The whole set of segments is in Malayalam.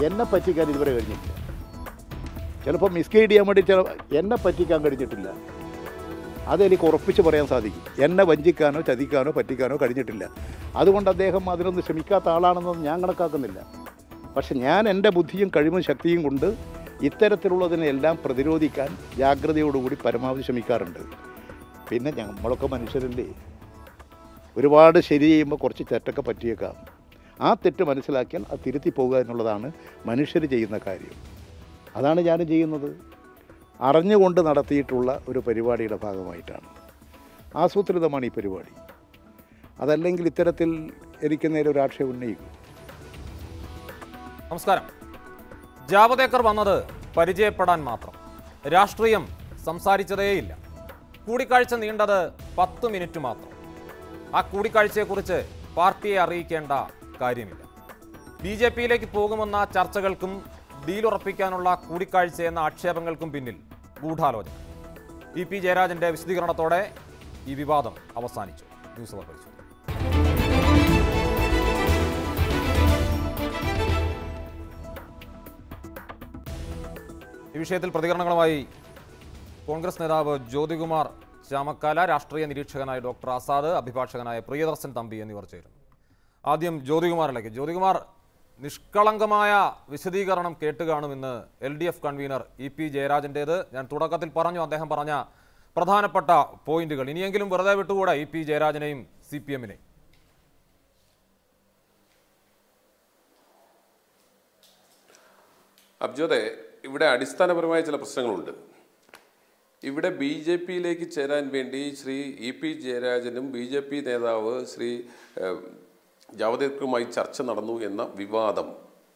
എന്നെ പറ്റിക്കാൻ ഇതുവരെ കഴിഞ്ഞിട്ടില്ല ചിലപ്പോൾ മിസ്ഗൈഡ് ചെയ്യാൻ വേണ്ടി ചില എന്നെ പറ്റിക്കാൻ കഴിഞ്ഞിട്ടില്ല അതെനിക്ക് ഉറപ്പിച്ച് പറയാൻ സാധിക്കും എന്നെ വഞ്ചിക്കാനോ ചതിക്കാനോ പറ്റിക്കാനോ കഴിഞ്ഞിട്ടില്ല അതുകൊണ്ട് അദ്ദേഹം അതിനൊന്നും ശ്രമിക്കാത്ത ആളാണെന്നൊന്നും ഞാൻ കണക്കാക്കുന്നില്ല പക്ഷെ ഞാൻ എൻ്റെ ബുദ്ധിയും കഴിവും ശക്തിയും കൊണ്ട് ഇത്തരത്തിലുള്ളതിനെല്ലാം പ്രതിരോധിക്കാൻ ജാഗ്രതയോടുകൂടി പരമാവധി ശ്രമിക്കാറുണ്ട് പിന്നെ നമ്മളൊക്കെ മനുഷ്യരല്ലേ ഒരുപാട് ശരി ചെയ്യുമ്പോൾ കുറച്ച് തെറ്റൊക്കെ പറ്റിയേക്കാം ആ തെറ്റ് മനസ്സിലാക്കിയാൽ അത് തിരുത്തി പോകുക എന്നുള്ളതാണ് മനുഷ്യർ ചെയ്യുന്ന കാര്യം അതാണ് ഞാനും ചെയ്യുന്നത് അറിഞ്ഞുകൊണ്ട് നടത്തിയിട്ടുള്ള ഒരു പരിപാടിയുടെ ഭാഗമായിട്ടാണ് ആസൂത്രിതമാണ് ഈ പരിപാടി അതല്ലെങ്കിൽ ഇത്തരത്തിൽ എനിക്ക് നേരെ ഒരു ആക്ഷേപം ഉന്നയിക്കും നമസ്കാരം ജാവദേക്കർ വന്നത് പരിചയപ്പെടാൻ മാത്രം രാഷ്ട്രീയം സംസാരിച്ചതേയില്ല കൂടിക്കാഴ്ച നീണ്ടത് പത്ത് മിനിറ്റ് മാത്രം ആ കൂടിക്കാഴ്ചയെക്കുറിച്ച് പാർട്ടിയെ അറിയിക്കേണ്ട കാര്യമില്ല ബി ജെ പിയിലേക്ക് പോകുമെന്ന ചർച്ചകൾക്കും ഡീലുറപ്പിക്കാനുള്ള കൂടിക്കാഴ്ച എന്ന ആക്ഷേപങ്ങൾക്കും പിന്നിൽ ഗൂഢാലോചന ഇ പി ജയരാജന്റെ വിശദീകരണത്തോടെ ഈ വിവാദം അവസാനിച്ചു ന്യൂസ് അവർ പരിശോധിക്കും ഈ വിഷയത്തിൽ പ്രതികരണങ്ങളുമായി കോൺഗ്രസ് നേതാവ് ജ്യോതികുമാർ ചാമക്കാല രാഷ്ട്രീയ നിരീക്ഷകനായ ഡോക്ടർ ആസാദ് അഭിഭാഷകനായ പ്രിയദർശൻ തമ്പി എന്നിവർ ചേരുന്നു ആദ്യം ജ്യോതികുമാറിലേക്ക് ജ്യോതികുമാർ നിഷ്കളങ്കമായ വിശദീകരണം കേട്ട് കാണുമെന്ന് L D F convener E P ജയരാജൻ്റേത് ഞാൻ തുടക്കത്തിൽ പറഞ്ഞു അദ്ദേഹം പറഞ്ഞ പ്രധാനപ്പെട്ട പോയിന്റുകൾ ഇനിയെങ്കിലും വെറുതെ വിട്ടുകൂടെ ഇ പി ജയരാജനെയും സി പി എമ്മിനെയും അബ്ജോദെ ഇവിടെ അടിസ്ഥാനപരമായ ചില പ്രശ്നങ്ങളുണ്ട് ഇവിടെ ബി ജെ പിയിലേക്ക് ചേരാൻ വേണ്ടി ശ്രീ ഇ പി ജയരാജനും ബി ജെ പി നേതാവ് ശ്രീ ഏഹ്, ജാവദേക്കറുമായി ചർച്ച നടന്നു എന്ന വിവാദം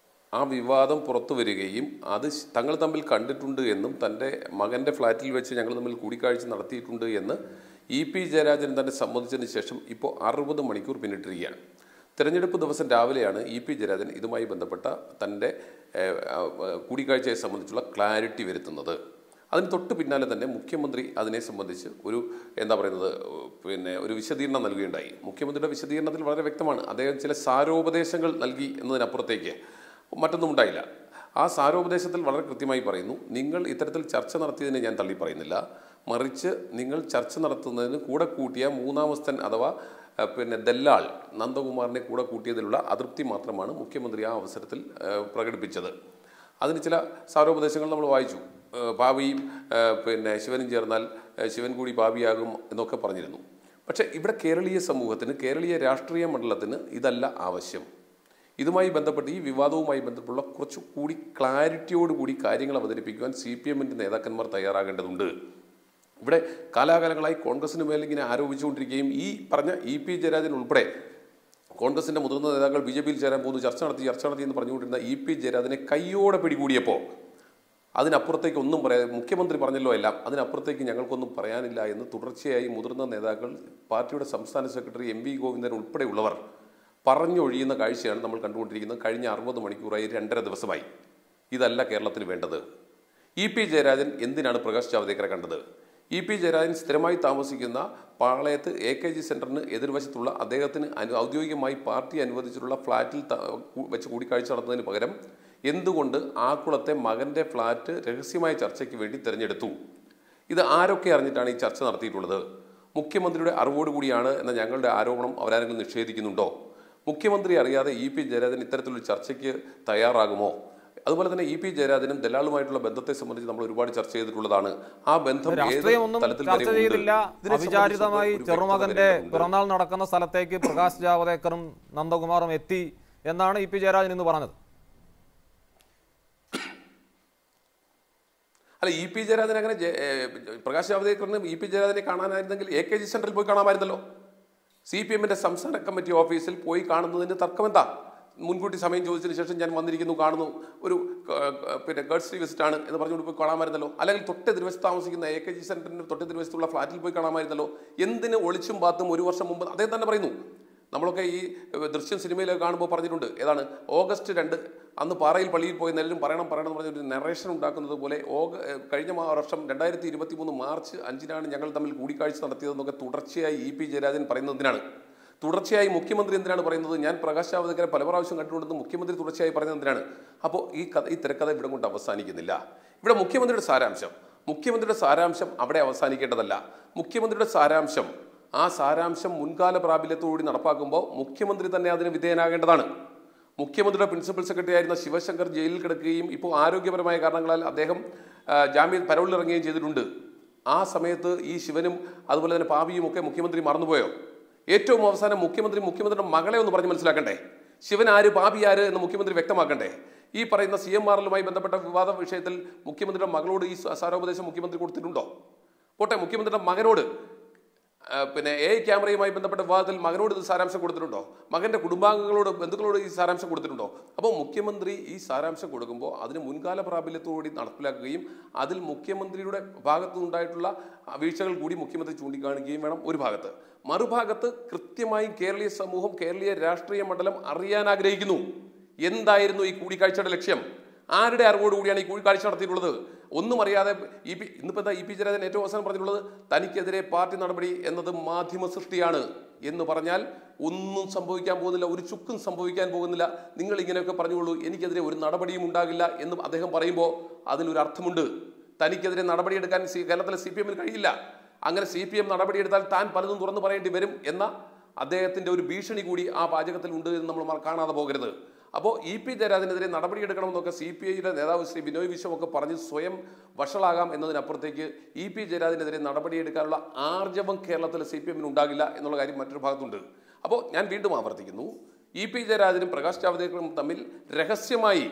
ആ വിവാദം പുറത്തു വരികയും അത് ശ്- തങ്ങൾ തമ്മിൽ കണ്ടിട്ടുണ്ട് എന്നും തൻ്റെ മകൻ്റെ ഫ്ലാറ്റിൽ വെച്ച് ഞങ്ങൾ തമ്മിൽ കൂടിക്കാഴ്ച നടത്തിയിട്ടുണ്ട് എന്ന് ഇ പി ജയരാജൻ തന്നെ സമ്മതിച്ചതിന് ശേഷം ഇപ്പോൾ അറുപത് മണിക്കൂർ പിന്നിട്ടിരിക്കുകയാണ് തെരഞ്ഞെടുപ്പ് ദിവസം രാവിലെയാണ് ഇ പി ജയരാജൻ ഇതുമായി ബന്ധപ്പെട്ട തൻ്റെ ഏഹ്, ആ, ആ, കൂടിക്കാഴ്ചയെ സംബന്ധിച്ചുള്ള ക്ലാരിറ്റി വരുത്തുന്നത് അതിന് തൊട്ട് പിന്നാലെ തന്നെ മുഖ്യമന്ത്രി അതിനെ സംബന്ധിച്ച് ഒരു എന്താ പറയുന്നത് പിന്നെ ഒരു വിശദീകരണം നൽകുകയുണ്ടായി മുഖ്യമന്ത്രിയുടെ വിശദീകരണത്തിൽ വളരെ വ്യക്തമാണ് അദ്ദേഹം ചില സാരോപദേശങ്ങൾ നൽകി എന്നതിനപ്പുറത്തേക്ക് മറ്റൊന്നും ഉണ്ടായില്ല ആ സാരോപദേശത്തിൽ വളരെ കൃത്യമായി പറയുന്നു നിങ്ങൾ ഇത്തരത്തിൽ ചർച്ച നടത്തിയതിനെ ഞാൻ തള്ളി പറയുന്നില്ല മറിച്ച് നിങ്ങൾ ചർച്ച നടത്തുന്നതിന് കൂടെ കൂട്ടിയ മൂന്നാമസ്ഥൻ അഥവാ അഹ് പിന്നെ ദല്ലാൾ നന്ദകുമാറിനെ കൂടെ കൂട്ടിയതിലുള്ള അതൃപ്തി മാത്രമാണ് മുഖ്യമന്ത്രി ആ അവസരത്തിൽ അഹ് പ്രകടിപ്പിച്ചത് അതിന് ചില സാരോപദേശങ്ങൾ നമ്മൾ വായിച്ചു ഏഹ് പാപിയും ഏഹ് പിന്നെ ശിവനും ചേർന്നാൽ ഏഹ് ശിവൻ കൂടി പാപിയാകും എന്നൊക്കെ പറഞ്ഞിരുന്നു പക്ഷേ ഇവിടെ കേരളീയ സമൂഹത്തിന് കേരളീയ രാഷ്ട്രീയ മണ്ഡലത്തിന് ഇതല്ല ആവശ്യം ഇതുമായി ബന്ധപ്പെട്ട് ഈ വിവാദവുമായി ബന്ധപ്പെട്ടുള്ള കുറച്ച് കൂടി ക്ലാരിറ്റിയോടുകൂടി കാര്യങ്ങൾ അവതരിപ്പിക്കുവാൻ സി പി എമ്മിൻ്റെ നേതാക്കന്മാർ തയ്യാറാകേണ്ടതുണ്ട് ഇവിടെ കാലാകാലങ്ങളായി കോൺഗ്രസിന് മേൽ ഇങ്ങനെ ആരോപിച്ചുകൊണ്ടിരിക്കുകയും ഈ പറഞ്ഞ ഇ പി ജയരാജൻ ഉൾപ്പെടെ കോൺഗ്രസിന്റെ മുതിർന്ന നേതാക്കൾ ബി ജെ പിയിൽ ചേരാൻ പോകുന്നു ചർച്ച നടത്തി ചർച്ച നടത്തി എന്ന് പറഞ്ഞുകൊണ്ടിരുന്ന ഇ പി ജയരാജനെ കയ്യോടെ പിടികൂടിയപ്പോൾ അതിനപ്പുറത്തേക്ക് ഒന്നും പറയാതെ മുഖ്യമന്ത്രി പറഞ്ഞല്ലോ എല്ലാം അതിനപ്പുറത്തേക്ക് ഞങ്ങൾക്കൊന്നും പറയാനില്ല എന്ന് തുടർച്ചയായി മുതിർന്ന നേതാക്കൾ പാർട്ടിയുടെ സംസ്ഥാന സെക്രട്ടറി എം വി ഗോവിന്ദൻ ഉൾപ്പെടെയുള്ളവർ പറഞ്ഞൊഴിയുന്ന കാഴ്ചയാണ് നമ്മൾ കണ്ടുകൊണ്ടിരിക്കുന്നത് കഴിഞ്ഞ അറുപത് മണിക്കൂറായി രണ്ടര ദിവസമായി ഇതല്ല കേരളത്തിന് വേണ്ടത് ഇ പി ജയരാജൻ എന്തിനാണ് പ്രകാശ് ജാവദേക്കറെ കണ്ടത് ഇ പി ജയരാജൻ സ്ഥിരമായി താമസിക്കുന്ന പാളയത്ത് എ കെ ജി സെന്ററിന് എതിർവശത്തുള്ള അദ്ദേഹത്തിന് അനു ഔദ്യോഗികമായി പാർട്ടി അനുവദിച്ചിട്ടുള്ള ഫ്ളാറ്റിൽ ത- കു- വെച്ച് കൂടിക്കാഴ്ച നടത്തുന്നതിന് പകരം എന്തുകൊണ്ട് ആക്കുളത്തെ മകന്റെ ഫ്ളാറ്റ് രഹസ്യമായ ചർച്ചയ്ക്ക് വേണ്ടി തിരഞ്ഞെടുത്തു ഇത് ആരൊക്കെ അറിഞ്ഞിട്ടാണ് ഈ ചർച്ച നടത്തിയിട്ടുള്ളത് മുഖ്യമന്ത്രിയുടെ അറിവോടുകൂടിയാണ് എന്ന ഞങ്ങളുടെ ആരോപണം അവരാരെങ്കിലും നിഷേധിക്കുന്നുണ്ടോ മുഖ്യമന്ത്രി അറിയാതെ ഇ പി ജയരാജൻ ഇത്തരത്തിലൊരു ചർച്ചയ്ക്ക് തയ്യാറാകുമോ അതുപോലെ തന്നെ ഇ പി ജയരാജനും ദലാളുമായിട്ടുള്ള ബന്ധത്തെ സംബന്ധിച്ച് നമ്മൾ ഒരുപാട് ചർച്ച ചെയ്തിട്ടുള്ളതാണ് ആ ബന്ധം ഏത് രാഷ്ട്രീയമൊന്നും തലത്തിൽ ചർച്ച വരെ ഉണ്ട്? ചെയ്തില്ല ഇതിനെ സംബന്ധിച്ച് അവിചാരിതമായി ഒരു വ്യക്തത ചെറുമകന്റെ വരേണ്ടതുണ്ട്. പിറന്നാൾ നടക്കുന്ന സ്ഥലത്തേക്ക് പ്രകാശ് ജാവദേക്കറും നന്ദകുമാറും എത്തി എന്നാണ് ഇ പി ജയരാജൻ ഇന്ന് പറഞ്ഞത് അല്ല ഇ പി ജയരാജൻ അങ്ങനെ ജയ- ഏ, പ്രകാശ് ജാവദേക്കറിന് ഇ പി ജയരാജനെ കാണാനായിരുന്നെങ്കിൽ എ കെ ജി സെന്ററിൽ പോയി കാണാമായിരുന്നല്ലോ സി പി എമ്മിന്റെ സംസ്ഥാന കമ്മിറ്റി ഓഫീസിൽ പോയി കാണുന്നതിന് തർക്കമെന്താ മുൻകൂട്ടി സമയം ചോദിച്ചതിന് ശേഷം ഞാൻ വന്നിരിക്കുന്നു കാണുന്നു ഒരു ക- ക- പിന്നെ ഗേൾസ് വിസിറ്റ് ആണ് എന്ന് പറഞ്ഞുകൊണ്ട് പോയി കാണാമായിരുന്നല്ലോ അല്ലെങ്കിൽ തൊട്ടെതിർവശത്ത് താമസിക്കുന്ന എ കെ ജി സെന്ററിന് തൊട്ടെതിർവശത്തുള്ള ഫ്ലാറ്റിൽ പോയി കാണാമായിരുന്നല്ലോ എന്തിന് ഒളിച്ചും പാത്തും ഒരു വർഷം മുമ്പ് അദ്ദേഹം തന്നെ പറയുന്നു നമ്മളൊക്കെ ഈ ഏഹ്, ദൃശ്യം സിനിമയിലൊക്കെ കാണുമ്പോൾ പറഞ്ഞിട്ടുണ്ട് ഏതാണ് ഓഗസ്റ്റ് രണ്ട് അന്ന് പാറയിൽ പള്ളിയിൽ പോയി എല്ലാവരും പറയണം പറയണം എന്ന് പറഞ്ഞ ഒരു നെറേഷൻ ഉണ്ടാക്കുന്നത് പോലെ ഓഗ ഏഹ്, കഴിഞ്ഞ മാ- വർഷം രണ്ടായിരത്തി ഇരുപത്തി മൂന്ന് മാർച്ച് അഞ്ചിനാണ് ഞങ്ങൾ തമ്മിൽ കൂടിക്കാഴ്ച നടത്തിയതെന്നൊക്കെ തുടർച്ചയായി ഇ പി ജയരാജൻ പറയുന്നതിനാണ് തുടർച്ചയായി മുഖ്യമന്ത്രി എന്തിനാണ് പറയുന്നത് ഞാൻ പ്രകാശ് ജാവദേക്കറെ പല പ്രാവശ്യം കണ്ടുകൊണ്ടെന്ന് മുഖ്യമന്ത്രി തുടർച്ചയായി പറയുന്നത് എന്തിനാണ് അപ്പോൾ ഈ കഥ ഈ തിരക്കഥ ഇവിടെ കൊണ്ട് അവസാനിക്കുന്നില്ല ഇവിടെ മുഖ്യമന്ത്രിയുടെ സാരാംശം മുഖ്യമന്ത്രിയുടെ സാരാംശം അവിടെ അവസാനിക്കേണ്ടതല്ല മുഖ്യമന്ത്രിയുടെ സാരാംശം ആ സാരാംശം മുൻകാല പ്രാബല്യത്തോടുകൂടി നടപ്പാക്കുമ്പോൾ മുഖ്യമന്ത്രി തന്നെ അതിന് വിധേയനാകേണ്ടതാണ് മുഖ്യമന്ത്രിയുടെ പ്രിൻസിപ്പൽ സെക്രട്ടറി ആയിരുന്ന ശിവശങ്കർ ജയിലിൽ കിടക്കുകയും ഇപ്പോൾ ആരോഗ്യപരമായ കാരണങ്ങളാൽ അദ്ദേഹം ആ, ജാമ്യം പരോളിലിറങ്ങുകയും ചെയ്തിട്ടുണ്ട് ആ സമയത്ത് ഈ ശിവനും അതുപോലെ തന്നെ പാപിയും ഒക്കെ മുഖ്യമന്ത്രി മറന്നുപോയോ ഏറ്റവും അവസാനം മുഖ്യമന്ത്രി മുഖ്യമന്ത്രിയുടെ മകളെ ഒന്ന് പറഞ്ഞ് മനസ്സിലാക്കണ്ടേ ശിവൻ ആര് പാപി ആര് എന്ന് മുഖ്യമന്ത്രി വ്യക്തമാക്കണ്ടേ ഈ പറയുന്ന സി എം ആറിലുമായി ബന്ധപ്പെട്ട വിവാദ വിഷയത്തിൽ മുഖ്യമന്ത്രിയുടെ മകളോട് ഈ സാരോപദേശം മുഖ്യമന്ത്രി കൊടുത്തിട്ടുണ്ടോ പോട്ടെ മുഖ്യമന്ത്രിയുടെ മകനോട് ആ, പിന്നെ എ ക്യാമറയുമായി ബന്ധപ്പെട്ട വിവാദത്തിൽ മകനോട് ഇത് സാരാംശം കൊടുത്തിട്ടുണ്ടോ മകന്റെ കുടുംബാംഗങ്ങളോട് ബന്ധുക്കളോട് ഈ സാരാംശം കൊടുത്തിട്ടുണ്ടോ അപ്പോൾ മുഖ്യമന്ത്രി ഈ സാരാംശം കൊടുക്കുമ്പോൾ അതിന് മുൻകാല പ്രാബല്യത്തോടുകൂടി നടപ്പിലാക്കുകയും അതിൽ മുഖ്യമന്ത്രിയുടെ ഭാഗത്തു നിന്നുണ്ടായിട്ടുള്ള വീഴ്ചകൾ കൂടി മുഖ്യമന്ത്രി ചൂണ്ടിക്കാണിക്കുകയും വേണം ഒരു ഭാഗത്ത് മറുഭാഗത്ത് കൃത്യമായും കേരളീയ സമൂഹം കേരളീയ രാഷ്ട്രീയ മണ്ഡലം അറിയാൻ ആഗ്രഹിക്കുന്നു എന്തായിരുന്നു ഈ കൂടിക്കാഴ്ചയുടെ ലക്ഷ്യം ആരുടെ അറിവോടുകൂടിയാണ് ഈ കൂടിക്കാഴ്ച നടത്തിയിട്ടുള്ളത് ഒന്നും അറിയാതെ ഇ പി ഇന്നിപ്പോൾ എന്താ ഇ പി ജയരാജൻ ഏറ്റവും അവസാനം പറഞ്ഞിട്ടുള്ളത് തനിക്കെതിരെ പാർട്ടി നടപടി എന്നത് മാധ്യമ സൃഷ്ടിയാണ് എന്ന് പറഞ്ഞാൽ ഒന്നും സംഭവിക്കാൻ പോകുന്നില്ല ഒരു ചുക്കും സംഭവിക്കാൻ പോകുന്നില്ല നിങ്ങൾ ഇങ്ങനെയൊക്കെ പറഞ്ഞുകൊള്ളൂ എനിക്കെതിരെ ഒരു നടപടിയും ഉണ്ടാകില്ല എന്ന് അദ്ദേഹം പറയുമ്പോൾ അതിനൊരു അർത്ഥമുണ്ട് തനിക്കെതിരെ നടപടിയെടുക്കാൻ സി കേരളത്തിലെ സി പി എമ്മിന് കഴിയില്ല അങ്ങനെ സി പി എം നടപടിയെടുത്താൽ താൻ പലതും തുറന്നു പറയേണ്ടി വരും എന്ന അദ്ദേഹത്തിന്റെ ഒരു ഭീഷണി കൂടി ആ പാചകത്തിൽ ഉണ്ട് എന്ന് നമ്മൾ മറ- കാണാതെ പോകരുത് അപ്പോൾ ഇ പി ജയരാജനെതിരെ നടപടിയെടുക്കണമെന്നൊക്കെ സി പി ഐയുടെ നേതാവ് ശ്രീ ബിനോയ് വിശ്വം ഒക്കെ പറഞ്ഞ് സ്വയം വഷളാകാം എന്നതിനപ്പുറത്തേക്ക് ഇ പി ജയരാജനെതിരെ നടപടിയെടുക്കാനുള്ള ആർജവം കേരളത്തിൽ സി പി എമ്മിന് ഉണ്ടാകില്ല എന്നുള്ള കാര്യം മറ്റൊരു ഭാഗത്തുണ്ട് അപ്പോൾ ഞാൻ വീണ്ടും ആവർത്തിക്കുന്നു ഇ പി ജയരാജനും പ്രകാശ് ജാവദേക്കറും തമ്മിൽ രഹസ്യമായി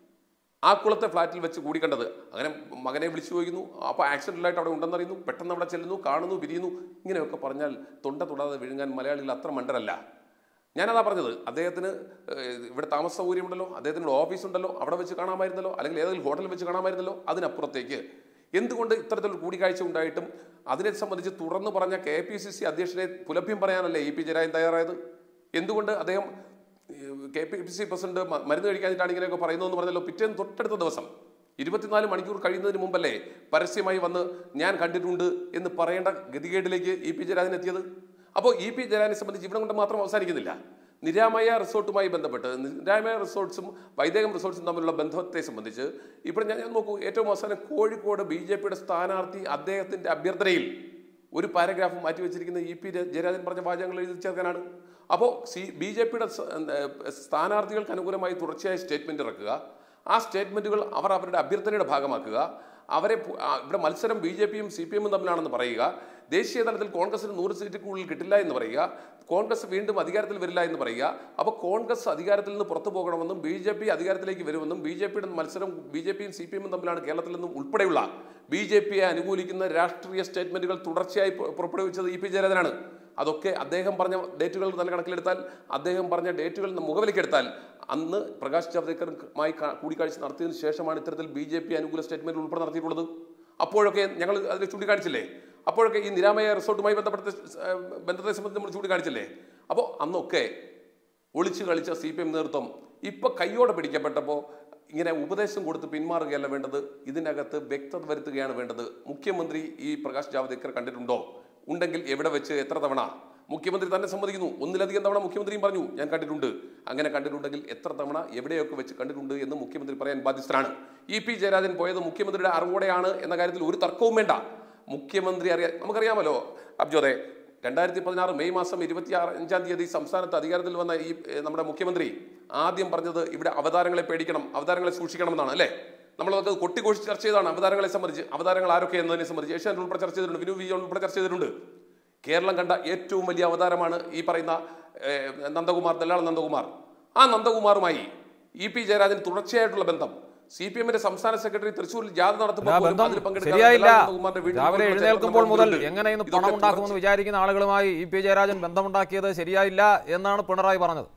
ആ കുളത്തെ ഫ്ലാറ്റിൽ വെച്ച് കൂടി കണ്ടത് അങ്ങനെ മകനെ വിളിച്ചു ചോദിക്കുന്നു അപ്പോൾ ആക്സിഡൻ്റലായിട്ട് അവിടെ ഉണ്ടെന്നറിയുന്നു പെട്ടെന്ന് അവിടെ ചെല്ലുന്നു കാണുന്നു പിരിയുന്നു ഇങ്ങനെയൊക്കെ പറഞ്ഞാൽ തൊണ്ട തൊടാതെ വിഴുങ്ങാൻ മലയാളികൾ അത്ര മണ്ടരല്ല ഞാനതാ പറഞ്ഞത് അദ്ദേഹത്തിന് ഏഹ്, ഇവിടെ താമസ സൗകര്യമുണ്ടല്ലോ അദ്ദേഹത്തിന് ഓഫീസ് ഉണ്ടല്ലോ അവിടെ വെച്ച് കാണാമായിരുന്നല്ലോ അല്ലെങ്കിൽ ഏതെങ്കിലും ഹോട്ടലിൽ വെച്ച് കാണാമായിരുന്നല്ലോ അതിനപ്പുറത്തേക്ക് എന്തുകൊണ്ട് ഇത്തരത്തിലുള്ള കൂടിക്കാഴ്ച ഉണ്ടായിട്ടും അതിനെ സംബന്ധിച്ച് തുറന്നു പറഞ്ഞ കെ പി സി സി അധ്യക്ഷനെ പുലഭ്യം പറയാനല്ലേ ഇ പി ജയരാജൻ തയ്യാറായത് എന്തുകൊണ്ട് അദ്ദേഹം കെ പി സി പ്രസിഡന്റ് മ- മരുന്ന് കഴിക്കാനിട്ടാണ് ഇങ്ങനെയൊക്കെ പറയുന്നതെന്ന് പറഞ്ഞല്ലോ പിറ്റേന്ന് തൊട്ടടുത്ത ദിവസം ഇരുപത്തിനാല് മണിക്കൂർ കഴിയുന്നതിന് മുമ്പല്ലേ പരസ്യമായി വന്ന് ഞാൻ കണ്ടിട്ടുണ്ട് എന്ന് പറയേണ്ട ഗതികേടിലേക്ക് ഇ പി ജയരാജൻ എത്തിയത് അപ്പോൾ ഇ പി ജയരാജനെ സംബന്ധിച്ച് ഇവിടെ കൊണ്ട് മാത്രം അവസാനിക്കുന്നില്ല നിരാമയ റിസോർട്ടുമായി ബന്ധപ്പെട്ട് നിരാമയ റിസോർട്ട്സും വൈദേകം റിസോർട്ട്സും തമ്മിലുള്ള ബന്ധത്തെ സംബന്ധിച്ച് ഇപ്പോൾ ഞാൻ ഞാൻ നോക്കൂ ഏറ്റവും അവസാനം കോഴിക്കോട് ബി ജെ പിയുടെ സ്ഥാനാർത്ഥി അദ്ദേഹത്തിന്റെ അഭ്യർത്ഥനയിൽ ഒരു പാരഗ്രാഫ് മാറ്റി വെച്ചിരിക്കുന്ന ഇ പി ജയരാജൻ പറഞ്ഞ വാചകങ്ങൾ എഴുതി ചേർക്കാനാണ് അപ്പോൾ സി ബി ജെ പിയുടെ സ്ഥാനാർത്ഥികൾക്ക് അനുകൂലമായി തുടർച്ചയായ സ്റ്റേറ്റ്മെന്റ് ഇറക്കുക ആ സ്റ്റേറ്റ്മെന്റുകൾ അവർ അവരുടെ അഭ്യർത്ഥനയുടെ ഭാഗമാക്കുക അവരെ പു- ആ, ഇവിടെ മത്സരം ബി ജെ പിയും സി പി എമ്മും തമ്മിലാണെന്ന് പറയുക ദേശീയ തലത്തിൽ കോൺഗ്രസിന് നൂറ് സീറ്റ് കൂടുതൽ കിട്ടില്ല എന്ന് പറയുക കോൺഗ്രസ് വീണ്ടും അധികാരത്തിൽ വരില്ല എന്ന് പറയുക അപ്പോൾ കോൺഗ്രസ് അധികാരത്തിൽ നിന്ന് പുറത്തു പോകണമെന്നും ബി ജെ പി അധികാരത്തിലേക്ക് വരുമെന്നും ബി ജെ പിയുടെ മത്സരം ബി ജെ പിയും സി പി എമ്മും തമ്മിലാണ് കേരളത്തിൽ നിന്നും ഉൾപ്പെടെയുള്ള ബി ജെ പിയെ അനുകൂലിക്കുന്ന രാഷ്ട്രീയ സ്റ്റേറ്റ്മെന്റുകൾ തുടർച്ചയായി പു- പുറപ്പെടുവിച്ചത് ഇ പി ജയരാജനാണ് അതൊക്കെ അദ്ദേഹം പറഞ്ഞ ഡേറ്റുകൾ തന്നെ കണക്കിലെടുത്താൽ അദ്ദേഹം പറഞ്ഞ ഡേറ്റുകൾ മുഖവിലേക്കെടുത്താൽ അന്ന് പ്രകാശ് ജാവ്ദേക്കറുമായി കാ- കൂടിക്കാഴ്ച നടത്തിയതിനു ശേഷമാണ് ഇത്തരത്തിൽ ബി ജെ പി അനുകൂല സ്റ്റേറ്റ്മെന്റ് ഉൾപ്പെടെ നടത്തിയിട്ടുള്ളത് അപ്പോഴൊക്കെ ഞങ്ങൾ അതിൽ ചൂണ്ടിക്കാണിച്ചില്ലേ അപ്പോഴൊക്കെ ഈ നിരാമയ റിസോർട്ടുമായി ബന്ധപ്പെട്ട ഏഹ്, ബന്ധത്തെ സംബന്ധിച്ച് നമ്മൾ ചൂണ്ടിക്കാണിച്ചില്ലേ അപ്പോൾ അന്നൊക്കെ ഒളിച്ചു കളിച്ച സി പി എം നേതൃത്വം ഇപ്പൊ കയ്യോടെ പിടിക്കപ്പെട്ടപ്പോൾ ഇങ്ങനെ ഉപദേശം കൊടുത്ത് പിന്മാറുകയല്ല വേണ്ടത് ഇതിനകത്ത് വ്യക്തത വരുത്തുകയാണ് വേണ്ടത് മുഖ്യമന്ത്രി ഈ പ്രകാശ് ജാവ്ദേക്കർ കണ്ടിട്ടുണ്ടോ ഉണ്ടെങ്കിൽ എവിടെ വെച്ച് എത്ര തവണ മുഖ്യമന്ത്രി തന്നെ സമ്മതിക്കുന്നു ഒന്നിലധികം തവണ മുഖ്യമന്ത്രരിയും പറഞ്ഞു ഞാൻ കണ്ടിട്ടുണ്ട് അങ്ങനെ കണ്ടിട്ടുണ്ടെങ്കിൽ എത്ര തവണ എവിടെയൊക്കെ വെച്ച് കണ്ടിട്ടുണ്ട് എന്ന് മുഖ്യമന്ത്രി പറയാൻ ബാധ്യസ്ഥനാണ് ഇ പി ജയരാജൻ പോയത് മുഖ്യമന്ത്രിയുടെ അറിവോടെയാണ് എന്ന കാര്യത്തിൽ ഒരു തർക്കവും വേണ്ട മുഖ്യമന്ത്രി അറിയാൻ നമുക്കറിയാമല്ലോ അബ്ജോദെ രണ്ടായിരത്തി പതിനാറ് മെയ് മാസം ഇരുപത്തി ആറ് അഞ്ചാം തീയതി സംസ്ഥാനത്ത് അധികാരത്തിൽ വന്ന ഈ ഏഹ്, നമ്മുടെ മുഖ്യമന്ത്രി ആദ്യം പറഞ്ഞത് ഇവിടെ അവതാരങ്ങളെ പേടിക്കണം അവതാരങ്ങളെ സൂക്ഷിക്കണം എന്നാണ് അല്ലേ നമ്മളതൊക്കെ കൊട്ടിഘോഷിച്ച് ചർച്ച ചെയ്താണ് അവതാരങ്ങളെ സംബന്ധിച്ച് അവതാരങ്ങൾ ആരൊക്കെ എന്നതിനെ സംബന്ധിച്ച് ഏഷ്യാൻ ഉൾപ്പെടെ ചർച്ച ചെയ്തിട്ടുണ്ട് വിനു വി ജോൺ ഉൾപ്പെടെ ചർച്ച ചെയ്തിട്ടുണ്ട് കേരളം കണ്ട ഏറ്റവും വലിയ അവതാരമാണ് ഈ പറയുന്ന ഏഹ്, നന്ദകുമാർ ദല്ലാൾ നന്ദകുമാർ ആ നന്ദകുമാറുമായി ഇ പി ജയരാജൻ തുടർച്ചയായിട്ടുള്ള ബന്ധം സി പി എമ്മിന്റെ സംസ്ഥാന സെക്രട്ടറി തൃശ്ശൂരിൽ ജാഥ നടത്തുമ്പോൾ ആ പോലും ബന്ധം അതിൽ പങ്കെടുക്കാതെ ശരിയായില്ല ദല്ലാൽ നന്ദകുമാറിന്റെ വീട്ടിൽ രാവിലെ പോയി എഴുന്നേൽക്കുമ്പോൾ നമ്മൾ മുതൽ കണ്ടിട്ടുണ്ട്. എങ്ങനെ ഇന്ന് ഇതൊക്കെ പണം ഉണ്ടാക്കുമെന്ന് തുടർച്ച- വിചാരിക്കുന്ന ആളുകളുമായി ഇ പി ജയരാജൻ ബന്ധമുണ്ടാക്കിയത് ശരിയായില്ല എന്നാണ് പിണറായി പറഞ്ഞത്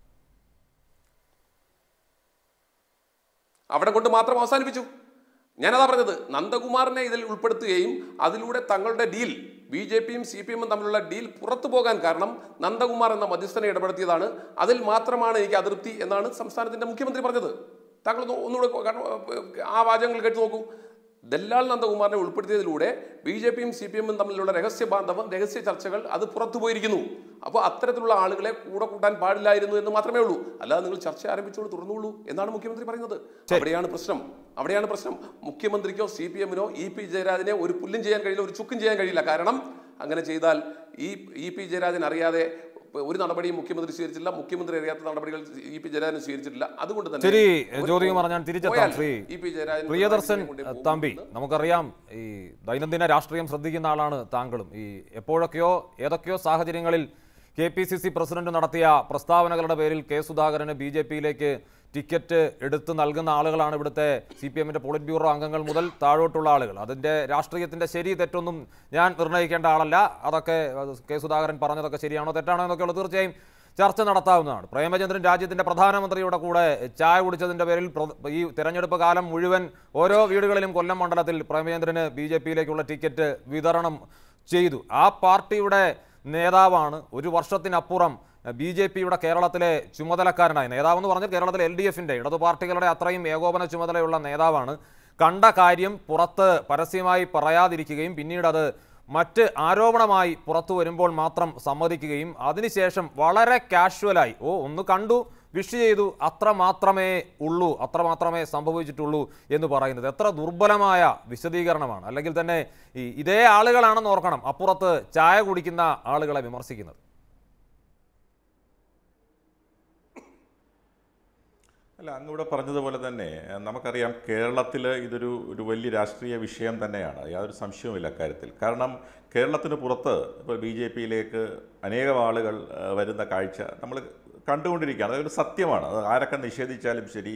അവിടെ കൊണ്ട് മാത്രം അവസാനിപ്പിച്ചു ഞാനതാ പറഞ്ഞത് നന്ദകുമാറിനെ ഇതിൽ ഉൾപ്പെടുത്തുകയും അതിലൂടെ തങ്ങളുടെ ഡീൽ ബി ജെ പിയും സി പി എമ്മും തമ്മിലുള്ള ഡീൽ പുറത്തു പോകാൻ കാരണം നന്ദകുമാർ എന്ന മധ്യസ്ഥനെ ഇടപെടുത്തിയതാണ് അതിൽ മാത്രമാണ് എനിക്ക് അതൃപ്തി എന്നാണ് സംസ്ഥാനത്തിന്റെ മുഖ്യമന്ത്രി പറഞ്ഞത് താങ്കൾ ഒന്ന് ഒന്നുകൂടെ കാരണം, ആ വാചകങ്ങൾ കേട്ട് നോക്കൂ ദല്ലാൽ നന്ദകുമാറിനെ ഉൾപ്പെടുത്തിയതിലൂടെ ബി ജെ പിയും സി പി എമ്മും തമ്മിലുള്ള രഹസ്യ ബാന്ധവം രഹസ്യ ചർച്ചകൾ അത് പുറത്തു പോയിരിക്കുന്നു അപ്പോൾ അത്തരത്തിലുള്ള ആളുകളെ കൂടെ കൂട്ടാൻ പാടില്ലായിരുന്നു എന്ന് മാത്രമേ ഉള്ളൂ അല്ലാതെ നിങ്ങൾ ചർച്ച ആരംഭിച്ചോളൂ തുറന്നുള്ളൂ എന്നാണ് മുഖ്യമന്ത്രി പറയുന്നത് അവിടെയാണ് പ്രശ്നം അവിടെയാണ് പ്രശ്നം മുഖ്യമന്ത്രിക്കോ സി പി എമ്മിനോ ഇ പി ജയരാജനെ ഒരു പുല്ലും ചെയ്യാൻ കഴിയില്ല ഒരു ചുക്കും ചെയ്യാൻ കഴിയില്ല കാരണം അങ്ങനെ ചെയ്താൽ ഈ ഇ പി ജയരാജൻ അറിയാതെ ഒരു നടപടിയും മുഖ്യമന്ത്രി സ്വീകരിച്ചില്ല മുഖ്യമന്ത്രി അറിയാത്ത നടപടികൾ ഇ പി ജയരാജൻ സ്വീകരിച്ചിട്ടില്ല അതുകൊണ്ട് തന്നെ ശരി ഒരു- ജ്യോതികുമാർ ഞാൻ തിരിച്ചെത്താം പോയാൽ ശ്രീ ഇ പി ജയരാജൻ പ്രിയദർശൻ കൊണ്ടേ പോകും തമ്പി നമുക്കറിയാം ഈ ദൈനംദിന രാഷ്ട്രീയം ശ്രദ്ധിക്കുന്ന ആളാണ് താങ്കളും ഈ എപ്പോഴൊക്കെയോ ഏതൊക്കെയോ സാഹചര്യങ്ങളിൽ K P C C president നടത്തിയ പ്രസ്താവനകളുടെ പേരിൽ കെ സുധാകരന് ബി ജെ പിയിലേക്ക് ടിക്കറ്റ് എടുത്ത് നൽകുന്ന ആളുകളാണ് ഇവിടുത്തെ സി പി എമ്മിന്റെ പോളിറ്റ് ബ്യൂറോ അംഗങ്ങൾ മുതൽ താഴോട്ടുള്ള ആളുകൾ അതിന്റെ രാഷ്ട്രീയത്തിന്റെ ശരി തെറ്റൊന്നും ഞാൻ നിർണ്ണയിക്കേണ്ട ആളല്ല അതൊക്കെ അത് കെ സുധാകരൻ പറഞ്ഞതൊക്കെ ശരിയാണോ തെറ്റാണോ എന്നൊക്കെയുള്ളത് തീർച്ചയായും ചർച്ച നടത്താവുന്നതാണ് പ്രേമചന്ദ്രൻ രാജ്യത്തിന്റെ പ്രധാനമന്ത്രിയുടെ കൂടെ ചായ കുടിച്ചതിന്റെ പേരിൽ പ്ര- ഈ തെരഞ്ഞെടുപ്പ് കാലം മുഴുവൻ ഓരോ വീടുകളിലും കൊല്ലം മണ്ഡലത്തിൽ പ്രേമചന്ദ്രന് ബി ജെ പിയിലേക്കുള്ള ടിക്കറ്റ് വിതരണം ചെയ്തു ആ പാർട്ടിയുടെ നേതാവാണ് ഒരു വർഷത്തിനപ്പുറം ബി ജെ പിയുടെ കേരളത്തിലെ ചുമതലക്കാരനായ നേതാവെന്ന് പറഞ്ഞാൽ കേരളത്തിലെ എൽ ഡി എഫിന്റെ ഇടതു പാർട്ടികളുടെ അത്രയും ഏകോപന ചുമതലയുള്ള നേതാവാണ് കണ്ട കാര്യം പുറത്ത് പരസ്യമായി പറയാതിരിക്കുകയും പിന്നീട് അത് മറ്റ് ആരോപണമായി പുറത്തു വരുമ്പോൾ മാത്രം സമ്മതിക്കുകയും അതിനുശേഷം വളരെ കാഷ്വലായി ഓ ഒന്ന് കണ്ടു വിഷ് ചെയ്തു അത്ര മാത്രമേ ഉള്ളൂ അത്ര മാത്രമേ സംഭവിച്ചിട്ടുള്ളൂ എന്ന് പറയുന്നത് എത്ര ദുർബലമായ വിശദീകരണമാണ് അല്ലെങ്കിൽ തന്നെ ഈ ഇതേ ആളുകളാണെന്ന് ഓർക്കണം അപ്പുറത്ത് ചായ കുടിക്കുന്ന ആളുകളെ വിമർശിക്കുന്നത് അല്ല അങ്ങ് ഇവിടെ പറഞ്ഞതുപോലെ തന്നെ ഏഹ്, നമുക്കറിയാം കേരളത്തിൽ ഇതൊരു ഒരു വലിയ രാഷ്ട്രീയ വിഷയം തന്നെയാണ് യാതൊരു സംശയവുമില്ല അക്കാര്യത്തിൽ കാരണം കേരളത്തിന് പുറത്ത് ഇപ്പോൾ ബി ജെ പിയിലേക്ക് അനേകം ആളുകൾ ഏഹ്, വരുന്ന കാഴ്ച നമ്മൾ കണ്ടുകൊണ്ടിരിക്കുകയാണ് അതൊരു സത്യമാണ് അത് ആരൊക്കെ നിഷേധിച്ചാലും ശരി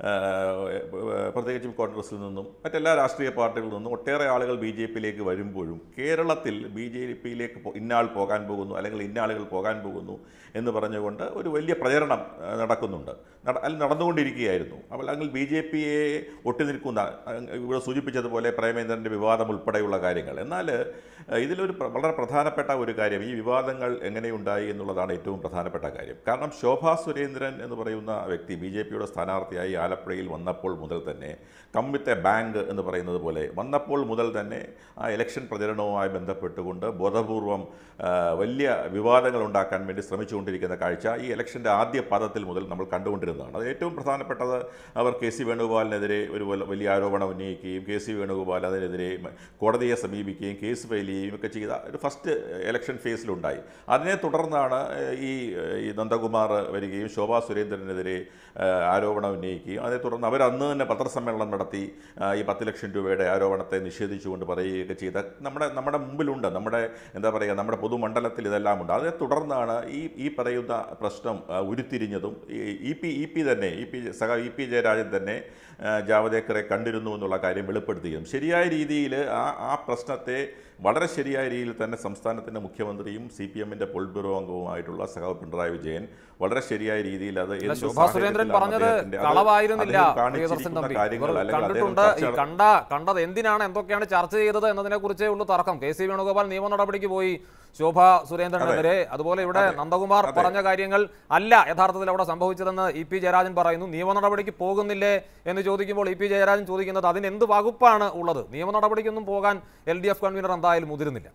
ഏഹ്, പ്രത്യേകിച്ചും കോൺഗ്രസിൽ നിന്നും മറ്റെല്ലാ രാഷ്ട്രീയ പാർട്ടികളിൽ നിന്നും ഒട്ടേറെ ആളുകൾ ബി ജെ പിയിലേക്ക് വരുമ്പോഴും കേരളത്തിൽ ബി ജെ പിയിലേക്ക് പോ- ഇന്നാൾ പോകാൻ പോകുന്നു അല്ലെങ്കിൽ ഇന്നാളുകൾ പോകാൻ പോകുന്നു എന്ന് പറഞ്ഞുകൊണ്ട് ഒരു വലിയ പ്രചരണം ഏഹ്, നടക്കുന്നുണ്ട് നട അല്ല നടന്നുകൊണ്ടിരിക്കുകയായിരുന്നു അപ്പോൾ അല്ലെങ്കിൽ ബി ജെ പിയെ ഒട്ടിനിൽക്കുന്ന അഹ് ഇവിടെ സൂചിപ്പിച്ചതുപോലെ പ്രേമേന്ദ്രൻ്റെ വിവാദം ഉൾപ്പെടെയുള്ള കാര്യങ്ങൾ എന്നാൽ ഏഹ്, ഇതിലൊരു പ്ര- വളരെ പ്രധാനപ്പെട്ട ഒരു കാര്യം ഈ വിവാദങ്ങൾ എങ്ങനെയുണ്ടായി എന്നുള്ളതാണ് ഏറ്റവും പ്രധാനപ്പെട്ട കാര്യം കാരണം ശോഭാ സുരേന്ദ്രൻ എന്ന് പറയുന്ന വ്യക്തി ബി ജെ പിയുടെ സ്ഥാനാർത്ഥിയായി ആലപ്പുഴയിൽ വന്നപ്പോൾ മുതൽ തന്നെ കമ്മിത്തെ ബാങ്ക് എന്ന് പറയുന്നത് പോലെ വന്നപ്പോൾ മുതൽ തന്നെ ആ ഇലക്ഷൻ പ്രചരണവുമായി ബന്ധപ്പെട്ടുകൊണ്ട് ബോധപൂർവം ആ, വലിയ വിവാദങ്ങൾ ഉണ്ടാക്കാൻ വേണ്ടി ശ്രമിച്ചുകൊണ്ടിരിക്കുന്ന കാഴ്ച ഈ ഇലക്ഷൻ്റെ ആദ്യ പാദത്തിൽ മുതൽ നമ്മൾ കണ്ടുകൊണ്ടിരുന്നതാണ് അത് ഏറ്റവും പ്രധാനപ്പെട്ടത് അവർ കെ സി വേണുഗോപാലിനെതിരെ ഒരു വല- വലിയ ആരോപണം ഉന്നയിക്കുകയും കെ സി വേണുഗോപാൽ അതിനെതിരെ മ- കോടതിയെ സമീപിക്കുകയും കേസ് ഫയൽ ചെയ്യുകയും ഒക്കെ ചെയ്ത ഒരു ഫസ്റ്റ് ഇലക്ഷൻ ഫേസിലുണ്ടായി അതിനെ തുടർന്നാണ് ഏഹ്, ഈ ഏഹ്, ഈ നന്ദകുമാർ വരികയും ശോഭാ സുരേന്ദ്രനെതിരെ ഏഹ്, ആരോപണം ഉന്നയിക്കുകയും അതേ തുടർന്ന് അവർ അന്ന് തന്നെ പത്രസമ്മേളനം നടത്തി ആ, ഈ പത്ത് ലക്ഷം രൂപയുടെ ആരോപണത്തെ നിഷേധിച്ചുകൊണ്ട് പറയുകയൊക്കെ ചെയ്ത നമ്മുടെ നമ്മുടെ മുമ്പിലുണ്ട് നമ്മുടെ എന്താ പറയുക നമ്മുടെ പൊതുമണ്ഡലത്തിൽ ഇതെല്ലാം ഉണ്ട് അതേ തുടർന്നാണ് ഈ ഈ പറയുന്ന പ്രശ്നം ആ, ഉരുത്തിരിഞ്ഞതും ഇ പി ഇ പി തന്നെ ഇ പി സഹ ഇ പി ജയരാജൻ തന്നെ ആ, ജാവദേക്കറെ കണ്ടിരുന്നു എന്നുള്ള കാര്യം വെളിപ്പെടുത്തുകയും ശരിയായ രീതിയിൽ ആ ആ പ്രശ്നത്തെ വളരെ ശരിയായ രീതിയിൽ തന്നെ സംസ്ഥാനത്തിൻ്റെ മുഖ്യമന്ത്രിയും സി പി എമ്മിൻ്റെ പൊളിറ്റ് ബ്യൂറോ അംഗവുമായിട്ടുള്ള സഖാവ് പിണറായി വിജയൻ വളരെ ശരിയായ രീതിയിൽ അത് അല്ല, എന്ത് ശോഭാ സുരേന്ദ്രൻ സാഹചര്യത്തിലാണ് പറഞ്ഞത് അദ്ദേഹത്തിൻ്റെ- അത് കളവായിരുന്നില്ല അദ്ദേഹം പ്രിയദർശൻ കാണിച്ചിരിക്കുന്ന തമ്പി കാര്യങ്ങൾ ഇവർ അല്ലെങ്കിൽ അദ്ദേഹം കണ്ടിട്ടുണ്ട് ഈ ചർച്ച കണ്ട കണ്ടത് എന്തിനാണ് എന്തൊക്കെയാണ് ചർച്ച ചെയ്തത് എന്നതിനെ കുറിച്ചേ ഉള്ളൂ തർക്കം കെ സി വേണുഗോപാൽ നിയമ നടപടിക്ക് പോയി ശോഭ സുരേന്ദ്രനെതിരെ അതുപോലെ ഇവിടെ നന്ദകുമാർ പറഞ്ഞ കാര്യങ്ങൾ അല്ല യഥാർത്ഥത്തിൽ അവിടെ സംഭവിച്ചതെന്ന് ഇ പി ജയരാജൻ പറയുന്നു നിയമ നടപടിക്ക് പോകുന്നില്ലേ എന്ന് ചോദിക്കുമ്പോൾ ഇ പി ജയരാജൻ ചോദിക്കുന്നത് അതിന് എന്ത് വകുപ്പാണ് ഉള്ളത് നിയമ നടപടിക്കൊന്നും പോകാൻ എൽ ഡി എഫ് കൺവീനർ എന്തായാലും മുതിരുന്നില്ല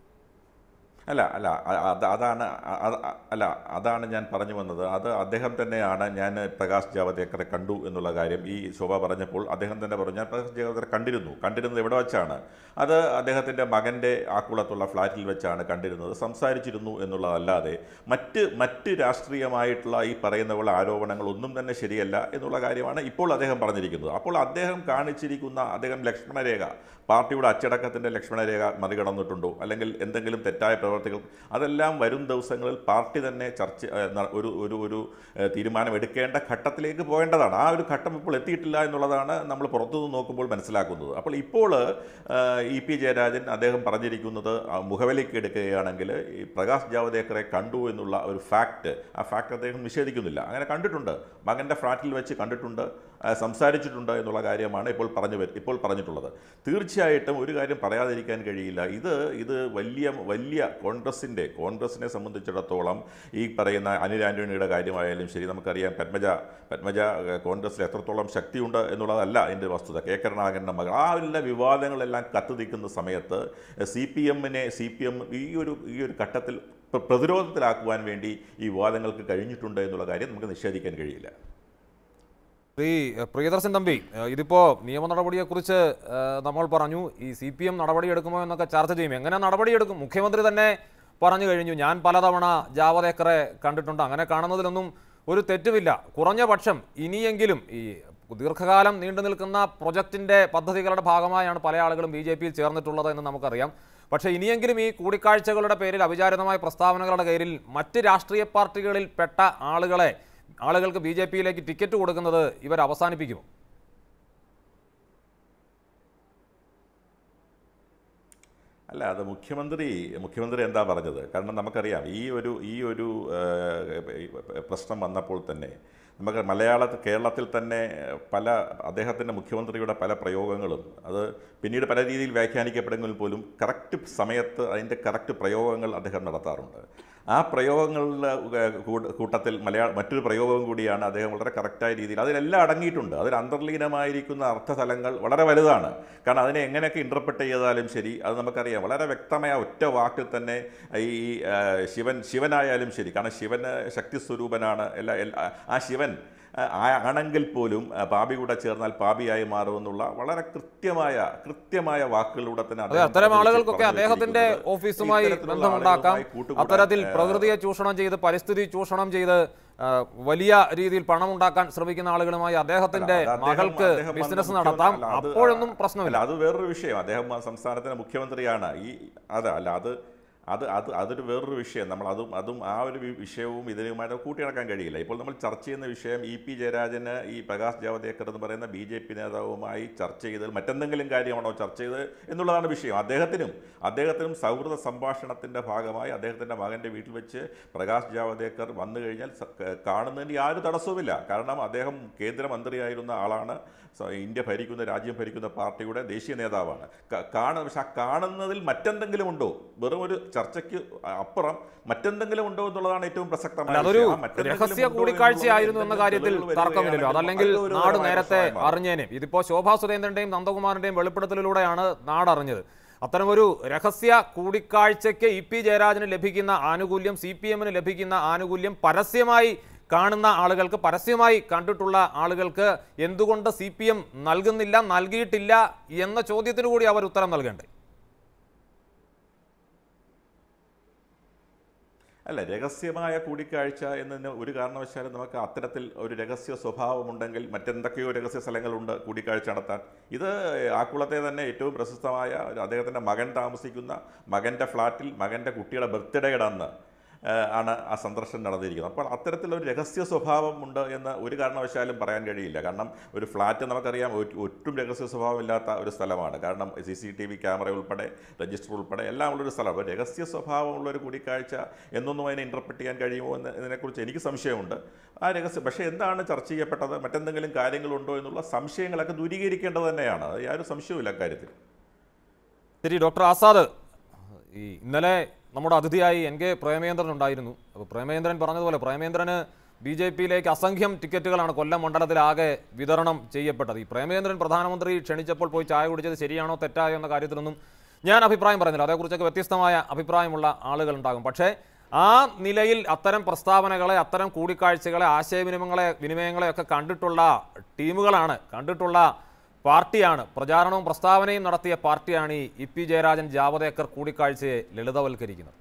അല്ല അല്ല അ- അത് അതാണ് അ- അത് അല്ല അതാണ് ഞാൻ പറഞ്ഞു വന്നത് അത് അദ്ദേഹം തന്നെയാണ് ഞാൻ പ്രകാശ് ജാവദേക്കറെ കണ്ടു എന്നുള്ള കാര്യം ഈ ശോഭ പറഞ്ഞപ്പോൾ അദ്ദേഹം തന്നെ പറഞ്ഞു ഞാൻ പ്രകാശ് ജാവദേക്കറെ കണ്ടിരുന്നു കണ്ടിരുന്നത് എവിടെ വെച്ചാണ് അത് അദ്ദേഹത്തിൻ്റെ മകൻ്റെ ആക്കുളത്തുള്ള ഫ്ലാറ്റിൽ വെച്ചാണ് കണ്ടിരുന്നത് സംസാരിച്ചിരുന്നു എന്നുള്ളതല്ലാതെ മറ്റ് മറ്റ് രാഷ്ട്രീയമായിട്ടുള്ള ഈ പറയുന്ന പോലെ ആരോപണങ്ങൾ ഒന്നും തന്നെ ശരിയല്ല എന്നുള്ള കാര്യമാണ് ഇപ്പോൾ അദ്ദേഹം പറഞ്ഞിരിക്കുന്നത് അപ്പോൾ അദ്ദേഹം കാണിച്ചിരിക്കുന്ന അദ്ദേഹം ലക്ഷ്മണരേഖ പാർട്ടിയുടെ അച്ചടക്കത്തിൻ്റെ ലക്ഷ്മണരേഖ മറികടന്നിട്ടുണ്ടോ അല്ലെങ്കിൽ എന്തെങ്കിലും തെറ്റായ പ്രവർത്തികൾ അതെല്ലാം വരും ദിവസങ്ങളിൽ പാർട്ടി തന്നെ ചർച്ച ഏഹ്, ന- ഒരു ഒരു ഒരു ഏഹ്, തീരുമാനം എടുക്കേണ്ട ഘട്ടത്തിലേക്ക് പോകേണ്ടതാണ് ആ ഒരു ഘട്ടം ഇപ്പോൾ എത്തിയിട്ടില്ല എന്നുള്ളതാണ് നമ്മൾ പുറത്തുനിന്ന് നോക്കുമ്പോൾ മനസ്സിലാക്കുന്നത് അപ്പോൾ ഇപ്പോൾ ഏഹ്, ഇ പി ജയരാജൻ അദ്ദേഹം പറഞ്ഞിരിക്കുന്നത് ആ മുഖവിലേക്ക് എടുക്കുകയാണെങ്കിൽ ഈ പ്രകാശ് ജാവദേക്കറെ കണ്ടു എന്നുള്ള ഒരു ഫാക്റ്റ് ആ ഫാക്റ്റ് അദ്ദേഹം നിഷേധിക്കുന്നില്ല അങ്ങനെ കണ്ടിട്ടുണ്ട് മകൻ്റെ ഫ്ലാറ്റിൽ വെച്ച് കണ്ടിട്ടുണ്ട് ആ, സംസാരിച്ചിട്ടുണ്ട് എന്നുള്ള കാര്യമാണ് ഇപ്പോൾ പറഞ്ഞു വരു- ഇപ്പോൾ പറഞ്ഞിട്ടുള്ളത് തീർച്ചയായിട്ടും ഒരു കാര്യം പറയാതിരിക്കാൻ കഴിയില്ല ഇത് ഇത് വലിയ വലിയ കോൺഗ്രസിൻ്റെ കോൺഗ്രസിനെ സംബന്ധിച്ചിടത്തോളം ഈ പറയുന്ന അനിൽ ആൻ്റണിയുടെ കാര്യമായാലും ശരി നമുക്കറിയാം പത്മജ പത്മജ ഏഹ്, കോൺഗ്രസിൽ എത്രത്തോളം ശക്തിയുണ്ട് എന്നുള്ളതല്ല അതിൻ്റെ വസ്തുത കെ കരുണാകരൻ്റെ മകൾ ആ എല്ലാ വിവാദങ്ങളെല്ലാം കത്തുനിൽക്കുന്ന സമയത്ത് സി പി എമ്മിനെ സി പി എം ഈ ഒരു ഈ ഒരു ഘട്ടത്തിൽ പ്ര- പ്രതിരോധത്തിലാക്കുവാൻ വേണ്ടി ഈ വിവാദങ്ങൾക്ക് കഴിഞ്ഞിട്ടുണ്ട് എന്നുള്ള കാര്യം നമുക്ക് നിഷേധിക്കാൻ കഴിയില്ല ശ്രീ എഹ്, പ്രിയദർശൻ തമ്പി എഹ്, ഇതിപ്പോ നിയമ നടപടിയെക്കുറിച്ച് എഹ്, നമ്മൾ പറഞ്ഞു ഈ സി പി എം നടപടിയെടുക്കുമോ എന്നൊക്കെ ചർച്ച ചെയ്യും എങ്ങനെ നടപടിയെടുക്കും മുഖ്യമന്ത്രി തന്നെ പറഞ്ഞു കഴിഞ്ഞു ഞാൻ പലതവണ ജാവദേക്കറെ കണ്ടിട്ടുണ്ട് അങ്ങനെ കാണുന്നതിലൊന്നും ഒരു തെറ്റുമില്ല കുറഞ്ഞ പക്ഷം ഇനിയെങ്കിലും ഈ ദീർഘകാലം നീണ്ടു നിൽക്കുന്ന പ്രൊജക്ടിന്റെ പദ്ധതികളുടെ ഭാഗമായാണ് പല ആളുകളും ബി ജെ പിയിൽ ചേർന്നിട്ടുള്ളത് എന്ന് നമുക്കറിയാം പക്ഷേ ഇനിയെങ്കിലും ഈ കൂടിക്കാഴ്ചകളുടെ പേരിൽ അവിചാരിതമായ പ്രസ്താവനകളുടെ പേരിൽ മറ്റ് രാഷ്ട്രീയ പാർട്ടികളിൽ പെട്ട ആളുകളെ ആളുകൾക്ക് ബി ജെ പിയിലേക്ക് ടിക്കറ്റ് കൊടുക്കുന്നത് ഇവർ അവസാനിപ്പിക്കുമോ അല്ല അത് മുഖ്യമന്ത്രി മുഖ്യമന്ത്രി എന്താ പറഞ്ഞത് കാരണം നമുക്കറിയാം ഈ ഒരു ഈ ഒരു ഏഹ്, ഈ പ്രശ്നം വന്നപ്പോൾ തന്നെ നമുക്ക് മലയാള കേരളത്തിൽ തന്നെ പല അദ്ദേഹത്തിൻ്റെ മുഖ്യമന്ത്രിയുടെ പല പ്രയോഗങ്ങളും അത് പിന്നീട് പല രീതിയിൽ വ്യാഖ്യാനിക്കപ്പെടുമെങ്കിൽ പോലും കറക്റ്റ് സമയത്ത് അതിൻ്റെ കറക്റ്റ് പ്രയോഗങ്ങൾ അദ്ദേഹം നടത്താറുണ്ട് ആ പ്രയോഗങ്ങളുടെ ഏഹ്, കൂട്ട- കൂട്ടത്തിൽ മലയാള മറ്റൊരു പ്രയോഗം കൂടിയാണ് അദ്ദേഹം വളരെ കറക്റ്റായ രീതിയിൽ അതിലെല്ലാം അടങ്ങിയിട്ടുണ്ട് അതിൽ അന്തർലീനമായിരിക്കുന്ന അർത്ഥതലങ്ങൾ വളരെ വലുതാണ് കാരണം അതിനെ എങ്ങനെയൊക്കെ ഇൻ്റർപ്രറ്റ് ചെയ്താലും ശരി അത് നമുക്കറിയാം വളരെ വ്യക്തമായ ഒറ്റ വാക്കിൽ തന്നെ ഈ ആ, ശിവൻ ശിവനായാലും ശരി കാരണം ശിവന് ശക്തി സ്വരൂപനാണ് എല്ലാ എല്ലാ ആ ശിവൻ ആ, ആ- ആണെങ്കിൽ പോലും ആ, പാപി കൂടെ ചേർന്നാൽ പാപിയായി മാറുമെന്നുള്ള വളരെ കൃത്യമായ കൃത്യമായ വാക്കുകളിലൂടെ തന്നെ അതെ അദ്ദേഹം അത്തരം പറഞ്ഞു ആളുകൾക്കൊക്കെ വെച്ചി- അദ്ദേഹത്തിന്റെ പറഞ്ഞിരിക്കുന്നത്. ഓഫീസുമായി ഇത്തരത്തിലുള്ള ബന്ധമുണ്ടാക്കാം ആളുകളുമായി കൂട്ടുകൂടാൻ, അത്തരത്തിൽ ഏഹ്, പ്രകൃതിയെ ചൂഷണം ചെയ്ത് പരിസ്ഥിതി ചൂഷണം ചെയ്ത് ആ, വലിയ രീതിയിൽ പണമുണ്ടാക്കാൻ ശ്രമിക്കുന്ന ആളുകളുമായി അദ്ദേഹത്തിന്റെ അല്ല, അത് അദ്ദേഹം- മകൾക്ക് അദ്ദേഹം ബിസിനസ് വന്ന നടത്താം മുഖ്യമന്ത്രി- അല്ല, അത് അപ്പോഴൊന്നും അല്ല പ്രശ്നമില്ല അത് വേറൊരു വിഷയം അദ്ദേഹം ആ സംസ്ഥാനത്തിന്റെ മുഖ്യമന്ത്രിയാണ് ഈ അതെ അല്ല അത് അത് അത് അതൊരു വേറൊരു വിഷയം നമ്മൾ അതും അതും ആ ഒരു വി- വിഷയവും ഇതിനുമായിട്ട് കൂട്ടിയിണക്കാൻ കഴിയില്ല ഇപ്പോൾ നമ്മൾ ചർച്ച ചെയ്യുന്ന വിഷയം ഇ പി ജയരാജന് ഈ പ്രകാശ് ജാവദേക്കർ എന്ന് പറയുന്ന ബി ജെ പി നേതാവുമായി ചർച്ച ചെയ്ത് മറ്റെന്തെങ്കിലും കാര്യമാണോ ചർച്ച ചെയ്തത് എന്നുള്ളതാണ് വിഷയം അദ്ദേഹത്തിനും അദ്ദേഹത്തിനും സൗഹൃദ സംഭാഷണത്തിന്റെ ഭാഗമായി അദ്ദേഹത്തിന്റെ മകന്റെ വീട്ടിൽ വെച്ച് പ്രകാശ് ജാവദേക്കർ വന്നു കഴിഞ്ഞാൽ സ- ക- കാണുന്നതിന് യാതൊരു തടസ്സവുമില്ല കാരണം അദ്ദേഹം കേന്ദ്രമന്ത്രിയായിരുന്ന ആളാണ് സ- ഇന്ത്യ ഭരിക്കുന്ന രാജ്യം ഭരിക്കുന്ന പാർട്ടിയുടെ ദേശീയ നേതാവാണ് ക- കാണുന്ന പക്ഷെ ആ കാണുന്നതിൽ മറ്റെന്തെങ്കിലും ഉണ്ടോ വെറും ഒരു ചർച്ചയ്ക്ക് അപ്പുറം മറ്റെന്തെങ്കിലും ഉണ്ടോ എന്നുള്ളതാണ് ഏറ്റവും പ്രസക്തമായ അല്ല, അതൊരു വിഷയം. ആ മറ്റെന്തെങ്കിലും രഹസ്യ ഉണ്ടോ കൂടിക്കാഴ്ചയായിരുന്നു എന്ന എന്നുള്ളതിൽ കാര്യത്തിൽ തെളിവുകൾ തർക്കമില്ലല്ലോ വരികയാണെങ്കിൽ അതല്ലെങ്കിൽ അതൊരു നാട് ഗുരുതരമായ നേരത്തെ പ്രശ്നമായി മാറും. അറിഞ്ഞേനെ ഇതിപ്പോ ശോഭാ സുരേന്ദ്രന്റെയും നന്ദകുമാറിന്റെയും വെളിപ്പെടുത്തലിലൂടെയാണ് നാടറിഞ്ഞത് അത്തരമൊരു രഹസ്യ കൂടിക്കാഴ്ചയ്ക്ക് ഇ പി ജയരാജന് ലഭിക്കുന്ന ആനുകൂല്യം സി പി എമ്മിന് ലഭിക്കുന്ന ആനുകൂല്യം പരസ്യമായി കാണുന്ന ആളുകൾക്ക് പരസ്യമായി കണ്ടിട്ടുള്ള ആളുകൾക്ക് എന്തുകൊണ്ട് സി പി എം നൽകുന്നില്ല നൽകിയിട്ടില്ല എന്ന ചോദ്യത്തിന് കൂടി അവർ ഉത്തരം നൽകണ്ടേ അല്ല രഹസ്യമായ കൂടിക്കാഴ്ച എന്നതിന് ഒരു കാരണവശാലും നമുക്ക് അത്തരത്തിൽ ഒരു രഹസ്യ സ്വഭാവമുണ്ടെങ്കിൽ മറ്റെന്തൊക്കെയോ രഹസ്യ സ്ഥലങ്ങളുണ്ട് കൂടിക്കാഴ്ച നടത്താൻ ഇത് ആക്കുളത്തെ തന്നെ ഏറ്റവും പ്രശസ്തമായ ഒരു അദ്ദേഹത്തിൻ്റെ മകൻ താമസിക്കുന്ന മകൻ്റെ ഫ്ലാറ്റിൽ മകൻ്റെ കുട്ടിയുടെ ബർത്ത്ഡേയുടെ അന്ന് ഏഹ്, ആണ് ആ സന്ദർശനം നടന്നിരിക്കുന്നത് അപ്പോൾ അത്തരത്തിലൊരു രഹസ്യ സ്വഭാവമുണ്ട് എന്ന് ഒരു കാരണവശാലും പറയാൻ കഴിയില്ല കാരണം ഒരു ഫ്ലാറ്റ് നമുക്കറിയാം ഒ- ഒട്ടും രഹസ്യ സ്വഭാവമില്ലാത്ത ഒരു സ്ഥലമാണ് കാരണം C C T V camera ഉൾപ്പെടെ രജിസ്റ്റർ ഉൾപ്പെടെ എല്ലാം ഉള്ളൊരു സ്ഥലം അപ്പോൾ രഹസ്യ സ്വഭാവമുള്ള ഒരു കൂടിക്കാഴ്ച എന്നൊന്നും അതിനെ ഇൻ്റർപ്രറ്റ് ചെയ്യാൻ കഴിയുമോ എന്ന് ഇതിനെക്കുറിച്ച് എനിക്ക് സംശയമുണ്ട് ആ രഹസ്യം പക്ഷേ എന്താണ് ചർച്ച ചെയ്യപ്പെട്ടത് മറ്റെന്തെങ്കിലും കാര്യങ്ങളുണ്ടോ എന്നുള്ള സംശയങ്ങളൊക്കെ ദൂരീകരിക്കേണ്ടത് തന്നെയാണ് അത് യാതൊരു സംശയവുമില്ല അക്കാര്യത്തിൽ ശരി ഡോക്ടർ ആസാദ് ഈ ഇന്നലെ നമ്മുടെ അതിഥിയായി എൻ കെ പ്രേമേന്ദ്രൻ ഉണ്ടായിരുന്നു അപ്പോൾ പ്രേമേന്ദ്രൻ പറഞ്ഞതുപോലെ പ്രേമേന്ദ്രന് ബി ജെ പിയിലേക്ക് അസംഖ്യം ടിക്കറ്റുകളാണ് കൊല്ലം മണ്ഡലത്തിലാകെ വിതരണം ചെയ്യപ്പെട്ടത് ഈ പ്രേമേന്ദ്രൻ പ്രധാനമന്ത്രി ക്ഷണിച്ചപ്പോൾ പോയി ചായ കുടിച്ചത് ശരിയാണോ തെറ്റായോ എന്ന കാര്യത്തിലൊന്നും ഞാൻ അഭിപ്രായം പറയുന്നില്ല അതേക്കുറിച്ചൊക്കെ വ്യത്യസ്തമായ അഭിപ്രായമുള്ള ആളുകളുണ്ടാകും പക്ഷേ ആ നിലയിൽ അത്തരം പ്രസ്താവനകളെ അത്തരം കൂടിക്കാഴ്ചകളെ ആശയവിനിമയങ്ങളെ വിനിമയങ്ങളെയൊക്കെ കണ്ടിട്ടുള്ള ടീമുകളാണ് കണ്ടിട്ടുള്ള പാർട്ടിയാണ് പ്രചാരണവും പ്രസ്താവനയും നടത്തിയ പാർട്ടിയാണ് ഈ ഇ പി ജയരാജൻ ജാവദേക്കർ കൂടിക്കാഴ്ചയെ ലളിതവൽക്കരിക്കുന്നത്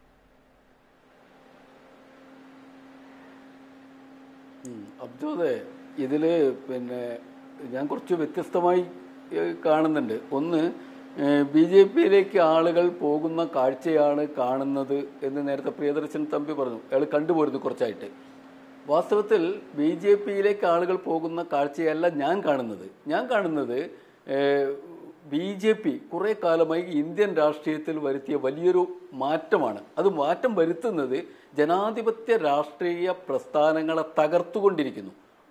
അബ്ജോദെ ഇതിൽ പിന്നെ ഞാൻ കുറച്ച് വ്യത്യസ്തമായി ഏഹ്, കാണുന്നുണ്ട് ഒന്ന് ബി ജെ പിയിലേക്ക് ആളുകൾ പോകുന്ന കാഴ്ചയാണ് കാണുന്നത് എന്ന് നേരത്തെ പ്രിയദർശൻ തമ്പി പറഞ്ഞു അയാൾ കണ്ടുപോരുന്നു കുറച്ചായിട്ട് വാസ്തവത്തിൽ ബി ജെ പിയിലേക്ക് ആളുകൾ പോകുന്ന കാഴ്ചയല്ല ഞാൻ കാണുന്നത് ഞാൻ കാണുന്നത് ബി ജെ പി കുറെ കാലമായി ഇന്ത്യൻ രാഷ്ട്രീയത്തിൽ വരുത്തിയ വലിയൊരു മാറ്റമാണ് അത് മാറ്റം വരുത്തുന്നത് ജനാധിപത്യ രാഷ്ട്രീയ പ്രസ്ഥാനങ്ങളെ തകർത്തുകൊണ്ടിരിക്കുന്നു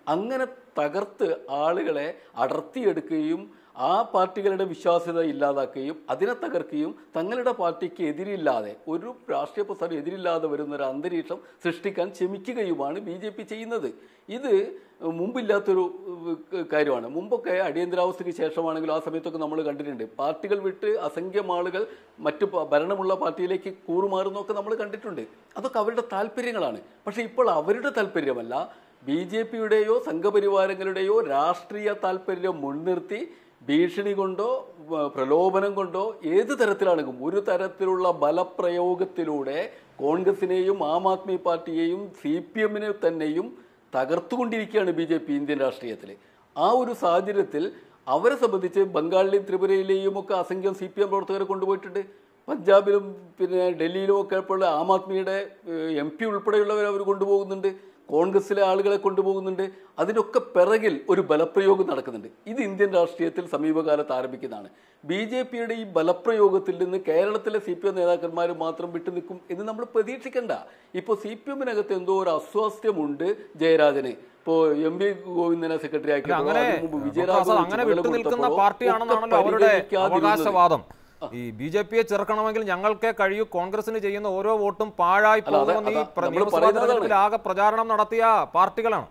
അങ്ങനെ തകർത്ത് ആളുകളെ അടർത്തിയെടുക്കുകയും ആ പാർട്ടികളുടെ വിശ്വാസ്യത ഇല്ലാതാക്കുകയും അതിനെ തകർക്കുകയും തങ്ങളുടെ പാർട്ടിക്ക് എതിരില്ലാതെ ഒരു രാഷ്ട്രീയ പ്രസ്ഥാനം എതിരില്ലാതെ വരുന്ന ഒരു അന്തരീക്ഷം സൃഷ്ടിക്കാൻ ശ്രമിക്കുകയുമാണ് ബി ജെ പി ചെയ്യുന്നത് ഇത് മുമ്പില്ലാത്തൊരു ഏഹ്, കാര്യമാണ് മുമ്പൊക്കെ അടിയന്തരാവസ്ഥയ്ക്ക് ശേഷമാണെങ്കിലും ആ സമയത്തൊക്കെ നമ്മൾ കണ്ടിട്ടുണ്ട് പാർട്ടികൾ വിട്ട് അസംഖ്യം ആളുകൾ മറ്റു പ- ഭരണമുള്ള പാർട്ടിയിലേക്ക് കൂറുമാറുന്നൊക്കെ നമ്മൾ കണ്ടിട്ടുണ്ട് അതൊക്കെ അവരുടെ താല്പര്യങ്ങളാണ് പക്ഷേ ഇപ്പോൾ അവരുടെ താല്പര്യമല്ല ബി ജെ പിയുടെയോ സംഘപരിവാരങ്ങളുടെയോ രാഷ്ട്രീയ താല്പര്യം മുൻനിർത്തി ഭീഷണി കൊണ്ടോ വ- പ്രലോഭനം കൊണ്ടോ ഏത് തരത്തിലാണെങ്കിലും ഒരു തരത്തിലുള്ള ബലപ്രയോഗത്തിലൂടെ കോൺഗ്രസിനെയും ആം ആദ്മി പാർട്ടിയെയും സി പി എമ്മിനെ തന്നെയും തകർത്തുകൊണ്ടിരിക്കുകയാണ് ബി ജെ പി ഇന്ത്യൻ രാഷ്ട്രീയത്തിൽ ആ ഒരു സാഹചര്യത്തിൽ അവരെ സംബന്ധിച്ച് ബംഗാളിലെയും ത്രിപുരയിലെയും ഒക്കെ അസംഖ്യം സി പി എം പ്രവർത്തകരെ കൊണ്ടുപോയിട്ടുണ്ട് പഞ്ചാബിലും പിന്നെ ഡൽഹിയിലും ഒക്കെ ഇപ്പോൾ ആം ആദ്മിയുടെ എം പി ഉൾപ്പെടെയുള്ളവരെ അവർ കൊണ്ടുപോകുന്നുണ്ട് കോൺഗ്രസിലെ ആളുകളെ കൊണ്ടുപോകുന്നുണ്ട് അതിനൊക്കെ പിറകിൽ ഒരു ബലപ്രയോഗം നടക്കുന്നുണ്ട് ഇത് ഇന്ത്യൻ രാഷ്ട്രീയത്തിൽ സമീപകാലത്ത് ആരംഭിക്കുന്നതാണ് ബി ജെ പിയുടെ ഈ ബലപ്രയോഗത്തിൽ നിന്ന് കേരളത്തിലെ സി പി എം നേതാക്കന്മാർ മാത്രം വിട്ടു നിൽക്കും എന്ന് നമ്മൾ പ്രതീക്ഷിക്കണ്ട ഇപ്പോൾ സി പി എമ്മിനകത്ത് എന്തോ ഒരു അസ്വാസ്ഥ്യമുണ്ട് ജയരാജന് ഇപ്പോ എം വി ഗോവിന്ദനെ സെക്രട്ടറി അല്ല, അങ്ങനെ ആക്കി പ്രസാദ് അങ്ങനെ വിട്ടു നിൽക്കുന്ന പാർട്ടിയാണെന്നാണല്ലോ അവരുടെ അവകാശവാദം ഈ ബി ജെ പിയെ ചെറുക്കണമെങ്കിൽ ഞങ്ങൾക്കേ കഴിയൂ കോൺഗ്രസിന് ചെയ്യുന്ന ഓരോ വോട്ടും പാഴായി അല്ല, അതെ, പോകുമെന്ന് ഈ അതാ, പ്ര- നമ്മള് നിയമസഭാ പറയുന്നത് തെരഞ്ഞെടുപ്പിൽ ആകെ പ്രചാരണം നടത്തിയ പാർട്ടികളാണ്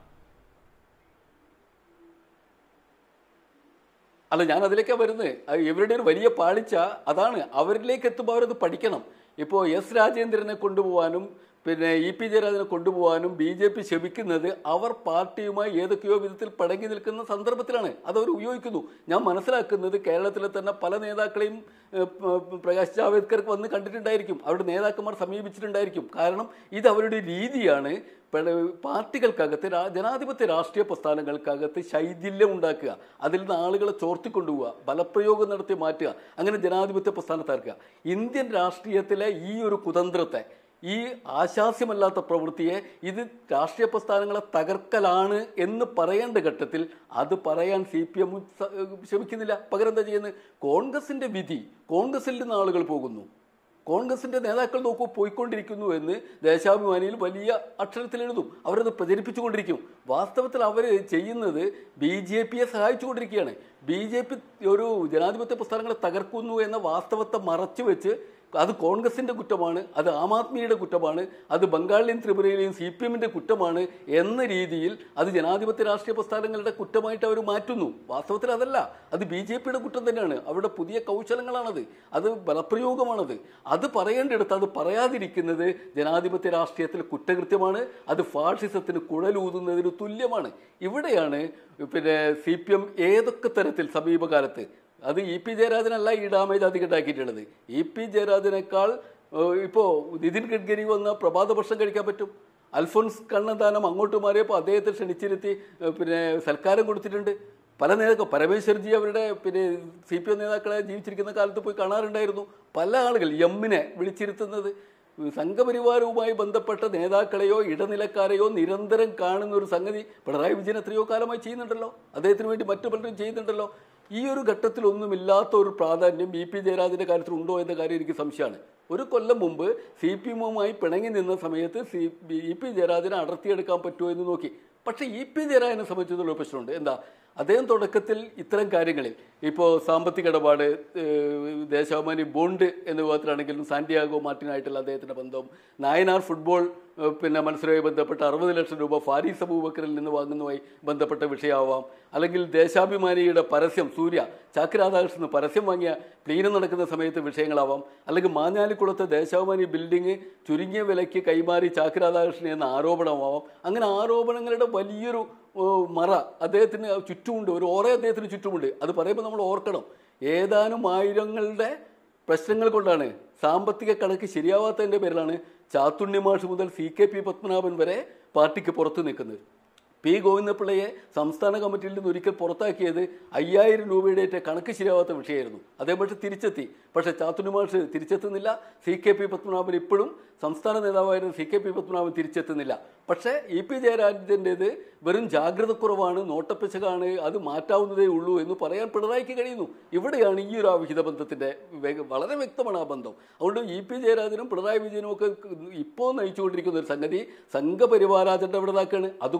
അല്ല ഞാൻ അതിലേക്കാണ് വരുന്നത് അത് ഇവരുടെ ഒരു വലിയ പാളിച്ച അതാണ് അവരിലേക്ക് എത്തുമ്പോൾ അവരത് പഠിക്കണം ഇപ്പോൾ എസ് രാജേന്ദ്രനെ കൊണ്ടുപോകാനും പിന്നെ ഇ പി ജയരാജനെ കൊണ്ടുപോകാനും ബി ജെ പി ശ്രമിക്കുന്നത് അവർ പാർട്ടിയുമായി ഏതൊക്കെയോ വിധത്തിൽ പടങ്ങി നിൽക്കുന്ന സന്ദർഭത്തിലാണ് അതവർ ഉപയോഗിക്കുന്നു ഞാൻ മനസ്സിലാക്കുന്നത് കേരളത്തിലെ തന്നെ പല നേതാക്കളെയും ഏഹ്, പ- പ്രകാശ് ജാവേദ്കർക്ക് വന്ന് കണ്ടിട്ടുണ്ടായിരിക്കും അവരുടെ നേതാക്കന്മാർ സമീപിച്ചിട്ടുണ്ടായിരിക്കും കാരണം ഇത് അവരുടെ രീതിയാണ് പല- പാർട്ടികൾക്കകത്ത് രാ- ജനാധിപത്യ രാഷ്ട്രീയ പ്രസ്ഥാനങ്ങൾക്കകത്ത് ശൈഥില്യം ഉണ്ടാക്കുക അതിൽ നിന്ന് ആളുകളെ ചോർത്തിക്കൊണ്ടുപോവുക ബലപ്രയോഗം നടത്തി മാറ്റുക അങ്ങനെ ജനാധിപത്യ പ്രസ്ഥാനത്താക്കുക ഇന്ത്യൻ രാഷ്ട്രീയത്തിലെ ഈ ഒരു കുതന്ത്രത്തെ ഈ ആശാസ്യമല്ലാത്ത പ്രവൃത്തിയെ ഇത് രാഷ്ട്രീയ പ്രസ്ഥാനങ്ങളെ തകർക്കലാണ് എന്ന് പറയേണ്ട ഘട്ടത്തിൽ അത് പറയാൻ സി പി എം ശ്രമിക്കുന്നില്ല പകരം എന്താ ചെയ്യുന്നത് കോൺഗ്രസിന്റെ വിധി കോൺഗ്രസിൽ നിന്ന് ആളുകൾ പോകുന്നു കോൺഗ്രസിന്റെ നേതാക്കൾ നോക്കൂ പോയിക്കൊണ്ടിരിക്കുന്നു എന്ന് ദേശാഭിമാനിയിൽ വലിയ അക്ഷരത്തിൽ എഴുതും അവരത് പ്രചരിപ്പിച്ചുകൊണ്ടിരിക്കും വാസ്തവത്തിൽ അവർ ചെയ്യുന്നത് ബി ജെ പിയെ സഹായിച്ചുകൊണ്ടിരിക്കുകയാണ് ബി ജെ പി ഒരു ജനാധിപത്യ പ്രസ്ഥാനങ്ങളെ തകർക്കുന്നു എന്ന വാസ്തവത്തെ മറച്ചു വെച്ച് അത് കോൺഗ്രസിന്റെ കുറ്റമാണ് അത് ആം ആദ്മിയുടെ കുറ്റമാണ് അത് ബംഗാളിലെയും ത്രിപുരയിലെയും സി പി എമ്മിന്റെ കുറ്റമാണ് എന്ന രീതിയിൽ അത് ജനാധിപത്യ രാഷ്ട്രീയ പ്രസ്ഥാനങ്ങളുടെ കുറ്റമായിട്ട് അവർ മാറ്റുന്നു വാസ്തവത്തിൽ അതല്ല അത് ബി ജെ പിയുടെ കുറ്റം തന്നെയാണ് അവരുടെ പുതിയ കൗശലങ്ങളാണത് അത് ബലപ്രയോഗമാണത് അത് പറയേണ്ടിടത്ത് അത് പറയാതിരിക്കുന്നത് ജനാധിപത്യ രാഷ്ട്രീയത്തിൽ കുറ്റകൃത്യമാണ് അത് ഫാഷിസത്തിന് കുഴലൂതുന്നതിന് തുല്യമാണ് ഇവിടെയാണ് പിന്നെ സി പി എം ഏതൊക്കെ തരത്തിൽ സമീപകാലത്ത് അത് ഇ പി ജയരാജനല്ല ഈ ഡാമേജ് അധികം ഉണ്ടാക്കിയിട്ടുള്ളത് ഇ പി ജയരാജനേക്കാൾ ഏഹ്, ഇപ്പോ നിതിൻ ഗഡ്കരി വന്ന പ്രഭാത ഭക്ഷണം കഴിക്കാൻ പറ്റും അൽഫോൻസ് കണ്ണന്താനം അങ്ങോട്ട് മാറിയപ്പോൾ അദ്ദേഹത്തെ ക്ഷണിച്ചിരുത്തി ഏഹ്, പിന്നെ സൽക്കാരം കൊടുത്തിട്ടുണ്ട് പല നേതാക്കൾ പരമേശ്വർജി അവരുടെ പിന്നെ സി പി എം നേതാക്കളെ ജീവിച്ചിരിക്കുന്ന കാലത്ത് പോയി കാണാറുണ്ടായിരുന്നു പല ആളുകൾ എമ്മിനെ വിളിച്ചിരുത്തുന്നത് സംഘപരിവാരവുമായി ബന്ധപ്പെട്ട നേതാക്കളെയോ ഇടനിലക്കാരെയോ നിരന്തരം കാണുന്ന ഒരു സംഗതി പിണറായി വിജയൻ എത്രയോ കാലമായി ചെയ്യുന്നുണ്ടല്ലോ അദ്ദേഹത്തിന് വേണ്ടി മറ്റു പലരും ചെയ്യുന്നുണ്ടല്ലോ ഈ ഒരു ഘട്ടത്തിലൊന്നുമില്ലാത്ത ഒരു പ്രാധാന്യം ഇ പി ജയരാജന്റെ കാര്യത്തിൽ ഉണ്ടോ എന്ന കാര്യം എനിക്ക് സംശയമാണ് ഒരു കൊല്ലം മുമ്പ് സി പി എമ്മുമായി പിണങ്ങി നിന്ന സമയത്ത് സി ഇ പി ജയരാജനെ അടർത്തിയെടുക്കാൻ പറ്റുമോ എന്ന് നോക്കി പക്ഷേ ഇ പി ജയരാജനെ സംബന്ധിച്ചിടത്തോളം ഒരു പ്രശ്നമുണ്ട് എന്താ അദ്ദേഹം തുടക്കത്തിൽ ഇത്തരം കാര്യങ്ങളിൽ ഇപ്പോൾ സാമ്പത്തിക ഇടപാട് ഏഹ്, ദേശാഭിമാനി ബോണ്ട് എന്ന വിഭാഗത്തിലാണെങ്കിലും സാന്റിയാഗോ മാർട്ടിനായിട്ടുള്ള അദ്ദേഹത്തിൻ്റെ ബന്ധം നായനാർ ഫുട്ബോൾ ഏഹ്, പിന്നെ മത്സരവുമായി ബന്ധപ്പെട്ട അറുപത് ലക്ഷം രൂപ ഫാരീസ് അബൂബക്കറിൽ നിന്ന് വാങ്ങുന്നതുമായി ബന്ധപ്പെട്ട വിഷയമാവാം അല്ലെങ്കിൽ ദേശാഭിമാനിയുടെ പരസ്യം സൂര്യ ചാക്ക് രാധാകൃഷ്ണൻ പരസ്യം വാങ്ങിയ പ്ലീനം നടക്കുന്ന സമയത്ത് വിഷയങ്ങളാവാം അല്ലെങ്കിൽ മാഞ്ഞാലിക്കുളത്തെ ദേശാഭിമാനി ബിൽഡിംഗ് ചുരുങ്ങിയ വിലയ്ക്ക് കൈമാറി ചാക്ക് രാധാകൃഷ്ണൻ എന്ന ആരോപണമാവാം അങ്ങനെ ആരോപണങ്ങളുടെ വലിയൊരു ഓ, മറ അദ്ദേഹത്തിന് ചുറ്റുമുണ്ട് ഒരു ഓറ അദ്ദേഹത്തിന് ചുറ്റുമുണ്ട് അത് പറയുമ്പോൾ നമ്മൾ ഓർക്കണം ഏതാനും ആയിരങ്ങളുടെ പ്രശ്നങ്ങൾ കൊണ്ടാണ് സാമ്പത്തിക കണക്ക് ശരിയാവാത്തതിൻ്റെ പേരിലാണ് ചാത്തുണ്ണി മാഷ് മുതൽ സി കെ പി പത്മനാഭൻ വരെ പാർട്ടിക്ക് പുറത്തു നിൽക്കുന്നത് പി ഗോവിന്ദപിള്ളയെ സംസ്ഥാന കമ്മിറ്റിയിൽ നിന്ന് ഒരിക്കൽ പുറത്താക്കിയത് അയ്യായിരം രൂപയുടെ കണക്ക് ശരിയാവാത്ത വിഷയമായിരുന്നു അദ്ദേഹം പക്ഷെ തിരിച്ചെത്തി പക്ഷേ ചാത്തുണ്ണി മാഷ് തിരിച്ചെത്തുന്നില്ല സി കെ പി പത്മനാഭൻ ഇപ്പോഴും സംസ്ഥാന നേതാവായിരുന്ന സി കെ പി പത്മനാഭൻ തിരിച്ചെത്തുന്നില്ല പക്ഷേ ഇ പി ജയരാജൻ്റേത് വെറും ജാഗ്രത കുറവാണ് നോട്ടപ്പിശകാണ് അത് മാറ്റാവുന്നതേ ഉള്ളൂ എന്ന് പറയാൻ പിണറായിക്ക് കഴിയുന്നു ഇവിടെയാണ് ഈ ഒരു അവിഹിത ബന്ധത്തിൻ്റെ വേ- വളരെ വ്യക്തമാണ് ആ ബന്ധം അതുകൊണ്ട് ഇ പി ജയരാജനും പിണറായി വിജയനും ഒക്കെ ഇപ്പോൾ നയിച്ചുകൊണ്ടിരിക്കുന്ന ഒരു സംഗതി സംഘപരിവാര അജണ്ട ഇവിടെ ഇതാക്കാണ് അതുകൊണ്ടാണ് ഇത്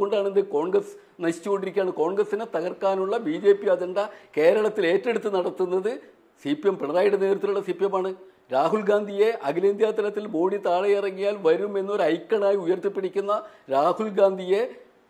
കോൺഗ്രസ് നശിച്ചുകൊണ്ടിരിക്കുകയാണ് കോൺഗ്രസിനെ തകർക്കാനുള്ള ബി ജെ പി അജണ്ട കേരളത്തിൽ ഏറ്റെടുത്ത് നടത്തുന്നത് സി പി എം പിണറായിയുടെ നേതൃത്വത്തിലുള്ള സി പി എം ആണ് രാഹുൽ ഗാന്ധിയെ അഖിലേന്ത്യാ തലത്തിൽ ബോഡി താഴെ ഇറങ്ങിയാൽ വരും എന്നൊരു ഐക്കണായി ഉയർത്തിപ്പിടിക്കുന്ന രാഹുൽ ഗാന്ധിയെ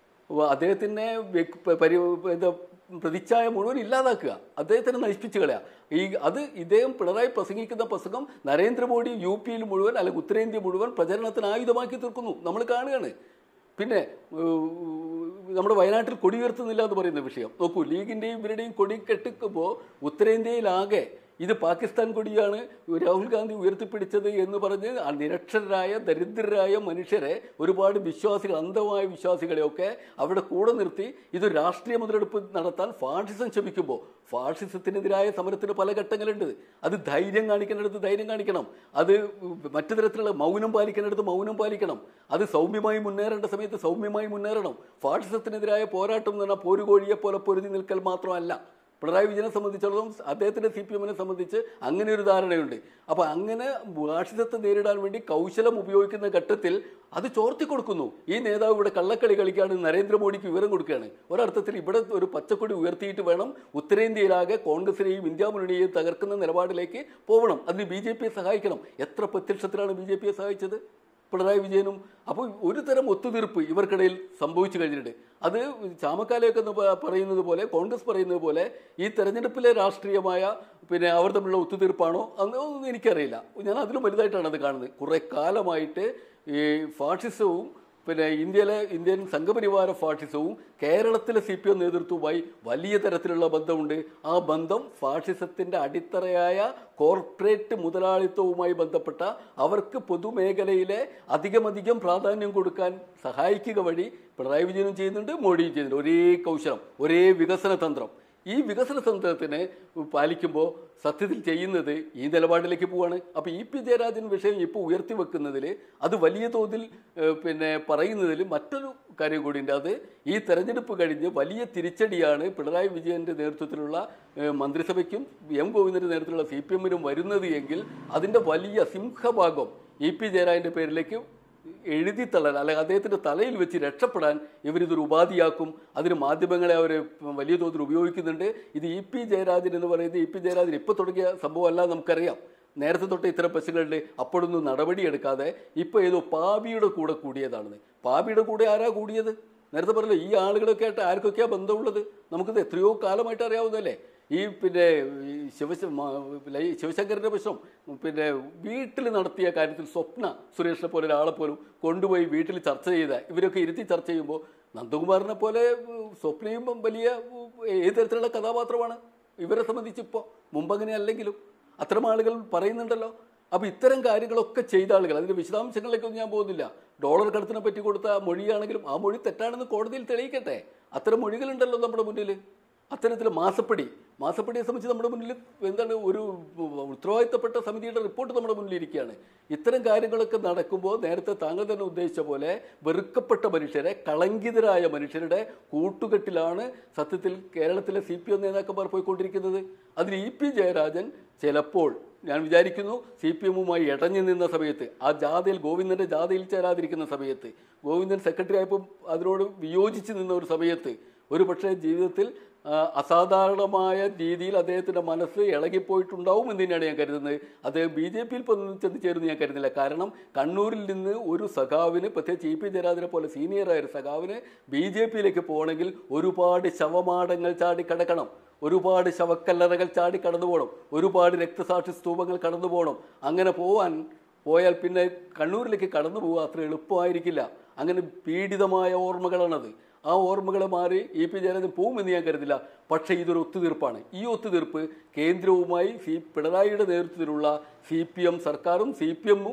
വ- അദ്ദേഹത്തിനെ വ്യക്- പ- പരി എന്താ പ്രതിച്ഛായ മുഴുവൻ ഇല്ലാതാക്കുക അദ്ദേഹത്തിനെ നശിപ്പിച്ചു കളയുക ഈ അത് ഇദ്ദേഹം പിണറായി പ്രസംഗിക്കുന്ന പ്രസംഗം നരേന്ദ്രമോദി യു പിയിൽ മുഴുവൻ അല്ലെങ്കിൽ ഉത്തരേന്ത്യ മുഴുവൻ പ്രചരണത്തിന് ആയുധമാക്കി തീർക്കുന്നു നമ്മൾ കാണുകയാണ് പിന്നെ ഏഹ്, നമ്മുടെ വയനാട്ടിൽ കൊടി ഉയർത്തുന്നില്ല എന്ന് പറയുന്ന വിഷയം നോക്കൂ ലീഗിന്റെയും ഇവരുടെയും കൊടി കെട്ടിക്കുമ്പോൾ ഉത്തരേന്ത്യയിലാകെ ഇത് പാകിസ്ഥാൻ കൊടിയാണ് രാഹുൽ ഗാന്ധി ഉയർത്തിപ്പിടിച്ചത് എന്ന് പറഞ്ഞ് ആ നിരക്ഷരരായ ദരിദ്രരായ മനുഷ്യരെ ഒരുപാട് വിശ്വാസികൾ അന്ധമായ വിശ്വാസികളെയൊക്കെ അവിടെ കൂടെ നിർത്തി ഇത് രാഷ്ട്രീയ മുതലെടുപ്പ് നടത്താൻ ഫാഷിസം ശ്രമിക്കുമ്പോൾ ഫാഷിസത്തിനെതിരായ സമരത്തിന് പല ഘട്ടങ്ങളുണ്ട് അത് ധൈര്യം കാണിക്കേണ്ടടുത്ത് ധൈര്യം കാണിക്കണം അത് മറ്റു തരത്തിലുള്ള മൗനം പാലിക്കേണ്ടടുത്ത് മൗനം പാലിക്കണം അത് സൗമ്യമായി മുന്നേറേണ്ട സമയത്ത് സൗമ്യമായി മുന്നേറണം ഫാഷിസത്തിനെതിരായ പോരാട്ടം എന്ന് പറഞ്ഞാൽ പോരുകോഴിയെ പോലെ പൊരുതി നിൽക്കൽ മാത്രമല്ല പിണറായി വിജയനെ സംബന്ധിച്ചിടത്തോളം അദ്ദേഹത്തിന്റെ സി പി എമ്മിനെ സംബന്ധിച്ച് അങ്ങനെ ഒരു ധാരണയുണ്ട് അപ്പൊ അങ്ങനെ ഭാഷിതത്തെ നേരിടാൻ വേണ്ടി കൗശലം ഉപയോഗിക്കുന്ന ഘട്ടത്തിൽ അത് ചോർത്തി കൊടുക്കുന്നു ഈ നേതാവ് ഇവിടെ കള്ളക്കളി കളിക്കാണ് നരേന്ദ്രമോദിക്ക് വിവരം കൊടുക്കുകയാണ് ഒരർത്ഥത്തിൽ ഇവിടെ ഒരു പച്ചക്കൊടി ഉയർത്തിയിട്ട് വേണം ഉത്തരേന്ത്യയിലാകെ കോൺഗ്രസിനെയും ഇന്ത്യ മുന്നണിയെയും തകർക്കുന്ന നിലപാടിലേക്ക് പോകണം അതിന് ബി ജെ പിയെ സഹായിക്കണം എത്ര പ്രത്യക്ഷത്തിലാണ് ബി ജെ പിയെ സഹായിച്ചത് പിണറായി വിജയനും അപ്പോൾ ഒരു തരം ഒത്തുതീർപ്പ് ഇവർക്കിടയിൽ സംഭവിച്ചു കഴിഞ്ഞിട്ടുണ്ട് അത് ചാമക്കാലയൊക്കെ എന്ന് പ- പറയുന്നത് പോലെ കോൺഗ്രസ് പറയുന്നത് പോലെ ഈ തെരഞ്ഞെടുപ്പിലെ രാഷ്ട്രീയമായ പിന്നെ അവർ തമ്മിലുള്ള ഒത്തുതീർപ്പാണോ അതൊന്നും എനിക്കറിയില്ല ഞാൻ അതിലും വലുതായിട്ടാണ് അത് കാണുന്നത് കുറേ കാലമായിട്ട് ഈ ഫാഷിസവും പിന്നെ ഇന്ത്യയിലെ ഇന്ത്യൻ സംഘപരിവാര ഫാഷിസവും കേരളത്തിലെ സി പി എം നേതൃത്വവുമായി വലിയ തരത്തിലുള്ള ബന്ധമുണ്ട് ആ ബന്ധം ഫാഷിസത്തിന്റെ അടിത്തറയായ കോർപ്പറേറ്റ് മുതലാളിത്തവുമായി ബന്ധപ്പെട്ട അവർക്ക് പൊതുമേഖലയിലെ അധികമധികം പ്രാധാന്യം കൊടുക്കാൻ സഹായിക്കുക വഴി പിണറായി വിജയനും ചെയ്യുന്നുണ്ട് മോഡിയും ചെയ്യുന്നുണ്ട് ഒരേ കൗശലം ഒരേ വികസന തന്ത്രം ഈ വികസന തന്ത്രത്തിനെ പാലിക്കുമ്പോൾ സത്യത്തിൽ ചെയ്യുന്നത് ഈ നിലപാടിലേക്ക് പോവാണ് അപ്പോൾ ഇ പി ജയരാജൻ വിഷയം ഇപ്പോൾ ഉയർത്തി വെക്കുന്നതിൽ അത് വലിയ തോതിൽ ഏഹ്, പിന്നെ പറയുന്നതിൽ മറ്റൊരു കാര്യം കൂടിയുണ്ട് അത് ഈ തെരഞ്ഞെടുപ്പ് കഴിഞ്ഞ് വലിയ തിരിച്ചടിയാണ് പിണറായി വിജയന്റെ നേതൃത്വത്തിലുള്ള ഏഹ്, മന്ത്രിസഭയ്ക്കും എം ഗോവിന്ദന്റെ നേതൃത്വത്തിലുള്ള സി പി എമ്മിനും വരുന്നത് എങ്കിൽ അതിൻ്റെ വലിയ സിംഹഭാഗം ഇ പി ജയരാജന്റെ പേരിലേക്ക് എഴുതി തള്ളാൻ അല്ലെങ്കിൽ അദ്ദേഹത്തിന്റെ തലയിൽ വെച്ച് രക്ഷപ്പെടാൻ ഇവരിതൊരു ഉപാധിയാക്കും അതിന് മാധ്യമങ്ങളെ അവർ വലിയ തോതിൽ ഉപയോഗിക്കുന്നുണ്ട് ഇത് ഇ പി ജയരാജൻ എന്ന് പറയുന്നത് ഇ പി ജയരാജൻ ഇപ്പോൾ തുടങ്ങിയ സംഭവമല്ല നമുക്കറിയാം നേരത്തെ തൊട്ട് ഇത്തരം ബസ്സുകളുടെ അപ്പോഴൊന്നും നടപടിയെടുക്കാതെ ഇപ്പോൾ ഏതോ പാപിയുടെ കൂടെ കൂടിയതാണെന്ന് പാപിയുടെ കൂടെ ആരാ കൂടിയത് നേരത്തെ പറഞ്ഞല്ലോ ഈ ആളുകളൊക്കെ ആയിട്ട് ആർക്കൊക്കെയാ ബന്ധമുള്ളത് നമുക്കിത് എത്രയോ കാലമായിട്ട് അറിയാവുന്നതല്ലേ ഈ പിന്നെ ഈ ശിവശ മ- പിന്നെ ഈ ശിവശങ്കരൻ്റെ പ്രശ്നം പിന്നെ വീട്ടിൽ നടത്തിയ കാര്യത്തിൽ സ്വപ്ന സുരേഷിനെ പോലെ ഒരാളെ പോലും കൊണ്ടുപോയി വീട്ടിൽ ചർച്ച ചെയ്ത ഇവരൊക്കെ ഇരുത്തി ചർച്ച ചെയ്യുമ്പോൾ നന്ദകുമാറിനെ പോലെ ഉം, സ്വപ്നയും വലിയ ഉം, ഏത് തരത്തിലുള്ള കഥാപാത്രമാണ് ഇവരെ സംബന്ധിച്ച് ഇപ്പോൾ മുമ്പങ്ങനെ അല്ലെങ്കിലും അത്തരം ആളുകൾ പറയുന്നുണ്ടല്ലോ അപ്പോൾ ഇത്തരം കാര്യങ്ങളൊക്കെ ചെയ്ത ആളുകൾ അതിൻ്റെ വിശദാംശങ്ങളിലേക്കൊന്നും ഞാൻ പോകുന്നില്ല ഡോളർ കടത്തിനെ പറ്റി കൊടുത്ത മൊഴിയാണെങ്കിലും ആ മൊഴി തെറ്റാണെന്ന് കോടതിയിൽ തെളിയിക്കട്ടെ അത്തരം മൊഴികളുണ്ടല്ലോ നമ്മുടെ മുന്നിൽ അത്തരത്തിൽ മാസപ്പടി മാസപ്പടിയെ സംബന്ധിച്ച് നമ്മുടെ മുന്നിൽ എന്താണ് ഒരു ഉത്തരവാദിത്തപ്പെട്ട സമിതിയുടെ റിപ്പോർട്ട് നമ്മുടെ മുന്നിൽ ഇരിക്കുകയാണ് ഇത്തരം കാര്യങ്ങളൊക്കെ നടക്കുമ്പോൾ നേരത്തെ താങ്കൾ തന്നെ ഉദ്ദേശിച്ച പോലെ വെറുക്കപ്പെട്ട മനുഷ്യരെ കളങ്കിതരായ മനുഷ്യരുടെ കൂട്ടുകെട്ടിലാണ് സത്യത്തിൽ കേരളത്തിലെ സി പി എം നേതാക്കന്മാർ പോയിക്കൊണ്ടിരിക്കുന്നത് അതിന് ഇ പി ജയരാജൻ ചിലപ്പോൾ ഞാൻ വിചാരിക്കുന്നു സി പി എമ്മുമായി ഇടഞ്ഞു നിന്ന സമയത്ത് ആ ജാഥയിൽ ഗോവിന്ദന്റെ ജാഥയിൽ ചേരാതിരിക്കുന്ന സമയത്ത് ഗോവിന്ദൻ സെക്രട്ടറി ആയപ്പോൾ അതിനോട് വിയോജിച്ച് നിന്ന ഒരു സമയത്ത് ഒരു പക്ഷേ ജീവിതത്തിൽ ആ, അസാധാരണമായ രീതിയിൽ അദ്ദേഹത്തിൻ്റെ മനസ്സ് ഇളകിപ്പോയിട്ടുണ്ടാവും എന്ന് തന്നെയാണ് ഞാൻ കരുതുന്നത് അദ്ദേഹം ബി ജെ പിയിൽ ചെന്ന് ചേരുന്നു ഞാൻ കരുതുന്നില്ല കാരണം കണ്ണൂരിൽ നിന്ന് ഒരു സഖാവിന് പ്രത്യേകിച്ച് ഇ പി ജയരാജനെ പോലെ സീനിയറായ ഒരു സഖാവിന് ബി ജെ പിയിലേക്ക് പോകണമെങ്കിൽ ഒരുപാട് ശവമാടങ്ങൾ ചാടി കടക്കണം ഒരുപാട് ശവക്കല്ലറകൾ ചാടി കടന്നു പോകണം ഒരുപാട് രക്തസാക്ഷി സ്തൂപങ്ങൾ കടന്നു പോകണം അങ്ങനെ പോവാൻ പോയാൽ പിന്നെ കണ്ണൂരിലേക്ക് കടന്നു പോകുക അത്ര എളുപ്പമായിരിക്കില്ല അങ്ങനെ പീഡിതമായ ഓർമ്മകളാണത് ആ ഓർമ്മകളെ മാറി ഇ പി ജയരാജൻ പോകുമെന്ന് ഞാൻ കരുതില്ല പക്ഷേ ഇതൊരു ഒത്തുതീർപ്പാണ് ഈ ഒത്തുതീർപ്പ് കേന്ദ്രവുമായി സി പിണറായിയുടെ നേതൃത്വത്തിലുള്ള സി പി എം സർക്കാരും സി പി എമ്മും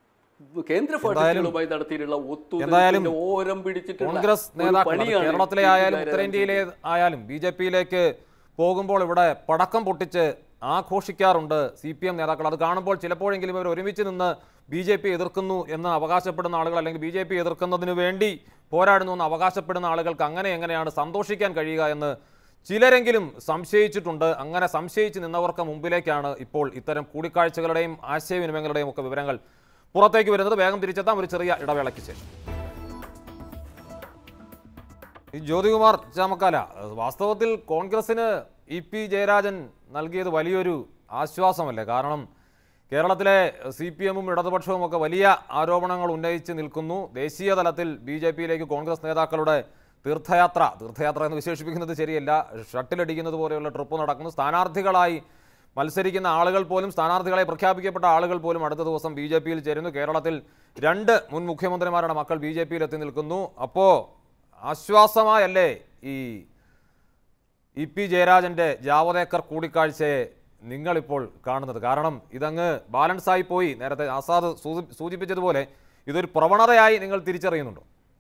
കേന്ദ്ര ഫാഷിസ്റ്റുകളുമായി നടത്തിയിട്ടുള്ള എന്തായാലും ഒത്തുതീർപ്പിന്റെ ഓരം പിടിച്ചിട്ടുള്ള കോൺഗ്രസ് ഒരു നേതാക്കൾ അത് പണിയാണ് കേരളത്തിലെ ഇ പി ആയാലും ജയരാജൻ ഉത്തരേന്ത്യയിലെ ആയാലും ബി ജെ പിയിലേക്ക് പോകുമ്പോൾ ഇവിടെ പടക്കം പൊട്ടിച്ച് ആഘോഷിക്കാറുണ്ട് സി പി എം നേതാക്കൾ അത് കാണുമ്പോൾ ചിലപ്പോഴെങ്കിലും ഇവർ ഒരുമിച്ച് നിന്ന് ബി ജെ പി എതിർക്കുന്നു എന്ന് അവകാശപ്പെടുന്ന ആളുകൾ അല്ലെങ്കിൽ ബി ജെ പി എതിർക്കുന്നതിന് വേണ്ടി പോരാടുന്നു എന്ന് അവകാശപ്പെടുന്ന ആളുകൾക്ക് അങ്ങനെ എങ്ങനെയാണ് സന്തോഷിക്കാൻ കഴിയുക എന്ന് ചിലരെങ്കിലും സംശയിച്ചിട്ടുണ്ട് അങ്ങനെ സംശയിച്ച് നിന്നവർക്ക് മുമ്പിലേക്കാണ് ഇപ്പോൾ ഇത്തരം കൂടിക്കാഴ്ചകളുടെയും ആശയവിനിമയങ്ങളുടെയും ഒക്കെ വിവരങ്ങൾ പുറത്തേക്ക് വരുന്നത് വേഗം തിരിച്ചെത്താം ഒരു ചെറിയ ഇടവേളയ്ക്ക് ശേഷം ഈ ജ്യോതികുമാർ ചാമക്കാല വാസ്തവത്തിൽ കോൺഗ്രസിന് ഇ പി ജയരാജൻ നൽകിയത് വലിയൊരു ആശ്വാസമല്ലേ കാരണം കേരളത്തിലെ സി പി എമ്മും ഇടതുപക്ഷവും ഒക്കെ വലിയ ആരോപണങ്ങൾ ഉന്നയിച്ച് നിൽക്കുന്നു ദേശീയ തലത്തിൽ ബി ജെ പിയിലേക്ക് കോൺഗ്രസ് നേതാക്കളുടെ തീർത്ഥയാത്ര തീർത്ഥയാത്ര എന്ന് വിശേഷിപ്പിക്കുന്നത് ശരിയല്ല ഷട്ടിലടിക്കുന്നത് പോലെയുള്ള ട്രിപ്പ് നടക്കുന്നു സ്ഥാനാർത്ഥികളായി മത്സരിക്കുന്ന ആളുകൾ പോലും സ്ഥാനാർത്ഥികളെ പ്രഖ്യാപിക്കപ്പെട്ട ആളുകൾ പോലും അടുത്ത ദിവസം ബി ജെ പിയിൽ ചേരുന്നു കേരളത്തിൽ രണ്ട് മുൻ മുഖ്യമന്ത്രിമാരുടെ മക്കൾ ബി ജെ പിയിൽ എത്തി നിൽക്കുന്നു അപ്പോൾ ആശ്വാസമായല്ലേ ഈ ഇ പി ജയരാജന്റെ ജാവദേക്കർ കൂടിക്കാഴ്ചയെ നിങ്ങളിപ്പോൾ കാണുന്നത് കാരണം ഇതങ്ങ് ബാലൻസ് ആയി പോയി നേരത്തെ ആസാദ് സൂചി- സൂചിപ്പിച്ചതുപോലെ ഇതൊരു പ്രവണതയായി നിങ്ങൾ തിരിച്ചറിയുന്നുണ്ടോ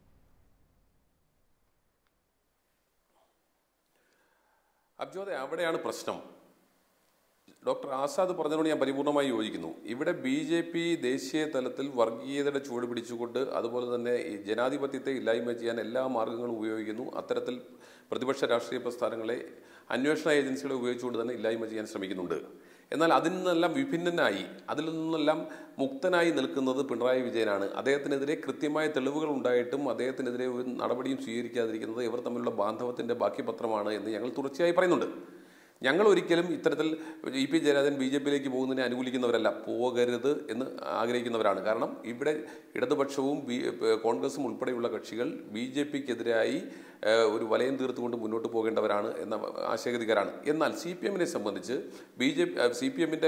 അബ്ജോദെ അവിടെയാണ് പ്രശ്നം ഡോക്ടർ ആസാദ് പറഞ്ഞതിനോട് ഞാൻ പരിപൂർണമായി യോജിക്കുന്നു ഇവിടെ ബി ജെ പി ദേശീയ തലത്തിൽ വർഗീയതയുടെ ചുവട് പിടിച്ചുകൊണ്ട് അതുപോലെ തന്നെ ഈ ജനാധിപത്യത്തെ ഇല്ലായ്മ ചെയ്യാൻ എല്ലാ മാർഗങ്ങളും ഉപയോഗിക്കുന്നു അത്തരത്തിൽ പ്രതിപക്ഷ രാഷ്ട്രീയ പ്രസ്ഥാനങ്ങളെ അന്വേഷണ ഏജൻസികളെ ഉപയോഗിച്ചുകൊണ്ട് തന്നെ ഇല്ലായ്മ ചെയ്യാൻ ശ്രമിക്കുന്നുണ്ട് എന്നാൽ അതിൽ നിന്നെല്ലാം വിഭിന്നനായി അതിൽ നിന്നെല്ലാം മുക്തനായി നിൽക്കുന്നത് പിണറായി വിജയനാണ് അദ്ദേഹത്തിനെതിരെ കൃത്യമായ തെളിവുകൾ ഉണ്ടായിട്ടും അദ്ദേഹത്തിനെതിരെ ഒരു നടപടിയും സ്വീകരിക്കാതിരിക്കുന്നത് ഇവർ തമ്മിലുള്ള ബാന്ധവത്തിന്റെ ബാക്കി പത്രമാണ് എന്ന് ഞങ്ങൾ തുടർച്ചയായി പറയുന്നുണ്ട് ഞങ്ങൾ ഒരിക്കലും ഇത്തരത്തിൽ E P Jayarajan B J പിയിലേക്ക് പോകുന്നതിനെ അനുകൂലിക്കുന്നവരല്ല പോകരുത് എന്ന് ആഗ്രഹിക്കുന്നവരാണ് കാരണം ഇവിടെ ഇടതുപക്ഷവും ബി കോൺഗ്രസും ഉൾപ്പെടെയുള്ള കക്ഷികൾ ബി ജെ പിക്കെതിരായി ഒരു വലയം തീർത്തുകൊണ്ട് മുന്നോട്ട് പോകേണ്ടവരാണ് എന്ന ആശയഗതിക്കാരാണ് എന്നാൽ സി പി എമ്മിനെ സംബന്ധിച്ച് B J P C P എമ്മിൻ്റെ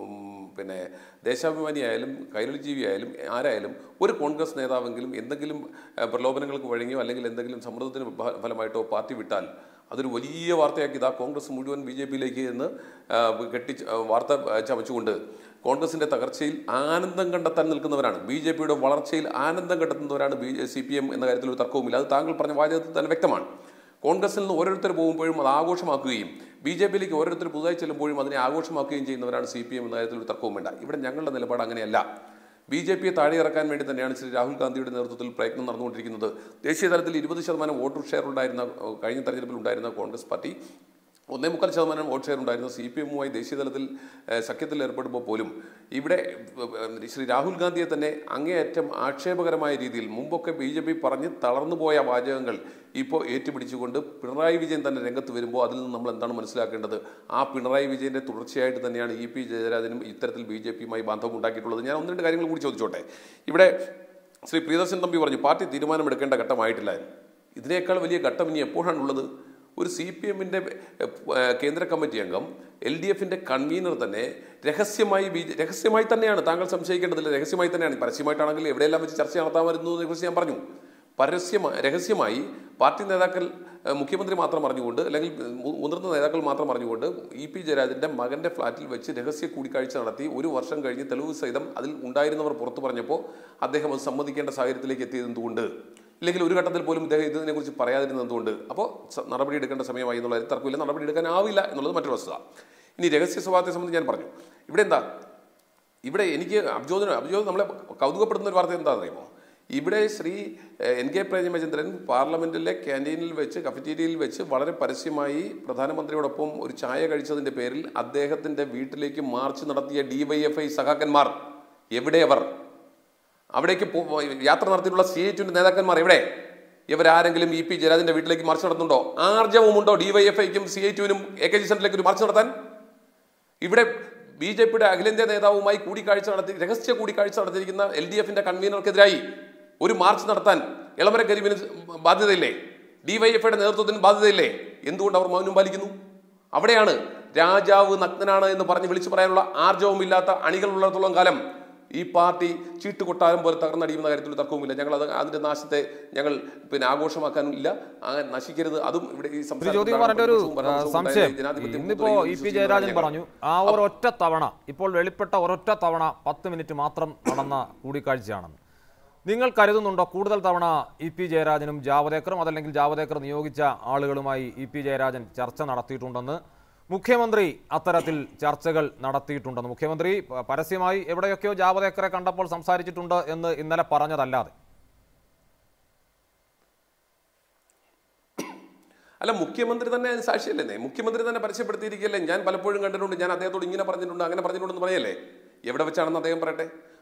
പിന്നെ ദേശാഭിമാനിയായാലും കൈരളി ജീവി ആയാലും ആരായാലും ഒരു കോൺഗ്രസ് നേതാവെങ്കിലും എന്തെങ്കിലും ഏഹ്, പ്രലോഭനങ്ങൾക്ക് വഴങ്ങിയോ അല്ലെങ്കിൽ എന്തെങ്കിലും സമ്മർദ്ദത്തിന് ഫ- ഫലമായിട്ടോ പാർട്ടി വിട്ടാൽ അതൊരു വലിയ വാർത്തയാക്കി ഇതാ കോൺഗ്രസ് മുഴുവൻ ബി ജെ പിയിലേക്ക് എന്ന് ആ, കെട്ടി ആ, വാർത്ത ആ, ചമച്ചുകൊണ്ട് കോൺഗ്രസിന്റെ തകർച്ചയിൽ ആനന്ദം കണ്ടെത്താൻ നിൽക്കുന്നവരാണ് ബി ജെ പിയുടെ വളർച്ചയിൽ ആനന്ദം കണ്ടെത്തുന്നവരാണ് ബി സി പി എം എന്ന കാര്യത്തിൽ ഒരു തർക്കവുമില്ല അത് താങ്കൾ പറഞ്ഞ വാചകത്തിൽ തന്നെ വ്യക്തമാണ് കോൺഗ്രസിൽ നിന്ന് ഓരോരുത്തർ പോകുമ്പോഴും അത് ആഘോഷമാക്കുകയും ബി ജെ പിയിലേക്ക് ഓരോരുത്തർ പുതുതായി ചെല്ലുമ്പോഴും അതിനെ ആഘോഷമാക്കുകയും ചെയ്യുന്നവരാണ് സി പി എം എന്ന കാര്യത്തിൽ ഒരു തർക്കവും വേണ്ട ഇവിടെ ഞങ്ങളുടെ നിലപാട് അങ്ങനെയല്ല ബി ജെ പിയെ താഴെ ഇറക്കാൻ വേണ്ടി തന്നെയാണ് ശ്രീ രാഹുൽ ഗാന്ധിയുടെ നേതൃത്വത്തിൽ പ്രയത്നം നടന്നുകൊണ്ടിരിക്കുന്നത് ദേശീയ തലത്തിൽ ഇരുപത് ശതമാനം വോട്ട് ഷെയർ ഉണ്ടായിരുന്ന ഏഹ്, കഴിഞ്ഞ തെരഞ്ഞെടുപ്പിൽ ഉണ്ടായിരുന്ന കോൺഗ്രസ് പാർട്ടി ഒന്നേ മുക്കാൽ ശതമാനം വോട്ട് ഷെയർ ഉണ്ടായിരുന്ന സി പി എമ്മുമായി ദേശീയ തലത്തിൽ ഏഹ്, സഖ്യത്തിൽ ഏർപ്പെടുമ്പോൾ പോലും ഇവിടെ ഏഹ്, ശ്രീ രാഹുൽ ഗാന്ധിയെ തന്നെ അങ്ങേയറ്റം ആക്ഷേപകരമായ രീതിയിൽ മുമ്പൊക്കെ ബി ജെ പി പറഞ്ഞ് തളർന്നുപോയ വാചകങ്ങൾ ഇപ്പോൾ ഏറ്റുപിടിച്ചുകൊണ്ട് പിണറായി വിജയൻ തന്നെ രംഗത്ത് വരുമ്പോൾ അതിൽ നിന്ന് നമ്മൾ എന്താണ് മനസ്സിലാക്കേണ്ടത് ആ പിണറായി വിജയന്റെ തുടർച്ചയായിട്ട് തന്നെയാണ് ഇ പി ജയരാജനും ഇത്തരത്തിൽ ബി ജെ പിയുമായി ബന്ധം ഉണ്ടാക്കിയിട്ടുള്ളത് ഞാൻ ഒന്ന് രണ്ട് കാര്യങ്ങൾ കൂടി ചോദിച്ചോട്ടെ ഇവിടെ ശ്രീ പ്രിയദർശൻ തമ്പി പറഞ്ഞു പാർട്ടി തീരുമാനമെടുക്കേണ്ട ഘട്ടമായിട്ടില്ല ഇതിനേക്കാൾ വലിയ ഘട്ടം ഇനി എപ്പോഴാണുള്ളത് ഒരു സി പി എമ്മിൻ്റെ കേന്ദ്ര കമ്മിറ്റി അംഗം എൽ ഡി എഫിൻ്റെ കൺവീനർ തന്നെ രഹസ്യമായി ബി രഹസ്യമായി തന്നെയാണ് താങ്കൾ സംശയിക്കേണ്ടതില്ല രഹസ്യമായി തന്നെയാണ് പരസ്യമായിട്ടാണെങ്കിൽ എവിടെയെല്ലാം വെച്ച് ചർച്ച നടത്താമായിരുന്നു എന്ന് ഞാൻ പറഞ്ഞു പരസ്യമായി രഹസ്യമായി പാർട്ടി നേതാക്കൾ ഏഹ്, മുഖ്യമന്ത്രി മാത്രം അറിഞ്ഞുകൊണ്ട് അല്ലെങ്കിൽ മു- മുതിർന്ന നേതാക്കൾ മാത്രം അറിഞ്ഞുകൊണ്ട് ഇ പി ജയരാജന്റെ മകന്റെ ഫ്ളാറ്റിൽ വെച്ച് രഹസ്യ കൂടിക്കാഴ്ച നടത്തി ഒരു വർഷം കഴിഞ്ഞ് തെളിവ് സഹിതം അതിൽ ഉണ്ടായിരുന്നവർ പുറത്തു പറഞ്ഞപ്പോൾ അദ്ദേഹം അത് സമ്മതിക്കേണ്ട സാഹചര്യത്തിലേക്ക് എത്തിയത് എന്തുകൊണ്ട് ഇല്ലെങ്കിൽ ഒരു ഘട്ടത്തിൽ പോലും ഇദ്ദേഹം ഇതിനെക്കുറിച്ച് പറയാതിരുന്നത് എന്തുകൊണ്ട് അപ്പോൾ സ- നടപടി എടുക്കേണ്ട സമയമായി എന്നുള്ള കാര്യത്തിൽ തർക്കമില്ല നടപടി എടുക്കാനാവില്ല എന്നുള്ളത് മറ്റൊരു വസ്തുത ഇനി രഹസ്യ സ്വഭാവത്തെ സംബന്ധിച്ച് ഞാൻ പറഞ്ഞു ഇവിടെ എന്താ ഇവിടെ എനിക്ക് അബ്ജോദിന് അബ്ജോദ് നമ്മളെ കൗതുകപ്പെടുന്ന ഒരു വാർത്ത എന്താണെന്ന് അറിയുമോ ഇവിടെ ശ്രീ എഹ്, എൻ കെ പ്രേമചന്ദ്രൻ പാർലമെന്റിലെ ക്യാൻറ്റീനിൽ വെച്ച് കഫറ്റീരിയയിൽ വെച്ച് വളരെ പരസ്യമായി പ്രധാനമന്ത്രിയോടൊപ്പം ഒരു ചായ കഴിച്ചതിന്റെ പേരിൽ അദ്ദേഹത്തിന്റെ വീട്ടിലേക്ക് മാർച്ച് നടത്തിയ ഡിവൈഎഫ്ഐ സഖാക്കന്മാർ എവിടെ അവർ അവിടേക്ക് പോ- യാത്ര നടത്തിയിട്ടുള്ള സി ഐ ടുവിന്റെ നേതാക്കന്മാർ എവിടെ ഇവരാരെങ്കിലും ഇ പി ജയരാജന്റെ വീട്ടിലേക്ക് മാർച്ച് നടത്തുന്നുണ്ടോ ആർജവമുണ്ടോ ഡിവൈഎഫ്ഐക്കും സി ഐ ടുവിനും എ കെ ജി സെന്ററിലേക്ക് ഒരു മാർച്ച് നടത്താൻ ഇവിടെ ബി ജെ പിയുടെ അഖിലേന്ത്യാ നേതാവുമായി കൂടിക്കാഴ്ച നടത്തി രഹസ്യ കൂടിക്കാഴ്ച നടത്തിയിരിക്കുന്ന എൽ ഡി എഫിന്റെ കൺവീനർക്കെതിരായി ഒരു മാർച്ച് നടത്താൻ എളമര കരീമിന് ബാധ്യതയില്ലേ ഡിവൈഎഫ്ഐയുടെ നേതൃത്വത്തിന് ബാധ്യതയില്ലേ എന്തുകൊണ്ട് അവർ മൗനം പാലിക്കുന്നു അവിടെയാണ് രാജാവ് നഗ്നനാണ് എന്ന് പറഞ്ഞ് വിളിച്ചു പറയാനുള്ള ആർജവമില്ലാത്ത അണികളുള്ളിടത്തോളം കാലം ഈ പാർട്ടി ചീട്ടുകൊട്ടാരം പോലെ തകർന്നടിയുന്ന കാര്യത്തിൽ ഒരു തർക്കവുമില്ല ഞങ്ങൾ അത് അതിന്റെ നാശത്തെ ഞങ്ങൾ പിന്നെ ആഘോഷമാക്കാനും ഇല്ല അങ്ങനെ നശിക്കരുത് അതും ഇവിടെ ഈ ശ്രീ സംസ്ഥാനത്ത് ജ്യോതികുമാറിന്റെ ഒരു ഭരണപക്ഷവും ആ, ഭരണപക്ഷവും സംശയം ഉണ്ടായ ജനാധിപത്യം ഇന്നിപ്പോ മുദ്രയിൽ ഇ പി വിശ്വസിക്കുന്ന ജയരാജൻ ഞങ്ങൾ. പറഞ്ഞു ആ ഒരൊറ്റ തവണ ഇപ്പോൾ വെളിപ്പെട്ട ഒരൊറ്റ തവണ പത്ത് മിനിറ്റ് മാത്രം നടന്ന കൂടിക്കാഴ്ചയാണെന്ന് നിങ്ങൾ കരുതുന്നുണ്ടോ കൂടുതൽ തവണ ഇ പി ജയരാജനും ജാവദേക്കറും അതല്ലെങ്കിൽ ജാവദേക്കർ നിയോഗിച്ച ആളുകളുമായി ഇ പി ജയരാജൻ ചർച്ച നടത്തിയിട്ടുണ്ടെന്ന് മുഖ്യമന്ത്രി അത്തരത്തിൽ ചർച്ചകൾ നടത്തിയിട്ടുണ്ടെന്ന് മുഖ്യമന്ത്രി പ- പരസ്യമായി എവിടെയൊക്കെയോ ജാവദേക്കറെ കണ്ടപ്പോൾ സംസാരിച്ചിട്ടുണ്ട് എന്ന് ഇന്നലെ പറഞ്ഞതല്ലാതെ അല്ല മുഖ്യമന്ത്രി തന്നെ അതിന് സാക്ഷിയല്ലേ മുഖ്യമന്ത്രി തന്നെ പരസ്യപ്പെടുത്തിയിരിക്കുകയല്ലേ ഞാൻ പലപ്പോഴും കണ്ടിട്ടുണ്ട് ഞാൻ അദ്ദേഹത്തോട് ഇങ്ങനെ പറഞ്ഞിട്ടുണ്ട് അങ്ങനെ പറഞ്ഞിട്ടുണ്ടെന്ന് പറയല്ലേ എവിടെ വെച്ചാണെന്ന് അദ്ദേഹം പറയട്ടെ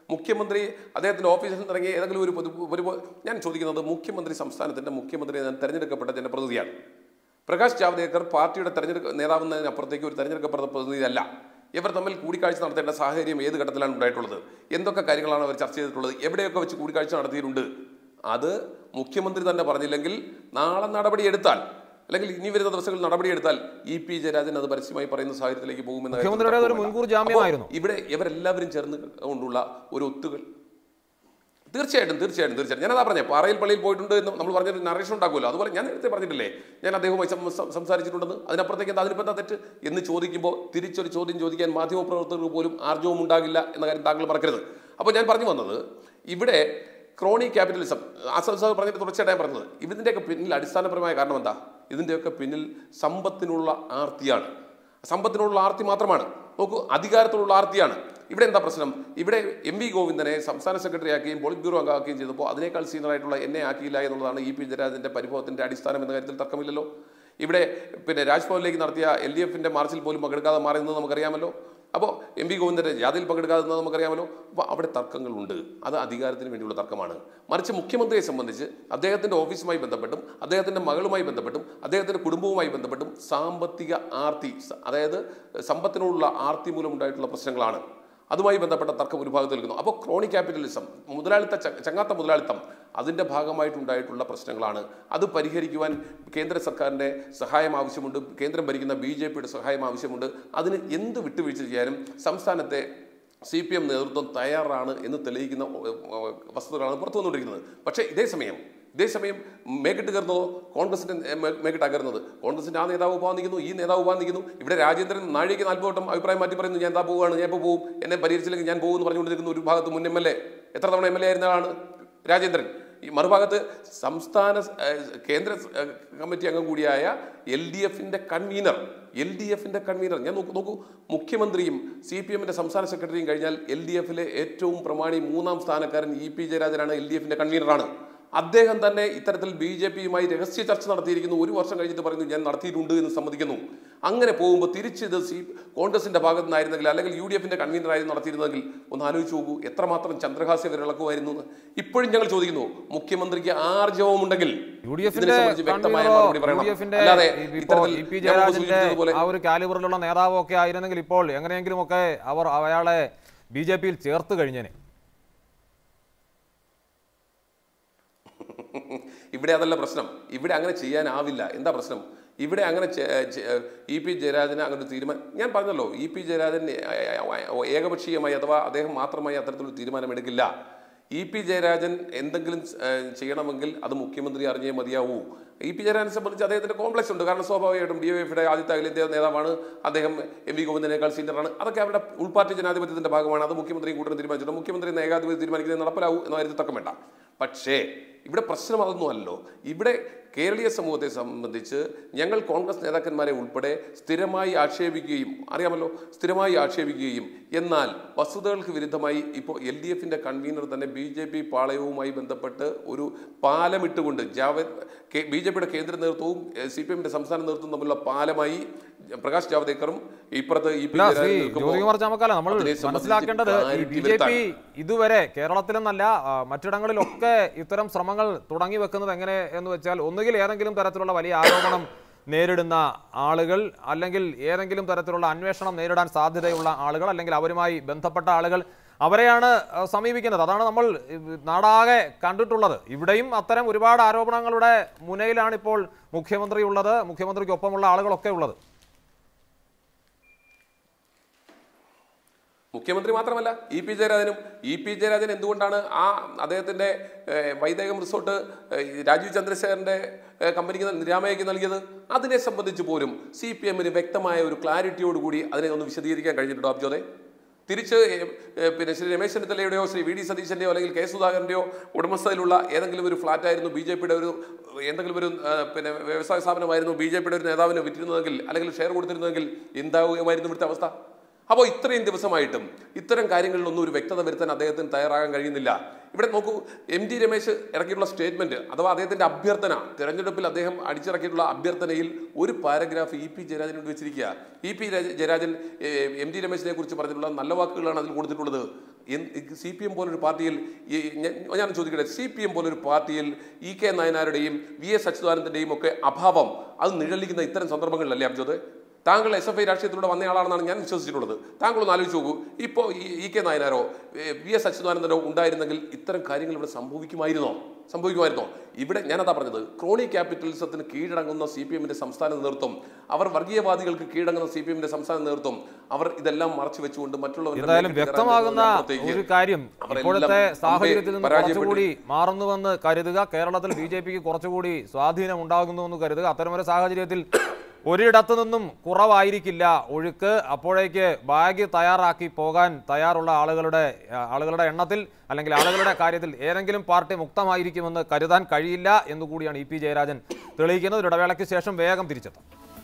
മുഖ്യമന്ത്രി അദ്ദേഹത്തിന്റെ ഓഫീസിൽ നിന്ന് ഇറങ്ങി ഏതെങ്കിലും ഒരു പൊതു ഒരു പൊ- ഞാൻ ചോദിക്കുന്നത് മുഖ്യമന്ത്രി സംസ്ഥാനത്തിന്റെ മുഖ്യമന്ത്രി തെരഞ്ഞെടുക്കപ്പെട്ട ജനപ്രതിനിധിയാണ് പ്രകാശ് ജാവ്ദേക്കർ പാർട്ടിയുടെ തെരഞ്ഞെടുപ്പ് നേതാവെന്നതിനപ്പുറത്തേക്ക് ഒരു തെരഞ്ഞെടുക്കപ്പെട്ട പ്രതിനിധിയല്ല ഇവർ തമ്മിൽ കൂടിക്കാഴ്ച നടത്തേണ്ട സാഹചര്യം ഏത് ഘട്ടത്തിലാണ് ഉണ്ടായിട്ടുള്ളത് എന്തൊക്കെ കാര്യങ്ങളാണ് അവർ ചർച്ച ചെയ്തിട്ടുള്ളത് എവിടെയൊക്കെ വെച്ച് കൂടിക്കാഴ്ച നടത്തിയിട്ടുണ്ട് അത് മുഖ്യമന്ത്രി തന്നെ പറഞ്ഞില്ലെങ്കിൽ നാളെ നടപടി എടുത്താൽ അല്ലെങ്കിൽ ഇനി വരുന്ന ദിവസങ്ങളിൽ നടപടി എടുത്താൽ ഇ പി ജയരാജൻ അത് പരസ്യമായി പറയുന്ന സാഹചര്യത്തിലേക്ക് പോകുമെന്ന് കാര്യത്തിൽ മുഖ്യമന്ത്രിയുടേത് ഒരു തർക്കമില്ല. മുൻകൂർ ജാമ്യമായിരുന്നു. അപ്പോൾ ഇവിടെ ഇവരെല്ലാവരും ചേർന്ന് കൊണ്ടുള്ള ഒരു ഒത്തുകൾ തീർച്ചയായിട്ടും തീർച്ചയായിട്ടും തീർച്ചയായിട്ടും ഞാനതാ പറഞ്ഞേ പാറയിൽ പള്ളിയിൽ പോയിട്ടുണ്ട് എന്ന് നമ്മൾ പറഞ്ഞൊരു നറേഷൻ ഉണ്ടാക്കുമല്ലോ അതുപോലെ ഞാൻ നേരത്തെ പറഞ്ഞിട്ടില്ലേ ഞാൻ അദ്ദേഹവുമായി സം- സം- സംസാരിച്ചിട്ടുണ്ടെന്ന് അതിനപ്പുറത്തേക്ക് എന്താ അതിനിപ്പോൾ എന്താ തെറ്റ് എന്ന് ചോദിക്കുമ്പോൾ തിരിച്ചൊരു ചോദ്യം ചോദിക്കാൻ മാധ്യമപ്രവർത്തകർക്ക് പോലും ആർജവും ഉണ്ടാകില്ല എന്ന കാര്യം താങ്കൾ മറക്കരുത് അപ്പോൾ ഞാൻ പറഞ്ഞു വന്നത് ഇവിടെ ക്രോണി ക്യാപിറ്റലിസം ആസാദ് സാർ പറഞ്ഞിട്ട് തുടർച്ചയായിട്ട് ഞാൻ പറഞ്ഞത് ഇതിൻ്റെയൊക്കെ പിന്നിൽ അടിസ്ഥാനപരമായ കാരണം എന്താ ഇതിൻ്റെയൊക്കെ പിന്നിൽ സമ്പത്തിനുള്ള ആർത്തിയാണ് സമ്പത്തിനുള്ള ആർത്തി മാത്രമാണ് നോക്കൂ അധികാരത്തിലുള്ള ആർത്തിയാണ് ഇവിടെ എന്താ പ്രശ്നം ഇവിടെ എം വി ഗോവിന്ദനെ സംസ്ഥാന സെക്രട്ടറി ആക്കുകയും പോളിറ്റ് ബ്യൂറോ അംഗമാക്കുകയും ചെയ്തപ്പോൾ അതിനേക്കാൾ സീനിയർ ആയിട്ടുള്ള എന്നെ ആക്കിയില്ല എന്നുള്ളതാണ് ഇ പി ജയരാജന്റെ പരിഭവത്തിന്റെ അടിസ്ഥാനം എന്ന കാര്യത്തിൽ തർക്കമില്ലല്ലോ ഇവിടെ പിന്നെ രാജ്ഭവനിലേക്ക് നടത്തിയ എൽ ഡി എഫിന്റെ മാർച്ചിൽ പോലും പങ്കെടുക്കാതെ മാറിയെന്ന് നമുക്കറിയാമല്ലോ അപ്പോൾ എം വി ഗോവിന്ദന്റെ ജാതിയിൽ പങ്കെടുക്കാതെ നിന്നത് നമുക്കറിയാമല്ലോ അപ്പോൾ അവിടെ തർക്കങ്ങളുണ്ട് അത് അധികാരത്തിന് വേണ്ടിയുള്ള തർക്കമാണ് മറിച്ച് മുഖ്യമന്ത്രിയെ സംബന്ധിച്ച് അദ്ദേഹത്തിന്റെ ഓഫീസുമായി ബന്ധപ്പെട്ടും അദ്ദേഹത്തിന്റെ മകളുമായി ബന്ധപ്പെട്ടും അദ്ദേഹത്തിന്റെ കുടുംബവുമായി ബന്ധപ്പെട്ടും സാമ്പത്തിക ആർത്തി സ- അതായത് സമ്പത്തിനോടുള്ള ആർത്തി മൂലമുണ്ടായിട്ടുള്ള പ്രശ്നങ്ങളാണ് അതുമായി ബന്ധപ്പെട്ട തർക്കം ഒരു ഭാഗത്ത് നിൽക്കുന്നു അപ്പോൾ ക്രോണി ക്യാപിറ്റലിസം മുതലാളിത്ത ച- ചങ്ങാത്ത മുതലാളിത്തം അതിൻ്റെ ഭാഗമായിട്ടുണ്ടായിട്ടുള്ള പ്രശ്നങ്ങളാണ് അത് പരിഹരിക്കുവാൻ കേന്ദ്ര സർക്കാരിൻ്റെ സഹായം ആവശ്യമുണ്ട് കേന്ദ്രം ഭരിക്കുന്ന ബി ജെ പിയുടെ സഹായം ആവശ്യമുണ്ട് അതിന് എന്ത് വിട്ടുവീഴ്ച ചെയ്യാനും സംസ്ഥാനത്തെ സി പി എം നേതൃത്വം തയ്യാറാണ് എന്ന് തെളിയിക്കുന്ന ഏർ, ഏർ, വസ്തുതകളാണ് പുറത്തു വന്നുകൊണ്ടിരിക്കുന്നത് പക്ഷേ ഇതേ സമയം ഇതേസമയം മേക്കിട്ട് കയറുന്നതോ കോൺഗ്രസിന്റെ മേക്കിട്ടാ കയറുന്നത് കോൺഗ്രസിന്റെ ആ നേതാവ് പോകാൻ നിൽക്കുന്നു ഈ നേതാവ് പോകാൻ നിൽക്കുന്നു ഇവിടെ രാജേന്ദ്രൻ നാഴിക നാൽപ്പത് വട്ടം അഭിപ്രായം മാറ്റി പറയുന്നു ഞാൻ എന്താ പോവുകയാണ് ഞാൻ ഇപ്പോൾ പോകും എന്നെ പരിഹരിച്ചില്ലെങ്കിൽ ഞാൻ പോകും എന്ന് പറഞ്ഞുകൊണ്ടിരിക്കുന്ന ഒരു ഭാഗത്ത് മുൻ എം എൽ എ എത്ര തവണ എം എൽ എ ആയിരുന്ന ആളാണ് രാജേന്ദ്രൻ ഈ മറുഭാഗത്ത് സംസ്ഥാന ഏഹ്, കേന്ദ്ര ഏഹ്, കമ്മിറ്റി അംഗം കൂടിയായ എൽ ഡി എഫിന്റെ കൺവീനർ എൽ ഡി എഫിന്റെ കൺവീനർ ഞാൻ നോക്കൂ നോക്കൂ മുഖ്യമന്ത്രിയും സി പി എമ്മിന്റെ സംസ്ഥാന സെക്രട്ടറിയും കഴിഞ്ഞാൽ എൽ ഡി എഫിലെ ഏറ്റവും പ്രമാണി മൂന്നാം സ്ഥാനക്കാരൻ ഇ പി ജയരാജനാണ് എൽ ഡി എഫിന്റെ കൺവീനറാണ് അദ്ദേഹം തന്നെ ഇത്തരത്തിൽ ബി ജെ പിയുമായി രഹസ്യ ചർച്ച നടത്തിയിരിക്കുന്നു ഒരു വർഷം കഴിഞ്ഞിട്ട് പറയുന്നു ഞാൻ നടത്തിയിട്ടുണ്ട് എന്ന് സമ്മതിക്കുന്നു അങ്ങനെ പോകുമ്പോൾ തിരിച്ച് ഇത് സി കോൺഗ്രസിന്റെ ഭാഗത്ത് നിന്നായിരുന്നെങ്കിൽ അല്ലെങ്കിൽ യു ഡി എഫിന്റെ കൺവീനറായിരുന്നു നടത്തിയിരുന്നെങ്കിൽ ഒന്ന് ആലോചിച്ച് നോക്കൂ എത്രമാത്രം ചന്ദ്രഹാസ്യ വിരളക്കുമായിരുന്നു എന്ന് ഇപ്പോഴും ഞങ്ങൾ ചോദിക്കുന്നു മുഖ്യമന്ത്രിക്ക് ആർജവമുണ്ടെങ്കിൽ യു ഡി ഇതിനെ എഫിന്റെ സംബന്ധിച്ച് വ്യക്തമായ കൺവീനറോ മറുപടി യു പറയണം ഡി എഫിന്റെ അല്ലാതെ ഇപ്പോൾ ഇത്തരത്തിൽ ഇ പി ഞാൻ മുമ്പ് ജയരാജന്റെ സൂചിപ്പിച്ചതുപോലെ ആ ഒരു കാലിബറിലുള്ള നേതാവോ ഒക്കെ ആയിരുന്നെങ്കിൽ ഇപ്പോൾ എങ്ങനെയെങ്കിലും ഒക്കെ അവർ അയാളെ ബി ജെ പിയിൽ ചേർത്ത് കഴിഞ്ഞേനെ ഇവിടെ അതല്ല പ്രശ്നം ഇവിടെ അങ്ങനെ ചെയ്യാനാവില്ല എന്താ പ്രശ്നം ഇവിടെ അങ്ങനെ ചെ- ചെ- ഇ പി ജയരാജന് അങ്ങനെ ഒരു തീരുമാനം ഞാൻ പറഞ്ഞല്ലോ ഇ പി ജയരാജൻ ഏകപക്ഷീയമായി അഥവാ അദ്ദേഹം മാത്രമായി അത്തരത്തിലൊരു തീരുമാനമെടുക്കില്ല ഇ പി ജയരാജൻ എന്തെങ്കിലും ഏഹ്, ചെയ്യണമെങ്കിൽ അത് മുഖ്യമന്ത്രി അറിഞ്ഞേ മതിയാവൂ ഇ പി ജയരാജനെ സംബന്ധിച്ച് അദ്ദേഹത്തിന്റെ കോംപ്ലക്സ് ഉണ്ട് കാരണം സ്വാഭാവികമായിട്ടും ഡി എഫിയുടെ ആദ്യത്തെ അഖിലേന്ത്യാ നേതാവാണ് അദ്ദേഹം എം വി ഗോവിന്ദനേക്കാൾ സീനിയറാണ് അതൊക്കെ അവരുടെ ഉൾപാർട്ടി ജനാധിപത്യത്തിന്റെ ഭാഗമാണ് അത് മുഖ്യമന്ത്രിയും കൂട്ടം തീരുമാനിച്ചിട്ടുണ്ട് മുഖ്യമന്ത്രി എന്ന ഏകാധിപതി തീരുമാനിക്കുന്നത് നടപ്പിലാവൂ എന്ന കാര്യത്തിൽ തർക്കം വേണ്ട പക്ഷേ ഇവിടെ പ്രശ്നം അതൊന്നുമല്ലോ ഇവിടെ കേരളീയ സമൂഹത്തെ സംബന്ധിച്ച് ഞങ്ങൾ കോൺഗ്രസ് നേതാക്കന്മാരെ ഉൾപ്പെടെ സ്ഥിരമായി ആക്ഷേപിക്കുകയും അറിയാമല്ലോ സ്ഥിരമായി ആക്ഷേപിക്കുകയും എന്നാൽ വസ്തുതകൾക്ക് വിരുദ്ധമായി ഇപ്പോൾ എൽ ഡി എഫിന്റെ കൺവീനർ തന്നെ ബി ജെ പി പാളയവുമായി ബന്ധപ്പെട്ട് ഒരു പാലമിട്ടുകൊണ്ട് ജാവേദ് ബി ജെ പിയുടെ കേന്ദ്ര നേതൃത്വവും സി പി എമ്മിന്റെ സംസ്ഥാന നേതൃത്വവും തമ്മിലുള്ള പാലമായി പ്രകാശ് ജാവ്ദേക്കറും ഇപ്പുറത്ത് ഇ പി അല്ല ജയരാജൻ ശ്രീ നിൽക്കുമ്പോൾ ജ്യോതികുമാർ ചാമക്കാല നമ്മൾ അതിനെ സംബന്ധിച്ച് മനസ്സിലാക്കേണ്ടത് ഈ clarity ബി ജെ വരുത്താൻ. പി ഇതുവരെ കേരളത്തിലെന്നല്ല ആ, മറ്റിടങ്ങളിലൊക്കെ ഇത്തരം ശ്രമങ്ങൾ തുടങ്ങി വെക്കുന്നത് എങ്ങനെ എന്ന് വെച്ചാൽ ഒന്നുകിൽ ഏതെങ്കിലും തരത്തിലുള്ള വലിയ ആരോപണം നേരിടുന്ന ആളുകൾ അല്ലെങ്കിൽ ഏതെങ്കിലും തരത്തിലുള്ള അന്വേഷണം നേരിടാൻ സാധ്യതയുള്ള ആളുകൾ അല്ലെങ്കിൽ അവരുമായി ബന്ധപ്പെട്ട ആളുകൾ അവരെയാണ് ആ, സമീപിക്കുന്നത് അതാണ് നമ്മൾ ഇവ് നാടാകെ കണ്ടിട്ടുള്ളത് ഇവിടെയും അത്തരം ഒരുപാട് ആരോപണങ്ങളുടെ മുനയിലാണ് ഇപ്പോൾ മുഖ്യമന്ത്രി ഉള്ളത് മുഖ്യമന്ത്രിക്കൊപ്പമുള്ള ആളുകളൊക്കെ ഉള്ളത് മുഖ്യമന്ത്രി മാത്രമല്ല ഇ പി ജയരാജനും ഇ പി ജയരാജൻ എന്തുകൊണ്ടാണ് ആ അദ്ദേഹത്തിന്റെ ഏഹ്, വൈദേകം റിസോർട്ട് ഏഹ്, രാജീവ് ചന്ദ്രശേഖരന്റെ ഏഹ്, കമ്പനിക്ക് നിരാമയ്ക്ക് നൽകിയത് അതിനെ സംബന്ധിച്ച് പോലും സി പി എമ്മിന് വ്യക്തമായ ഒരു ക്ലാരിറ്റിയോടുകൂടി അതിനെ ഒന്ന് വിശദീകരിക്കാൻ കഴിഞ്ഞിട്ടുണ്ടോ അബ്ജോദെ തിരിച്ച് ഏഹ്, ഏഹ്, പിന്നെ ശ്രീ രമേശ് ചെന്നിത്തലയുടെയോ ശ്രീ വി ഡി സതീശന്റെയോ അല്ലെങ്കിൽ കെ സുധാകരന്റെയോ ഉടമസ്ഥയിലുള്ള ഏതെങ്കിലും ഒരു ഫ്ലാറ്റ് ആയിരുന്നു ബി ജെ പിയുടെ ഒരു എന്തെങ്കിലും ഒരു ഏഹ്, പിന്നെ വ്യവസായ സ്ഥാപനമായിരുന്നു ബി ജെ പിയുടെ ഒരു നേതാവിന് വിറ്റിരുന്നതെങ്കിൽ അല്ലെങ്കിൽ ഷെയർ കൊടുത്തിരുന്നതെങ്കിൽ എന്താവുമായിരുന്നു ഇവിടുത്തെ അവസ്ഥ അപ്പോൾ ഇത്രയും ദിവസമായിട്ടും ഇത്തരം കാര്യങ്ങളിലൊന്നും ഒരു വ്യക്തത വരുത്താൻ അദ്ദേഹത്തിന് തയ്യാറാകാൻ കഴിയുന്നില്ല ഇവിടെ നോക്കൂ എം ടി രമേശ് ഇറക്കിയിട്ടുള്ള സ്റ്റേറ്റ്മെന്റ് അഥവാ അദ്ദേഹത്തിന്റെ അഭ്യർത്ഥന തെരഞ്ഞെടുപ്പിൽ അദ്ദേഹം അടിച്ചിറക്കിയിട്ടുള്ള അഭ്യർത്ഥനയിൽ ഒരു പാരഗ്രാഫ് ഇ പി ജയരാജന് വേണ്ടി വെച്ചിരിക്കുക ഇ പി രാജ- ജയരാജൻ ഏ, എം ടി രമേശിനെ കുറിച്ച് പറഞ്ഞിട്ടുള്ള നല്ല വാക്കുകളാണ് അതിൽ കൊടുത്തിട്ടുള്ളത് സി പി എം പോലൊരു പാർട്ടിയിൽ ഈ ഞാൻ- ഞാൻ ചോദിക്കട്ടെ സി പി എം പോലൊരു പാർട്ടിയിൽ ഇ കെ നായനാരുടെയും വി എസ് അച്യുതാനന്ദന്റെയും ഒക്കെ അഭാവം അത് നിഴലിക്കുന്ന ഇത്തരം സന്ദർഭങ്ങളിലല്ലേ അബ്ജോദ് താങ്കൾ എസ് എഫ് ഐ രാഷ്ട്രീയത്തിലൂടെ വന്നയാളാണെന്നാണ് ഞാൻ വിശ്വസിച്ചിട്ടുള്ളത് താങ്കൾ ഒന്ന് ആലോചിച്ച് നോക്കൂ ഇപ്പോൾ ഇ കെ നായനാരോ ഏ, വി എസ് അച്യുതാനന്ദനോ ഉണ്ടായിരുന്നെങ്കിൽ ഇത്തരം കാര്യങ്ങൾ ഇവിടെ സംഭവിക്കുമായിരുന്നോ സംഭവിക്കുമായിരുന്നോ ഇവിടെ ഞാനതാ പറഞ്ഞത് ക്രോണി ക്യാപിറ്റലിസത്തിന് കീഴടങ്ങുന്ന സി പി എമ്മിന്റെ സംസ്ഥാന നേതൃത്വം അവർ വർഗീയവാദികൾക്ക് കീഴടങ്ങുന്ന സി പി എമ്മിന്റെ സംസ്ഥാന നേതൃത്വം അവർ ഇതെല്ലാം മറച്ചു വെച്ചുകൊണ്ട് മറ്റുള്ളവരുടെ എന്തായാലും മേലേക്ക് കയറാൻ വ്യക്തമാകുന്ന വരുന്നതിനപ്പുറത്തേക്ക് ഒരു കാര്യം അവരെല്ലാം ഇപ്പോഴത്തെ അമ്പെ സാഹചര്യത്തിൽ നിന്ന് പരാജയപ്പെട്ടു. കുറച്ചുകൂടി മാറുന്നുവെന്ന് കരുതുക കേരളത്തിൽ ബി ജെ പിക്ക് കുറച്ചുകൂടി സ്വാധീനം ഉണ്ടാകുന്നുവെന്ന് കരുതുക അത്തരമൊരു സാഹചര്യത്തിൽ ഒരിടത്തു നിന്നും കുറവായിരിക്കില്ല ഒഴുക്ക് അപ്പോഴേക്ക് ബാഗ് തയ്യാറാക്കി പോകാൻ തയ്യാറുള്ള ആളുകളുടെ ആ, ആളുകളുടെ എണ്ണത്തിൽ അല്ലെങ്കിൽ ആളുകളുടെ കാര്യത്തിൽ ഏതെങ്കിലും പാർട്ടി മുക്തമായിരിക്കുമെന്ന് കരുതാൻ കഴിയില്ല എന്നുകൂടിയാണ് ഇ പി ജയരാജൻ തെളിയിക്കുന്നത് ഒരു ഇടവേളയ്ക്ക് ശേഷം വേഗം തിരിച്ചെത്തും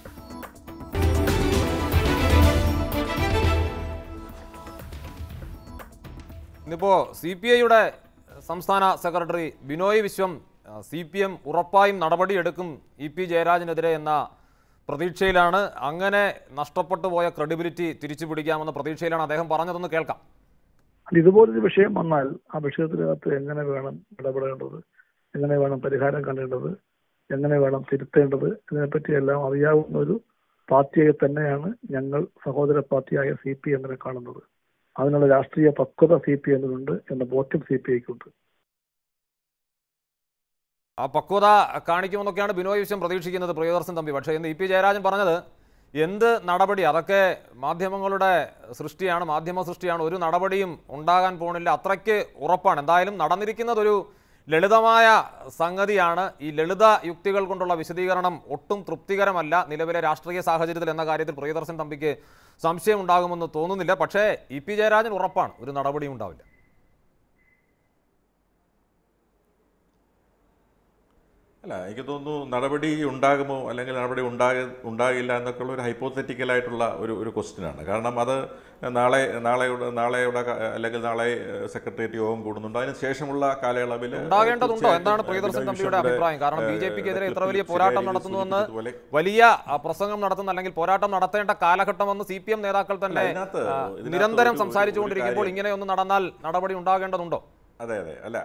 ഇന്നിപ്പോ സി പി ഐയുടെ സംസ്ഥാന secretary Binoy Viswam C P M ഉറപ്പായും നടപടിയെടുക്കും ഇ പി ജയരാജനെതിരെ എന്ന പ്രതീക്ഷയിലാണ് അങ്ങനെ നഷ്ടപ്പെട്ടു പോയ ക്രെഡിബിലിറ്റി തിരിച്ചു പിടിക്കാമെന്ന പ്രതീക്ഷയിലാണ് അദ്ദേഹം പറഞ്ഞതെന്ന് കേൾക്കാം അല്ല, ഇതുപോലൊരു വിഷയം വന്നാൽ ആ വിഷയത്തിനകത്ത് എങ്ങനെ വേണം ഇടപെടേണ്ടത് എങ്ങനെ വേണം പരിഹാരം കാണേണ്ടത് എങ്ങനെ വേണം തിരുത്തേണ്ടത് ഇതിനെപ്പറ്റി എല്ലാം അറിയാവുന്ന ഒരു പാർട്ടിയെ തന്നെയാണ് ഞങ്ങൾ സഹോദര പാർട്ടിയായ സി പി എമ്മിനെ കാണുന്നത് അതിനുള്ള രാഷ്ട്രീയ പക്വത സി പി എമ്മിനുണ്ട് എന്ന ബോധ്യം സി പി ഐക്കുണ്ട് ആ പക്വത കാണിക്കുമെന്നൊക്കെയാണ് ബിനോയ് വിശ്വം പ്രതീക്ഷിക്കുന്നത് പ്രിയദർശൻ തമ്പി പക്ഷേ ഇന്ന് ഇ പി ജയരാജൻ പറഞ്ഞത് എന്ത് നടപടി അതൊക്കെ മാധ്യമങ്ങളുടെ സൃഷ്ടിയാണ് മാധ്യമ സൃഷ്ടിയാണ് ഒരു നടപടിയും ഉണ്ടാകാൻ പോണില്ല അത്രയ്ക്ക് ഉറപ്പാണ് എന്തായാലും നടന്നിരിക്കുന്നത് ഒരു ലളിതമായ സംഗതിയാണ് ഈ ലളിത യുക്തികൾ കൊണ്ടുള്ള വിശദീകരണം ഒട്ടും തൃപ്തികരമല്ല നിലവിലെ രാഷ്ട്രീയ സാഹചര്യത്തിൽ എന്ന കാര്യത്തിൽ പ്രിയദർശൻ തമ്പിക്ക് സംശയം ഉണ്ടാകുമെന്ന് തോന്നുന്നില്ല പക്ഷേ ഇ പി ജയരാജൻ ഉറപ്പാണ് ഒരു നടപടിയും ഉണ്ടാവില്ല അല്ല എനിക്ക് തോന്നുന്നു നടപടി ഉണ്ടാകുമോ അല്ലെങ്കിൽ നടപടി ഉണ്ടാക ഉണ്ടാകില്ല എന്നൊക്കെയുള്ള ഒരു ഹൈപ്പോത്തറ്റിക്കൽ ആയിട്ടുള്ള ഒരു ഒരു ക്വസ്റ്റ്യനാണ് കാരണം അത് നാളെ നാളെയുടെ നാളെയുടെ ക- അല്ലെങ്കിൽ നാളെ സെക്രട്ടേറിയറ്റ് യോഗം കൂടുന്നുണ്ട് അതിന് ശേഷമുള്ള കാലയളവിൽ ഉണ്ടാകേണ്ടതുണ്ടോ എന്താണ് പ്രിയദർശൻ തമ്പിയുടെ അഭിപ്രായം കാരണം ബി ജെ പിക്ക് എതിരെ ഇത്ര വലിയ പോരാട്ടം നടത്തുന്നുവെന്ന് വലിയ ആ, പ്രസംഗം നടത്തുന്ന അല്ലെങ്കിൽ പോരാട്ടം നടത്തേണ്ട കാലഘട്ടമെന്ന് സി പി എം നേതാക്കൾ തന്നെ അല്ല, ഇതിനകത്ത് ആ, ഇതിനകത്ത് നിരന്തരം ഒരു- ഒരു സംസാരിച്ചുകൊണ്ടിരിക്കുമ്പോൾ കാര്യം- ഇങ്ങനെയൊന്നും നടന്നാൽ നടപടി ഉണ്ടാകേണ്ടതുണ്ടോ അതെ അതെ അല്ല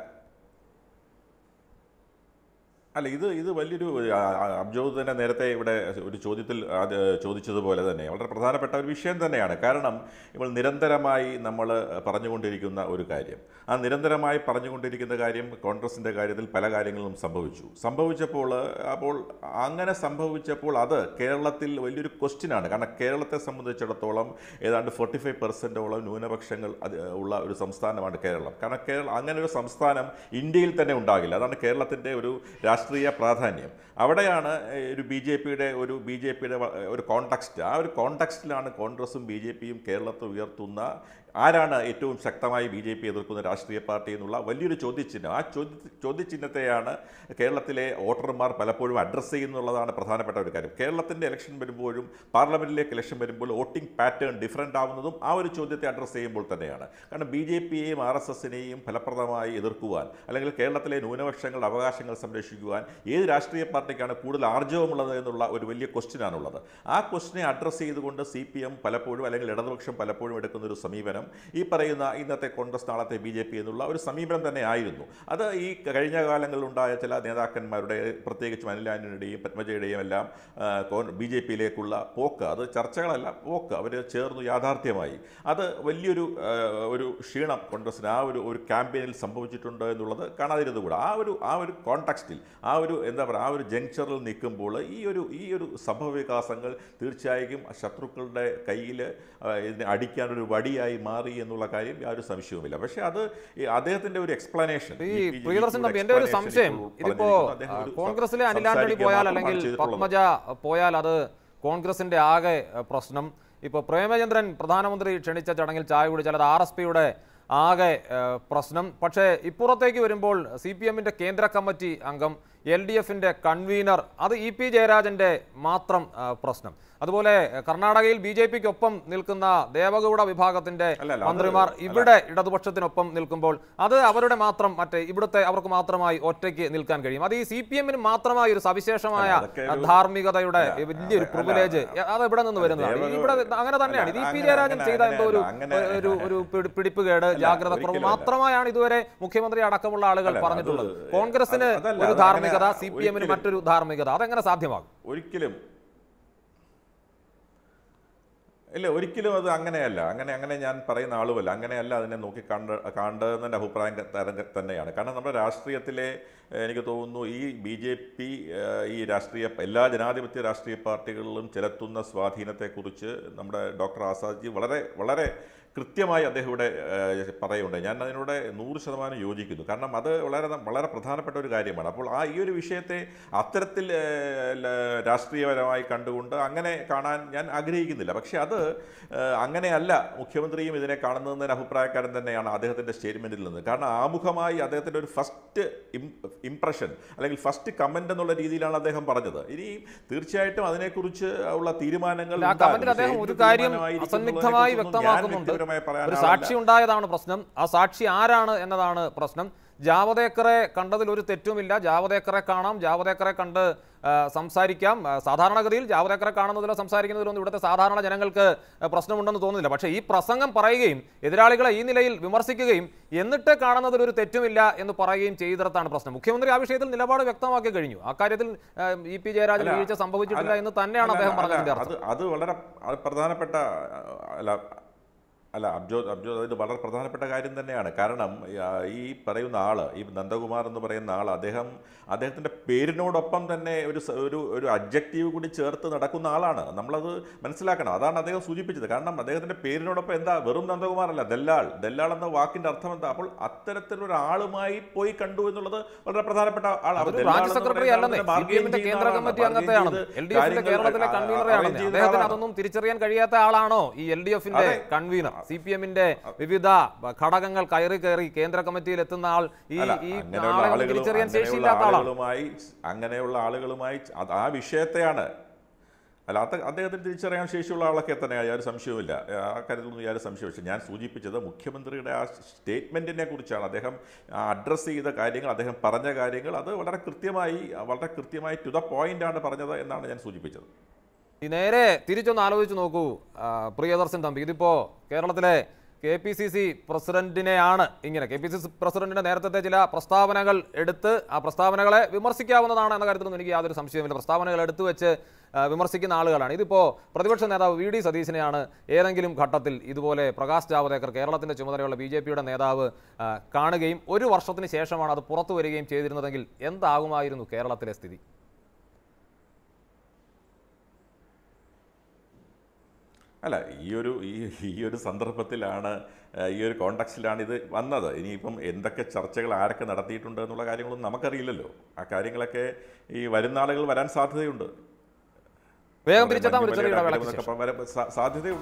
അല്ല ഇത് ഇത് വലിയൊരു ആ, ആ, അബ്ജോദ് തന്നെ നേരത്തെ ഇവിടെ ഒരു ചോദ്യത്തിൽ അത് ചോദിച്ചതുപോലെ തന്നെ വളരെ പ്രധാനപ്പെട്ട ഒരു വിഷയം തന്നെയാണ് കാരണം ഇപ്പോൾ നിരന്തരമായി നമ്മൾ പറഞ്ഞുകൊണ്ടിരിക്കുന്ന ഒരു കാര്യം ആ നിരന്തരമായി പറഞ്ഞുകൊണ്ടിരിക്കുന്ന കാര്യം കോൺഗ്രസിൻ്റെ കാര്യത്തിൽ പല കാര്യങ്ങളും സംഭവിച്ചു സംഭവിച്ചപ്പോൾ അപ്പോൾ അങ്ങനെ സംഭവിച്ചപ്പോൾ അത് കേരളത്തിൽ വലിയൊരു ക്വസ്റ്റ്യനാണ് കാരണം കേരളത്തെ സംബന്ധിച്ചിടത്തോളം ഏതാണ്ട് ഫോർട്ടി ഫൈവ് പെർസെൻറ്റോളം ന്യൂനപക്ഷങ്ങൾ അത് ഉള്ള ഒരു സംസ്ഥാനമാണ് കേരളം കാരണം കേരളം അങ്ങനെ ഒരു സംസ്ഥാനം ഇന്ത്യയിൽ തന്നെ ഉണ്ടാകില്ല അതാണ് കേരളത്തിൻ്റെ ഒരു രാഷ്ട്രീയ പ്രാധാന്യം അവിടെയാണ് ഏഹ്, ഒരു ബി ജെ പിയുടെ ഒരു ബി ജെ പിയുടെ ഒരു കോൺടെക്സ്റ്റ് ആ ഒരു കോൺടെക്സ്റ്റിലാണ് കോൺഗ്രസും ബി ജെ പിയും കേരളത്തിൽ ഉയർത്തുന്ന ആരാണ് ഏറ്റവും ശക്തമായി ബി ജെ പി എതിർക്കുന്ന രാഷ്ട്രീയ പാർട്ടി എന്നുള്ള വലിയൊരു ചോദ്യചിഹ്നം ആ ചോദ്യ ചോദ്യചിഹ്നത്തെയാണ് കേരളത്തിലെ വോട്ടർമാർ പലപ്പോഴും അഡ്രസ്സ് ചെയ്യുന്നുള്ളതാണ് പ്രധാനപ്പെട്ട ഒരു കാര്യം കേരളത്തിൻ്റെ ഇലക്ഷൻ വരുമ്പോഴും പാർലമെൻറ്റിലേക്ക് ഇലക്ഷൻ വരുമ്പോൾ വോട്ടിംഗ് പാറ്റേൺ ഡിഫറൻ്റ് ആവുന്നതും ആ ഒരു ചോദ്യത്തെ അഡ്രസ്സ് ചെയ്യുമ്പോൾ തന്നെയാണ് കാരണം ബി ജെ പിയെയും ആർ എസ് എസിനെയും ഫലപ്രദമായി എതിർക്കുവാൻ അല്ലെങ്കിൽ കേരളത്തിലെ ന്യൂനപക്ഷങ്ങളുടെ അവകാശങ്ങൾ സംരക്ഷിക്കുവാൻ ഏത് രാഷ്ട്രീയ പാർട്ടിക്കാണ് കൂടുതൽ ആർജവമുള്ളത് എന്നുള്ള ഒരു വലിയ ക്വസ്റ്റ്യനാണുള്ളത് ആ ക്വസ്റ്റിനെ അഡ്രസ്സ് ചെയ്തുകൊണ്ട് സി പി എം പലപ്പോഴും അല്ലെങ്കിൽ ഇടതുപക്ഷം പലപ്പോഴും എടുക്കുന്ന ഒരു സമീപനം ഈ പറയുന്ന ഇന്നത്തെ കോൺഗ്രസ് നാളത്തെ ബി ജെ പി എന്നുള്ള ഒരു സമീപനം തന്നെ ആയിരുന്നു അത് ഈ കഴിഞ്ഞ കാലങ്ങളിലുണ്ടായ ചില നേതാക്കന്മാരുടെ പ്രത്യേകിച്ച് അനിൽ ആന്റണിയുടെയും പത്മജയുടെയും എല്ലാം ബി ജെ പിയിലേക്കുള്ള പോക്ക് അത് ചർച്ചകളല്ല പോക്ക് അവർ ചേർന്നു യാഥാർത്ഥ്യമായി അത് വലിയൊരു ആ, ഒരു ക്ഷീണം കോൺഗ്രസിന് ആ ഒരു ഒരു ക്യാമ്പയിനിൽ സംഭവിച്ചിട്ടുണ്ട് എന്നുള്ളത് കാണാതിരുന്നുകൂടാ ആ ഒരു ആ ഒരു കോൺടാക്സ്റ്റിൽ ആ ഒരു എന്താ പറയുക ആ ഒരു ജങ്ഷറിൽ നിൽക്കുമ്പോൾ ഈ ഒരു ഈ ഒരു സംഭവവികാസങ്ങൾ തീർച്ചയായും ശത്രുക്കളുടെ കയ്യിൽ ഇതിനെ അടിക്കാനൊരു വടിയായി മാറി എന്നുള്ള കാര്യം യാതൊരു സംശയവുമില്ല പക്ഷേ അത് ഈ അദ്ദേഹത്തിന്റെ ഒരു എക്സ്പ്ലനേഷൻ ഈ പ്രിയദർശൻ തമ്പി എന്റെ ഒരു സംശയം ഇതിപ്പോ ആ, കോൺഗ്രസിലെ അനിൽ ആന്റണി പോയാൽ അല്ലെങ്കിൽ പത്മജ പോയാൽ അത് കോൺഗ്രസിന്റെ ആകെ ആ, പ്രശ്നം ഇപ്പോൾ പ്രേമചന്ദ്രൻ പ്രധാനമന്ത്രി ക്ഷണിച്ച ചടങ്ങിൽ ചായ കുടിച്ചാൽ അത് ആർ എസ് പിയുടെ ആകെ ആ, പ്രശ്നം പക്ഷേ ഇപ്പുറത്തേക്ക് വരുമ്പോൾ സി പി എമ്മിന്റെ കേന്ദ്ര കമ്മിറ്റി അംഗം എൽ ഡി എഫിൻ്റെ കൺവീനർ അത് ഇ പി ജയരാജൻ്റെ മാത്രം ആ, പ്രശ്നം അതുപോലെ കർണാടകയിൽ ബി ജെ പിക്കൊപ്പം നിൽക്കുന്ന ദേവഗൌഡ വിഭാഗത്തിന്റെ അല്ല, അല്ല, അത് മന്ത്രിമാർ ഇവിടെ ഇടതുപക്ഷത്തിനൊപ്പം നിൽക്കുമ്പോൾ അത് അവരുടെ മാത്രം മറ്റേ ഇവിടുത്തെ അവർക്ക് മാത്രമായി ഒറ്റയ്ക്ക് നിൽക്കാൻ കഴിയും അത് ഈ സി പി എമ്മിന് മാത്രമായി ഒരു സവിശേഷമായ അല്ല, അതൊക്കെ ഒരു- ധാർമ്മികതയുടെ അല്ല, വലിയൊരു അല്ല, പ്രിവിലേജ് അത് ഇവിടെ നിന്ന് വരുന്നതാണ് ദേവഗൗഡ- ഇവിടെ അങ്ങനെ തന്നെയാണ് ഇത് ഇ പി അങ്ങനെ- ജയരാജൻ അങ്ങനെ- ചെയ്ത എന്തോ ഒരു അങ്ങനെ- ഒരു ഒരു പിടി- പിടിപ്പുകേട് ജാഗ്രത കുറവ് ഒരിക്കലും അല്ല. മാത്രമായാണ് ഇതുവരെ മുഖ്യമന്ത്രി അടക്കമുള്ള ആളുകൾ അല്ല, പറഞ്ഞിട്ടുള്ളത് അത് കോൺഗ്രസിന് അത് അതല്ല, ഒരു അത് ധാർമ്മികത അങ്ങനെ സി പി എമ്മിന് ഒരിക്കലും- മറ്റൊരു ധാർമ്മികത അതെങ്ങനെ സാധ്യമാകും ഒരിക്കലും ഇല്ല ഒരിക്കലും അത് അങ്ങനെയല്ല അങ്ങനെ അങ്ങനെ ഞാൻ പറയുന്ന ആളുമല്ല അങ്ങനെയല്ല അതിനെ നോക്കി കണ്ട കാണേണ്ടതെന്നെ അഭിപ്രായം ക- തര- തന്നെയാണ് കാരണം നമ്മുടെ രാഷ്ട്രീയത്തിലെ ഏഹ്, എനിക്ക് തോന്നുന്നു ഈ ബി ജെ പി ഈ രാഷ്ട്രീയ എല്ലാ ജനാധിപത്യ രാഷ്ട്രീയ പാർട്ടികളിലും ചെലുത്തുന്ന സ്വാധീനത്തെക്കുറിച്ച് നമ്മുടെ ഡോക്ടർ ആസാദ്ജി വളരെ വളരെ കൃത്യമായി അദ്ദേഹം ഇവിടെ ഏഹ്, പറയുന്നുണ്ട് ഞാൻ അതിനോട് നൂറ് ശതമാനം യോജിക്കുന്നു കാരണം അത് വളരെ വളരെ പ്രധാനപ്പെട്ട ഒരു കാര്യമാണ് അപ്പോൾ ആ ഈ ഒരു വിഷയത്തെ അത്തരത്തിൽ ഏഹ്, ല- രാഷ്ട്രീയപരമായി കണ്ടുകൊണ്ട് അങ്ങനെ കാണാൻ ഞാൻ ആഗ്രഹിക്കുന്നില്ല പക്ഷേ അത് ഏഹ്, അങ്ങനെയല്ല മുഖ്യമന്ത്രിയും ഇതിനെ കാണുന്നതെന്നൊരു അഭിപ്രായക്കാരൻ തന്നെയാണ് അദ്ദേഹത്തിൻ്റെ സ്റ്റേറ്റ്മെൻറ്റിൽ നിന്ന് കാരണം ആമുഖമായി അദ്ദേഹത്തിൻ്റെ ഒരു ഫസ്റ്റ് ഇംപ്രഷൻ അല്ലെങ്കിൽ ഫസ്റ്റ് കമൻ്റ് എന്നുള്ള രീതിയിലാണ് അദ്ദേഹം പറഞ്ഞത് ഇനി തീർച്ചയായിട്ടും അതിനെക്കുറിച്ച് ഉള്ള തീരുമാനങ്ങൾ ആ ഉണ്ടാകും. കമന്റിൽ പക്ഷേ അദ്ദേഹം എന്ത് ഒരു കാര്യം തീരുമാനമായിരിക്കും അസന്നിഗ്ധമായി എന്നുള്ളതിനെക്കുറിച്ചൊന്നും ഞാൻ വ്യക്തമാക്കുന്നുണ്ട് വ്യക്തിപരമായി ഒരു പറയാനാവില്ല. സാക്ഷി ഉണ്ടായതാണ് പ്രശ്നം ആ സാക്ഷി ആരാണ് എന്നതാണ് പ്രശ്നം ജാവദേക്കറെ കണ്ടതിൽ ഒരു തെറ്റുമില്ല ജാവദേക്കറെ കാണാം ജാവദേക്കറെ കണ്ട് ആ, സംസാരിക്കാം ആ, സാധാരണഗതിയിൽ ജാവദേക്കറെ കാണുന്നതിലോ സംസാരിക്കുന്നതിലൊന്നും ഇവിടുത്തെ സാധാരണ ജനങ്ങൾക്ക് ആ, പ്രശ്നമുണ്ടെന്ന് തോന്നുന്നില്ല പക്ഷേ ഈ പ്രസംഗം പറയുകയും എതിരാളികളെ ഈ നിലയിൽ വിമർശിക്കുകയും എന്നിട്ട് കാണുന്നതിൽ ഒരു തെറ്റുമില്ല എന്ന് പറയുകയും ചെയ്തിടത്താണ് പ്രശ്നം മുഖ്യമന്ത്രി ആ വിഷയത്തിൽ നിലപാട് വ്യക്തമാക്കി കഴിഞ്ഞു അക്കാര്യത്തിൽ ആ, ഇ പി ജയരാജൻ അല്ല, വീഴ്ച സംഭവിച്ചിട്ടില്ല അല്ല, എന്ന് തന്നെയാണ് അല്ല, അദ്ദേഹം അല്ല, പറഞ്ഞതിന്റെ അർത്ഥം അത് അത് വളരെ അത് പ്രധാനപ്പെട്ട അല്ല അല്ല അബ്ജോ അബ്ജോ ഇത് വളരെ പ്രധാനപ്പെട്ട കാര്യം തന്നെയാണ് കാരണം ആ, ഈ പറയുന്ന ആള് ഈ നന്ദകുമാർ എന്ന് പറയുന്ന ആൾ അദ്ദേഹം അദ്ദേഹത്തിൻ്റെ പേരിനോടൊപ്പം തന്നെ ഒരു സ- ഒരു ഒരു അബ്ജക്റ്റീവ് കൂടി ചേർത്ത് നടക്കുന്ന ആളാണ് നമ്മളത് മനസ്സിലാക്കണം അതാണ് അദ്ദേഹം സൂചിപ്പിച്ചത് കാരണം അദ്ദേഹത്തിൻ്റെ പേരിനോടൊപ്പം എന്താ വെറും നന്ദകുമാർ അല്ല ദല്ലാൾ ദല്ലാൾ എന്ന വാക്കിൻ്റെ അർത്ഥം എന്താ അപ്പോൾ അത്തരത്തിലൊരു ആളുമായി പോയി കണ്ടു എന്നുള്ളത് വളരെ പ്രധാനപ്പെട്ട ആൾ അവർ അതൊരു ദല്ലാൾ ബ്രാഞ്ച് എന്ന് സെക്രട്ടറി പറയുന്ന അല്ലെന്നേ ആളിനെ സി പി bargain എമ്മിന്റെ ചെയ്യുന്ന കേന്ദ്ര ആളാണ്. കമ്മിറ്റി bargain അംഗത്തെയാണ് ചെയ്ത് എൽ ഡി എഫിന്റെ കാര്യങ്ങൾ കേരളത്തിലെ ആ- കൺവീനറെ arrange ആണെന്ന് ചെയ്യുന്ന അദ്ദേഹത്തിന് ആളാണ്. അതൊന്നും തിരിച്ചറിയാൻ കഴിയാത്ത ആളാണോ ഈ എൽ ഡി എഫിന്റെ അതെ. കൺവീനർ സി പി എമ്മിന്റെ വിവിധ ഘടകങ്ങൾ കയറി കയറി കേന്ദ്ര കമ്മിറ്റിയിൽ എത്തുന്ന ആൾ ഈ അല്ല, ഈ അങ്ങനെയുള്ള ആളെ ഒന്നും ആളുകളും തിരിച്ചറിയാൻ അങ്ങനെയുള്ള ശേഷിയില്ലാത്ത ആളാണ് ആളുകളുമായി അങ്ങനെയുള്ള ആളുകളുമായി അത് ആ വിഷയത്തെയാണ് അല്ല അത് അദ്ദേഹത്തിന് തിരിച്ചറിയാൻ ശേഷിയുള്ള ആളൊക്കെ തന്നെയാണ് യാതൊരു സംശയവുമില്ല ആ കാര്യത്തിലൊന്നും യാതൊരു സംശയവും പക്ഷേ ഞാൻ സൂചിപ്പിച്ചത് മുഖ്യമന്ത്രിയുടെ ആ സ്റ്റേറ്റ്മെൻറ്റിനെ കുറിച്ചാണ് അദ്ദേഹം അഡ്രസ്സ് ചെയ്ത കാര്യങ്ങൾ അദ്ദേഹം പറഞ്ഞ കാര്യങ്ങൾ അത് വളരെ കൃത്യമായി വളരെ കൃത്യമായി ടു ദ പോയിന്റ് ആണ് പറഞ്ഞത് എന്നാണ് ഞാൻ സൂചിപ്പിച്ചത് ഈ നേരെ തിരിച്ചൊന്ന് ആലോചിച്ച് നോക്കൂ ആ, പ്രിയദർശൻ തമ്പി ഇതിപ്പോ കേരളത്തിലെ കെ പി സി സി പ്രസിഡന്റിനെയാണ് ഇങ്ങനെ കെ പി സി സി പ്രസിഡന്റിന്റെ നേരത്തെ ചില പ്രസ്താവനകൾ എടുത്ത് ആ പ്രസ്താവനകളെ വിമർശിക്കാവുന്നതാണ് എന്ന കാര്യത്തിലൊന്നും എനിക്ക് യാതൊരു സംശയവുമില്ല പ്രസ്താവനകൾ എടുത്തു വെച്ച് ആ, വിമർശിക്കുന്ന ആളുകളാണ് ഇതിപ്പോൾ പ്രതിപക്ഷ നേതാവ് വി ഡി സതീശനെയാണ് ഏതെങ്കിലും ഘട്ടത്തിൽ ഇതുപോലെ പ്രകാശ് ജാവദേക്കർ കേരളത്തിന്റെ ചുമതലയുള്ള ബി ജെ പിയുടെ നേതാവ് ആ, കാണുകയും ഒരു വർഷത്തിന് ശേഷമാണ് അത് പുറത്തു വരികയും ചെയ്തിരുന്നതെങ്കിൽ എന്താകുമായിരുന്നു കേരളത്തിലെ സ്ഥിതി അല്ല ഈ ഒരു ഈ ഈ ഒരു സന്ദർഭത്തിലാണ് ആ, ഈ ഒരു കോണ്ടക്സ്റ്റിലാണ് ഇത് വന്നത് ഇനിയിപ്പം എന്തൊക്കെ ചർച്ചകൾ ആരൊക്കെ നടത്തിയിട്ടുണ്ട് എന്നുള്ള കാര്യങ്ങളൊന്നും നമുക്കറിയില്ലല്ലോ ആ കാര്യങ്ങളൊക്കെ ഈ വരുന്ന ആളുകൾ വരാൻ സാധ്യതയുണ്ട് വേഗം തിരിച്ചെത്താൻ ഒരു ചെറിയ ഇടവേളയ്ക്ക് ശേഷം എന്നൊക്കെ വരാൻ സാ- സാധ്യതയുണ്ട്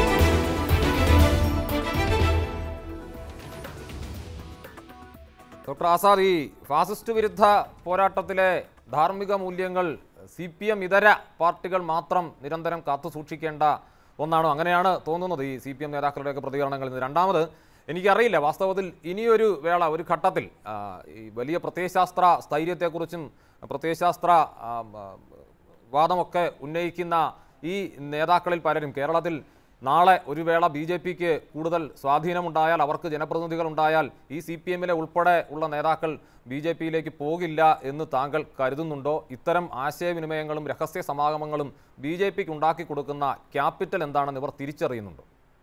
ഡോക്ടർ ആസാദ് ഈ ഫാസിസ്റ്റ് വിരുദ്ധ പോരാട്ടത്തിലെ ധാർമ്മിക മൂല്യങ്ങൾ സി പി എം ഇതര പാർട്ടികൾ മാത്രം നിരന്തരം കാത്തു സൂക്ഷിക്കേണ്ട ഒന്നാണോ അങ്ങനെയാണ് തോന്നുന്നത് ഈ സി പി എം നേതാക്കളുടെയൊക്കെ പ്രതികരണങ്ങളിൽ നിന്ന് രണ്ടാമത് എനിക്കറിയില്ല വാസ്തവത്തിൽ ഇനിയൊരു വേള ഒരു ഘട്ടത്തിൽ ആ, ഈ വലിയ പ്രത്യയശാസ്ത്ര സ്ഥൈര്യത്തെക്കുറിച്ചും പ്രത്യയശാസ്ത്ര ആ, ആ, വാദമൊക്കെ ഉന്നയിക്കുന്ന ഈ നേതാക്കളിൽ പലരും കേരളത്തിൽ നാളെ ഒരു വേള ബി ജെ പിക്ക് കൂടുതൽ സ്വാധീനമുണ്ടായാൽ അവർക്ക് ജനപ്രതിനിധികൾ ഉണ്ടായാൽ ഈ സി പി എമ്മിലെ ഉൾപ്പെടെ ഉള്ള നേതാക്കൾ ബി ജെ പിയിലേക്ക് പോകില്ല എന്ന് താങ്കൾ കരുതുന്നുണ്ടോ ഇത്തരം ആശയവിനിമയങ്ങളും രഹസ്യ സമാഗമങ്ങളും ബി ജെ പിക്ക് ഉണ്ടാക്കി കൊടുക്കുന്ന ക്യാപിറ്റൽ എന്താണെന്ന് ഇവർ തിരിച്ചറിയുന്നുണ്ടോ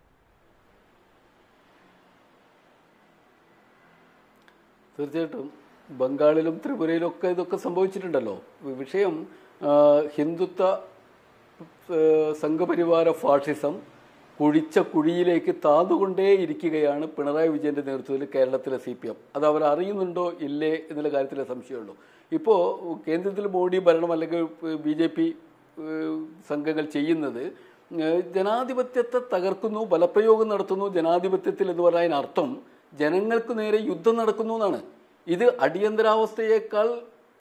തീർച്ചയായിട്ടും ബംഗാളിലും ത്രിപുരയിലും ഒക്കെ ഇതൊക്കെ സംഭവിച്ചിട്ടുണ്ടല്ലോ വിഷയം ആ, ഹിന്ദുത്വ ആ, സംഘപരിവാര ഫാഷിസം കുഴിച്ച കുഴിയിലേക്ക് താതുകൊണ്ടേ ഇരിക്കുകയാണ് പിണറായി വിജയന്റെ നേതൃത്വത്തിൽ കേരളത്തിലെ സി പി എം അത് അവർ അറിയുന്നുണ്ടോ ഇല്ലേ എന്നുള്ള കാര്യത്തിലെ സംശയമുള്ളൂ ഇപ്പോൾ കേന്ദ്രത്തിൽ മോഡി ഭരണം അല്ലെങ്കിൽ ബി ജെ പി സംഘങ്ങൾ ചെയ്യുന്നത് ഏഹ് ജനാധിപത്യത്തെ തകർക്കുന്നു ബലപ്രയോഗം നടത്തുന്നു ജനാധിപത്യത്തിൽ എന്ന് പറയുന്ന അർത്ഥം ജനങ്ങൾക്ക് നേരെ യുദ്ധം നടക്കുന്നു എന്നാണ് ഇത് അടിയന്തരാവസ്ഥയേക്കാൾ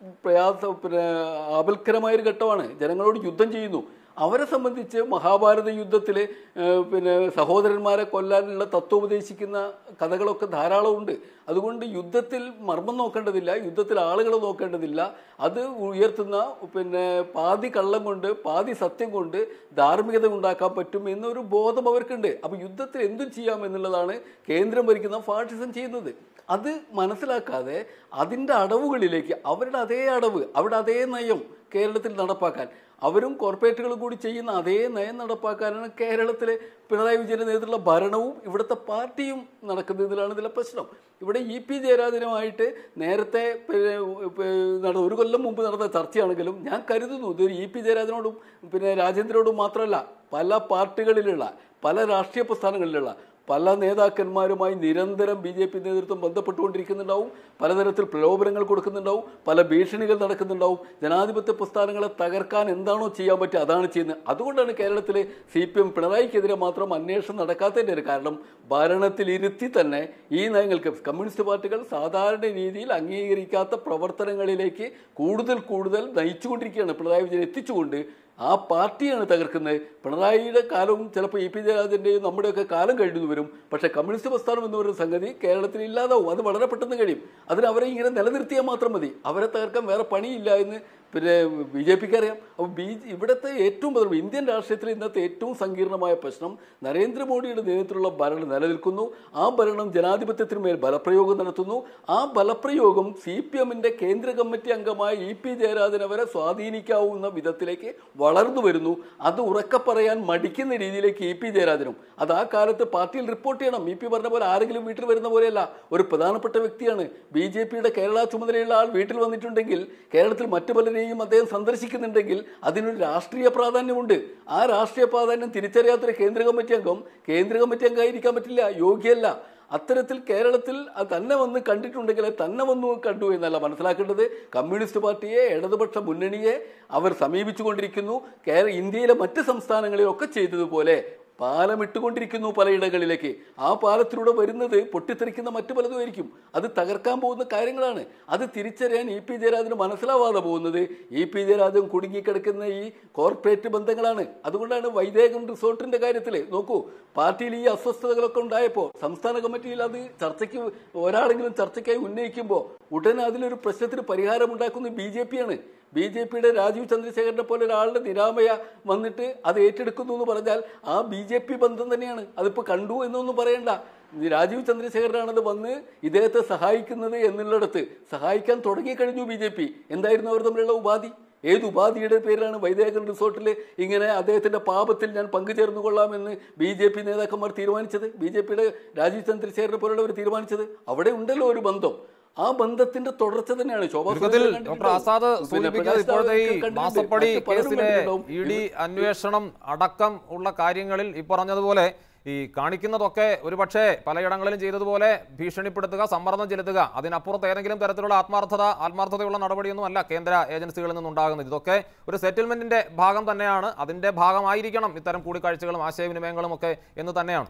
പ്രയാസ പിന്നെ ആപൽക്കരമായൊരു ഘട്ടമാണ് ജനങ്ങളോട് യുദ്ധം ചെയ്യുന്നു അവരെ സംബന്ധിച്ച് മഹാഭാരത യുദ്ധത്തിൽ പിന്നെ സഹോദരന്മാരെ കൊല്ലാനുള്ള തത്വോപദേശിക്കുന്ന കഥകളൊക്കെ ധാരാളമുണ്ട് അതുകൊണ്ട് യുദ്ധത്തിൽ മർമ്മം നോക്കേണ്ടതില്ല യുദ്ധത്തിൽ ആളുകളെ നോക്കേണ്ടതില്ല അത് ഉയർത്തുന്ന പിന്നെ പാതി കള്ളം കൊണ്ട് പാതി സത്യം കൊണ്ട് ധാർമ്മികത ഉണ്ടാക്കാൻ പറ്റും എന്നൊരു ബോധം അവർക്കുണ്ട് അപ്പോൾ യുദ്ധത്തിൽ എന്തും ചെയ്യാം എന്നുള്ളതാണ് കേന്ദ്രം ഭരിക്കുന്ന ഫാഷിസം ചെയ്യുന്നത് അത് മനസ്സിലാക്കാതെ അതിൻ്റെ അടവുകളിലേക്ക് അവരുടെ അതേ അടവ് അവിടെ അതേ നയം കേരളത്തിൽ നടപ്പാക്കാൻ അവരും കോർപ്പറേറ്റുകളും കൂടി ചെയ്യുന്ന അതേ നയം നടപ്പാക്കാനാണ് കേരളത്തിലെ പിണറായി വിജയന്റെ നേതൃത്വത്തിലുള്ള ഭരണവും ഇവിടുത്തെ പാർട്ടിയും നടക്കുന്നതിലാണ് ഇതിലെ പ്രശ്നം ഇവിടെ ഇ പി ജയരാജനുമായിട്ട് നേരത്തെ പിന്നെ, പിന്നെ, നട ഒരു കൊല്ലം മുമ്പ് നടന്ന ചർച്ചയാണെങ്കിലും ഞാൻ കരുതുന്നു ഇതൊരു ഇ പി ജയരാജനോടും പിന്നെ രാജേന്ദ്രനോടും മാത്രമല്ല പല പാർട്ടികളിലുള്ള പല രാഷ്ട്രീയ പ്രസ്ഥാനങ്ങളിലുള്ള പല നേതാക്കന്മാരുമായി നിരന്തരം ബി ജെ പി നേതൃത്വം ബന്ധപ്പെട്ടുകൊണ്ടിരിക്കുന്നുണ്ടാവും പലതരത്തിൽ പ്രലോഭനങ്ങൾ കൊടുക്കുന്നുണ്ടാവും പല ഭീഷണികൾ നടക്കുന്നുണ്ടാവും ജനാധിപത്യ പ്രസ്ഥാനങ്ങളെ തകർക്കാൻ എന്താണോ ചെയ്യാൻ പറ്റുക അതാണ് ചെയ്യുന്നത് അതുകൊണ്ടാണ് കേരളത്തിലെ സി പി എം പിണറായിക്കെതിരെ മാത്രം അന്വേഷണം നടക്കാത്തതിൻ്റെ ഒരു കാരണം ഭരണത്തിലിരുത്തി തന്നെ ഈ നയങ്ങൾക്ക് കമ്മ്യൂണിസ്റ്റ് പാർട്ടികൾ സാധാരണ രീതിയിൽ അംഗീകരിക്കാത്ത പ്രവർത്തനങ്ങളിലേക്ക് കൂടുതൽ കൂടുതൽ നയിച്ചുകൊണ്ടിരിക്കുകയാണ് പിണറായി വിജയൻ എത്തിച്ചുകൊണ്ട് ആ പാർട്ടിയാണ് തകർക്കുന്നത് പിണറായിയുടെ കാലവും ചിലപ്പോൾ ഇ പി ജയരാജൻ്റെയും നമ്മുടെയൊക്കെ കാലം കഴിഞ്ഞു വരും പക്ഷേ കമ്മ്യൂണിസ്റ്റ് പ്രസ്ഥാനം എന്ന് പറയുന്ന സംഗതി കേരളത്തിൽ ഇല്ലാതാവും അത് വളരെ പെട്ടെന്ന് കഴിയും അതിന് അവരെ ഇങ്ങനെ നിലനിർത്തിയാൽ മാത്രം മതി അവരെ തകർക്കാൻ വേറെ പണിയില്ല എന്ന് പിന്നെ ബി ജെ പിക്ക് അറിയാം അപ്പോൾ ബി ഇവിടുത്തെ ഏറ്റവും പ്രധാനം ഇന്ത്യൻ രാഷ്ട്രീയത്തിൽ ഇന്നത്തെ ഏറ്റവും സങ്കീർണമായ പ്രശ്നം നരേന്ദ്രമോദിയുടെ നേതൃത്വത്തിലുള്ള ഭരണം നിലനിൽക്കുന്നു ആ ഭരണം ജനാധിപത്യത്തിന് മേൽ ബലപ്രയോഗം നടത്തുന്നു ആ ബലപ്രയോഗം സി പി എമ്മിൻ്റെ കേന്ദ്ര കമ്മിറ്റി അംഗമായ ഇ പി ജയരാജനെ വരെ സ്വാധീനിക്കാവുന്ന വിധത്തിലേക്ക് വളർന്നു വരുന്നു അത് ഉറക്കെ പറയാൻ മടിക്കുന്ന രീതിയിലേക്ക് ഇ പി ജയരാജനും അത് ആ കാലത്ത് പാർട്ടിയിൽ റിപ്പോർട്ട് ചെയ്യണം ഇ പി പറഞ്ഞ പോലെ ആരെങ്കിലും വീട്ടിൽ വരുന്ന പോലെയല്ല ഒരു പ്രധാനപ്പെട്ട വ്യക്തിയാണ് ബി ജെ പിയുടെ കേരള ചുമതലയുള്ള ആൾ വീട്ടിൽ വന്നിട്ടുണ്ടെങ്കിൽ കേരളത്തിൽ മറ്റു പലരെയും അദ്ദേഹം സന്ദർശിക്കുന്നുണ്ടെങ്കിൽ അതിനൊരു രാഷ്ട്രീയ പ്രാധാന്യമുണ്ട് ആ രാഷ്ട്രീയ പ്രാധാന്യം തിരിച്ചറിയാത്തൊരു കേന്ദ്ര കമ്മിറ്റി അംഗം കേന്ദ്ര കമ്മിറ്റി അംഗമായിരിക്കാൻ പറ്റില്ല യോഗ്യല്ല അത്തരത്തിൽ കേരളത്തിൽ അത് തന്നെ വന്ന് കണ്ടിട്ടുണ്ടെങ്കിൽ അത് തന്നെ വന്നു കണ്ടു എന്നല്ല മനസ്സിലാക്കേണ്ടത് കമ്മ്യൂണിസ്റ്റ് പാർട്ടിയെ ഇടതുപക്ഷ മുന്നണിയെ അവർ സമീപിച്ചുകൊണ്ടിരിക്കുന്നു കേരള ഇന്ത്യയിലെ മറ്റ് സംസ്ഥാനങ്ങളിലൊക്കെ ചെയ്തതുപോലെ പാലം ഇട്ടുകൊണ്ടിരിക്കുന്നു പലയിടങ്ങളിലേക്ക് ആ പാലത്തിലൂടെ വരുന്നത് പൊട്ടിത്തെറിക്കുന്ന മറ്റു പലതുമായിരിക്കും അത് തകർക്കാൻ പോകുന്ന കാര്യങ്ങളാണ് അത് തിരിച്ചറിയാൻ ഇ പി ജയരാജന് മനസ്സിലാവാതെ പോകുന്നത് ഇ പി ജയരാജൻ കുടുങ്ങിക്കിടക്കുന്ന ഈ കോർപ്പറേറ്റ് ബന്ധങ്ങളാണ് അതുകൊണ്ടാണ് വൈദേകൻ റിസോർട്ടിന്റെ കാര്യത്തിൽ നോക്കൂ പാർട്ടിയിൽ ഈ അസ്വസ്ഥതകളൊക്കെ ഉണ്ടായപ്പോൾ സംസ്ഥാന കമ്മിറ്റിയിൽ അത് ചർച്ചയ്ക്ക് ഒരാളെങ്കിലും ചർച്ചയ്ക്കായി ഉന്നയിക്കുമ്പോൾ ഉടനെ അതിലൊരു പ്രശ്നത്തിന് പരിഹാരം ഉണ്ടാക്കുന്നത് ബി ജെ പിയാണ് ബി ജെ പിയുടെ രാജീവ് ചന്ദ്രശേഖരനെ പോലെ ഒരാളുടെ നിരാമയ വന്നിട്ട് അത് ഏറ്റെടുക്കുന്നു എന്ന് പറഞ്ഞാൽ ആ ബി ജെ പി ബന്ധം തന്നെയാണ് അതിപ്പോൾ കണ്ടു എന്നൊന്നും പറയണ്ട ഇത് രാജീവ് ചന്ദ്രശേഖരനാണത് വന്ന് ഇദ്ദേഹത്തെ സഹായിക്കുന്നത് എന്നുള്ളിടത്ത് സഹായിക്കാൻ തുടങ്ങിക്കഴിഞ്ഞു ബി ജെ പി എന്തായിരുന്നു അവർ തമ്മിലുള്ള ഉപാധി ഏത് ഉപാധിയുടെ പേരിലാണ് വൈദേകൻ റിസോർട്ടിൽ ഇങ്ങനെ അദ്ദേഹത്തിന്റെ പാപത്തിൽ ഞാൻ പങ്കുചേർന്നു കൊള്ളാമെന്ന് ബി ജെ പി നേതാക്കന്മാർ തീരുമാനിച്ചത് ബി ജെ പിയുടെ രാജീവ് ചന്ദ്രശേഖരനെ പോലുള്ളവർ തീരുമാനിച്ചത് അവിടെ ഉണ്ടല്ലോ ഒരു ബന്ധം ആ ബന്ധത്തിന്റെ തുടർച്ച തന്നെയാണ് ശോഭാ ചുരുക്കത്തിൽ സുരേന്ദ്രൻ ഡോക്ടർ ആസാദ് കണ്ടിട്ടുണ്ടാവും. പിന്നെ സൂചിപ്പിക്കുന്നത് പ്രകാശ് ഇപ്പോഴത്തെ ഈ ജാവ്ദേക്കർ കണ്ടിട്ടുണ്ട്. മാസപ്പടി മറ്റ് പലരും കേസിലെ കണ്ടിട്ടുണ്ടാവും. ഇ ഡി അന്വേഷണം അടക്കം ഉള്ള കാര്യങ്ങളിൽ ഈ പറഞ്ഞതുപോലെ ഈ കാണിക്കുന്നതൊക്കെ ഒരുപക്ഷെ പലയിടങ്ങളിലും ചെയ്തതുപോലെ ഭീഷണിപ്പെടുത്തുക സമ്മർദ്ദം ചെലുത്തുക അതിനപ്പുറത്ത് ഏതെങ്കിലും തരത്തിലുള്ള ആത്മാർത്ഥത ആത്മാർത്ഥതയുള്ള നടപടിയൊന്നും അല്ല കേന്ദ്ര ഏജൻസികളിൽ നിന്നുണ്ടാകുന്നത് ഇതൊക്കെ ഒരു സെറ്റിൽമെന്റിന്റെ ഭാഗം തന്നെയാണ് അതിന്റെ ഭാഗമായിരിക്കണം ഇത്തരം കൂടിക്കാഴ്ചകളും ആശയവിനിമയങ്ങളും ഒക്കെ എന്ന് തന്നെയാണ്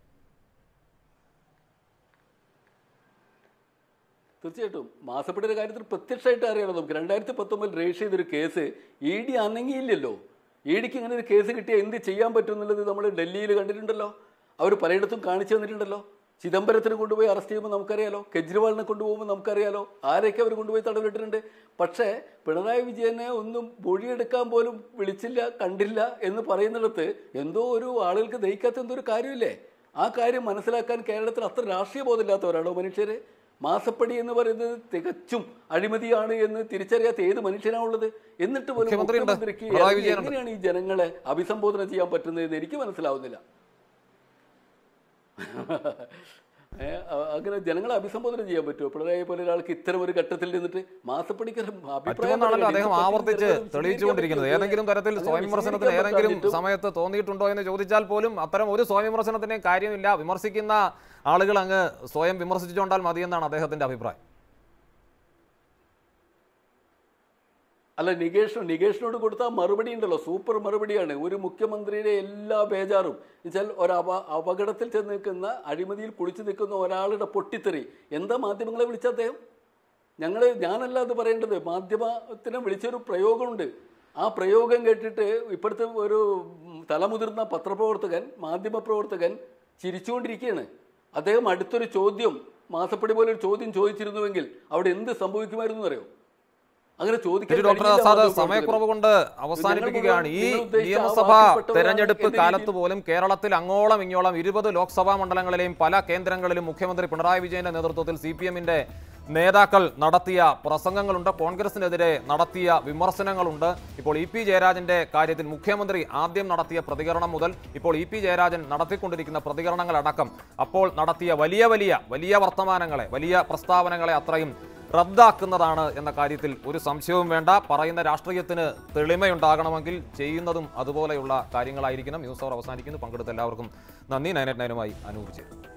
തീർച്ചയായിട്ടും മാസപ്പടിയുടെ കാര്യത്തിൽ പ്രത്യക്ഷമായിട്ട് അറിയാലോ നമുക്ക് രണ്ടായിരത്തി പത്തൊമ്പതിൽ രജിസ്റ്റർ ചെയ്തൊരു കേസ് ഇ ഡി അനങ്ങിയില്ലല്ലോ ഇ ഡിക്ക് ഇങ്ങനെ ഒരു കേസ് കിട്ടിയാൽ എന്ത് ചെയ്യാൻ പറ്റും എന്നുള്ളത് നമ്മൾ ഡൽഹിയിൽ കണ്ടിട്ടുണ്ടല്ലോ അവർ പലയിടത്തും കാണിച്ചു തന്നിട്ടുണ്ടല്ലോ ചിദംബരത്തിന് കൊണ്ടുപോയി അറസ്റ്റ് ചെയ്യുമ്പോൾ നമുക്കറിയാലോ കെജ്രിവാളിനെ കൊണ്ടുപോകുമ്പോൾ നമുക്കറിയാലോ ആരെയൊക്കെ അവർ കൊണ്ടുപോയി തടവിട്ടിട്ടുണ്ട് പക്ഷേ പിണറായി വിജയനെ ഒന്നും മൊഴിയെടുക്കാൻ പോലും വിളിച്ചില്ല കണ്ടില്ല എന്ന് പറയുന്നിടത്ത് എന്തോ ഒരു ആളുകൾക്ക് ദഹിക്കാത്ത എന്തോ ഒരു കാര്യമില്ലേ ആ കാര്യം മനസ്സിലാക്കാൻ കേരളത്തിൽ അത്ര രാഷ്ട്രീയ ബോധമില്ലാത്തവരാണോ മനുഷ്യര് മാസപ്പടി എന്ന് പറയുന്നത് തികച്ചും അഴിമതിയാണ് എന്ന് തിരിച്ചറിയാത്ത ഏത് മനുഷ്യനാണുള്ളത് എന്നിട്ട് പോലും മുഖ്യമന്ത്രിയുണ്ട്. മുഖ്യമന്ത്രിക്ക് പിണറായി വിജയനുണ്ട്. എങ്ങനെയാണ് ഈ ജനങ്ങളെ അഭിസംബോധന ചെയ്യാൻ പറ്റുന്നത് എന്ന് എനിക്ക് മനസ്സിലാവുന്നില്ല ഏ, അ- അങ്ങനെ ജനങ്ങളെ അഭിസംബോധന ചെയ്യാൻ പറ്റുമോ പിണറായി പോലെ ഒരാൾക്ക് ഇത്തരം ഒരു ഘട്ടത്തിൽ നിന്നിട്ട് മാസപ്പടിക്ക് ഒരു അഭിപ്രായം പറ്റുമെന്നാണല്ലോ അദ്ദേഹം പറയാൻ ആവർത്തിച്ച് ഇതിനെപ്പറ്റി തെളിയിച്ചുകൊണ്ടിരിക്കുന്നത് വിശദീകരിക്കാൻ ഏതെങ്കിലും തരത്തിൽ അങ്ങനെ സ്വയം വിമർശനത്തിന് വിശദീകരിക്കാൻ ഏതെങ്കിലും പറ്റാഞ്ഞിട്ടും സമയത്ത് തോന്നിയിട്ടുണ്ടോ എന്ന് ചോദിച്ചാൽ പോലും അത്തരം ഒരു സ്വയം വിമർശനത്തിന്റെയും കാര്യമില്ല വിമർശിക്കുന്ന ആളുകൾ അങ്ങ് സ്വയം വിമർശിച്ചുകൊണ്ടാൽ മതിയെന്നാണ് അദ്ദേഹത്തിന്റെ അഭിപ്രായം അല്ല നികേഷ് നികേഷിനോട് കൊടുത്ത ആ മറുപടി ഉണ്ടല്ലോ സൂപ്പർ മറുപടിയാണ് ഒരു മുഖ്യമന്ത്രിയുടെ എല്ലാ ബേജാറും എന്നുവെച്ചാൽ ഒരു അപ അപകടത്തിൽ ചെന്ന് നിൽക്കുന്ന അഴിമതിയിൽ കുളിച്ചു നിൽക്കുന്ന ഒരാളുടെ പൊട്ടിത്തെറി എന്താ മാധ്യമങ്ങളെ വിളിച്ച അദ്ദേഹം ഞങ്ങൾ ഞാനല്ല അത് പറയേണ്ടത് മാധ്യമത്തിനെ വിളിച്ചൊരു പ്രയോഗമുണ്ട് ആ പ്രയോഗം കേട്ടിട്ട് ഇപ്പോഴത്തെ ഒരു ഉം, തലമുതിർന്ന പത്രപ്രവർത്തകൻ മാധ്യമപ്രവർത്തകൻ ചിരിച്ചുകൊണ്ടിരിക്കുകയാണ് അദ്ദേഹം അടുത്തൊരു ചോദ്യം മാസപ്പടി പോലെ ഒരു ചോദ്യം ചോദിച്ചിരുന്നുവെങ്കിൽ അവിടെ എന്ത് സംഭവിക്കുമായിരുന്നു എന്നറിയോ അങ്ങനെ ചോദിക്കാൻ ശരി ഡോക്ടർ കഴിഞ്ഞില്ല ആസാദ് മാധ്യമപ്രവർത്തകന്. സമയക്കുറവ് കൊണ്ട് അവസാനിപ്പിക്കുകയാണ് ഈ നിങ്ങൾ ഉദ്ദേശിച്ച ആ നിയമസഭാ വാക്കിൽപ്പെട്ടവരാണ് തെരഞ്ഞെടുപ്പ് എന്ന കാലത്ത് രീതിയിൽ- പോലും കേരളത്തിൽ അങ്ങോളം ഇങ്ങോളം ഇരുപത് ലോക്സഭാ മണ്ഡലങ്ങളിലെയും പല കേന്ദ്രങ്ങളിലും മുഖ്യമന്ത്രി പിണറായി വിജയന്റെ നേതൃത്വത്തിൽ സി പി എമ്മിന്റെ നേതാക്കൾ നടത്തിയ പ്രസംഗങ്ങളുണ്ട് കോൺഗ്രസിനെതിരെ നടത്തിയ വിമർശനങ്ങളുണ്ട് ഇപ്പോൾ ഇ പി ജയരാജന്റെ കാര്യത്തിൽ മുഖ്യമന്ത്രി ആദ്യം നടത്തിയ പ്രതികരണം മുതൽ ഇപ്പോൾ ഇ പി ജയരാജൻ നടത്തിക്കൊണ്ടിരിക്കുന്ന പ്രതികരണങ്ങളടക്കം അപ്പോൾ നടത്തിയ വലിയ വലിയ വലിയ വർത്തമാനങ്ങളെ വലിയ പ്രസ്താവനകളെ അത്രയും റദ്ദാക്കുന്നതാണ് എന്ന കാര്യത്തിൽ ഒരു സംശയവും വേണ്ട പറയുന്ന രാഷ്ട്രീയത്തിന് തെളിമയുണ്ടാകണമെങ്കിൽ ചെയ്യുന്നതും അതുപോലെയുള്ള കാര്യങ്ങളായിരിക്കണം ന്യൂസ് അവർ അവസാനിക്കുന്നു പങ്കെടുത്ത എല്ലാവർക്കും നന്ദി നയനറ്റ് നയനുമായി അനൂപ് ചെയ്തു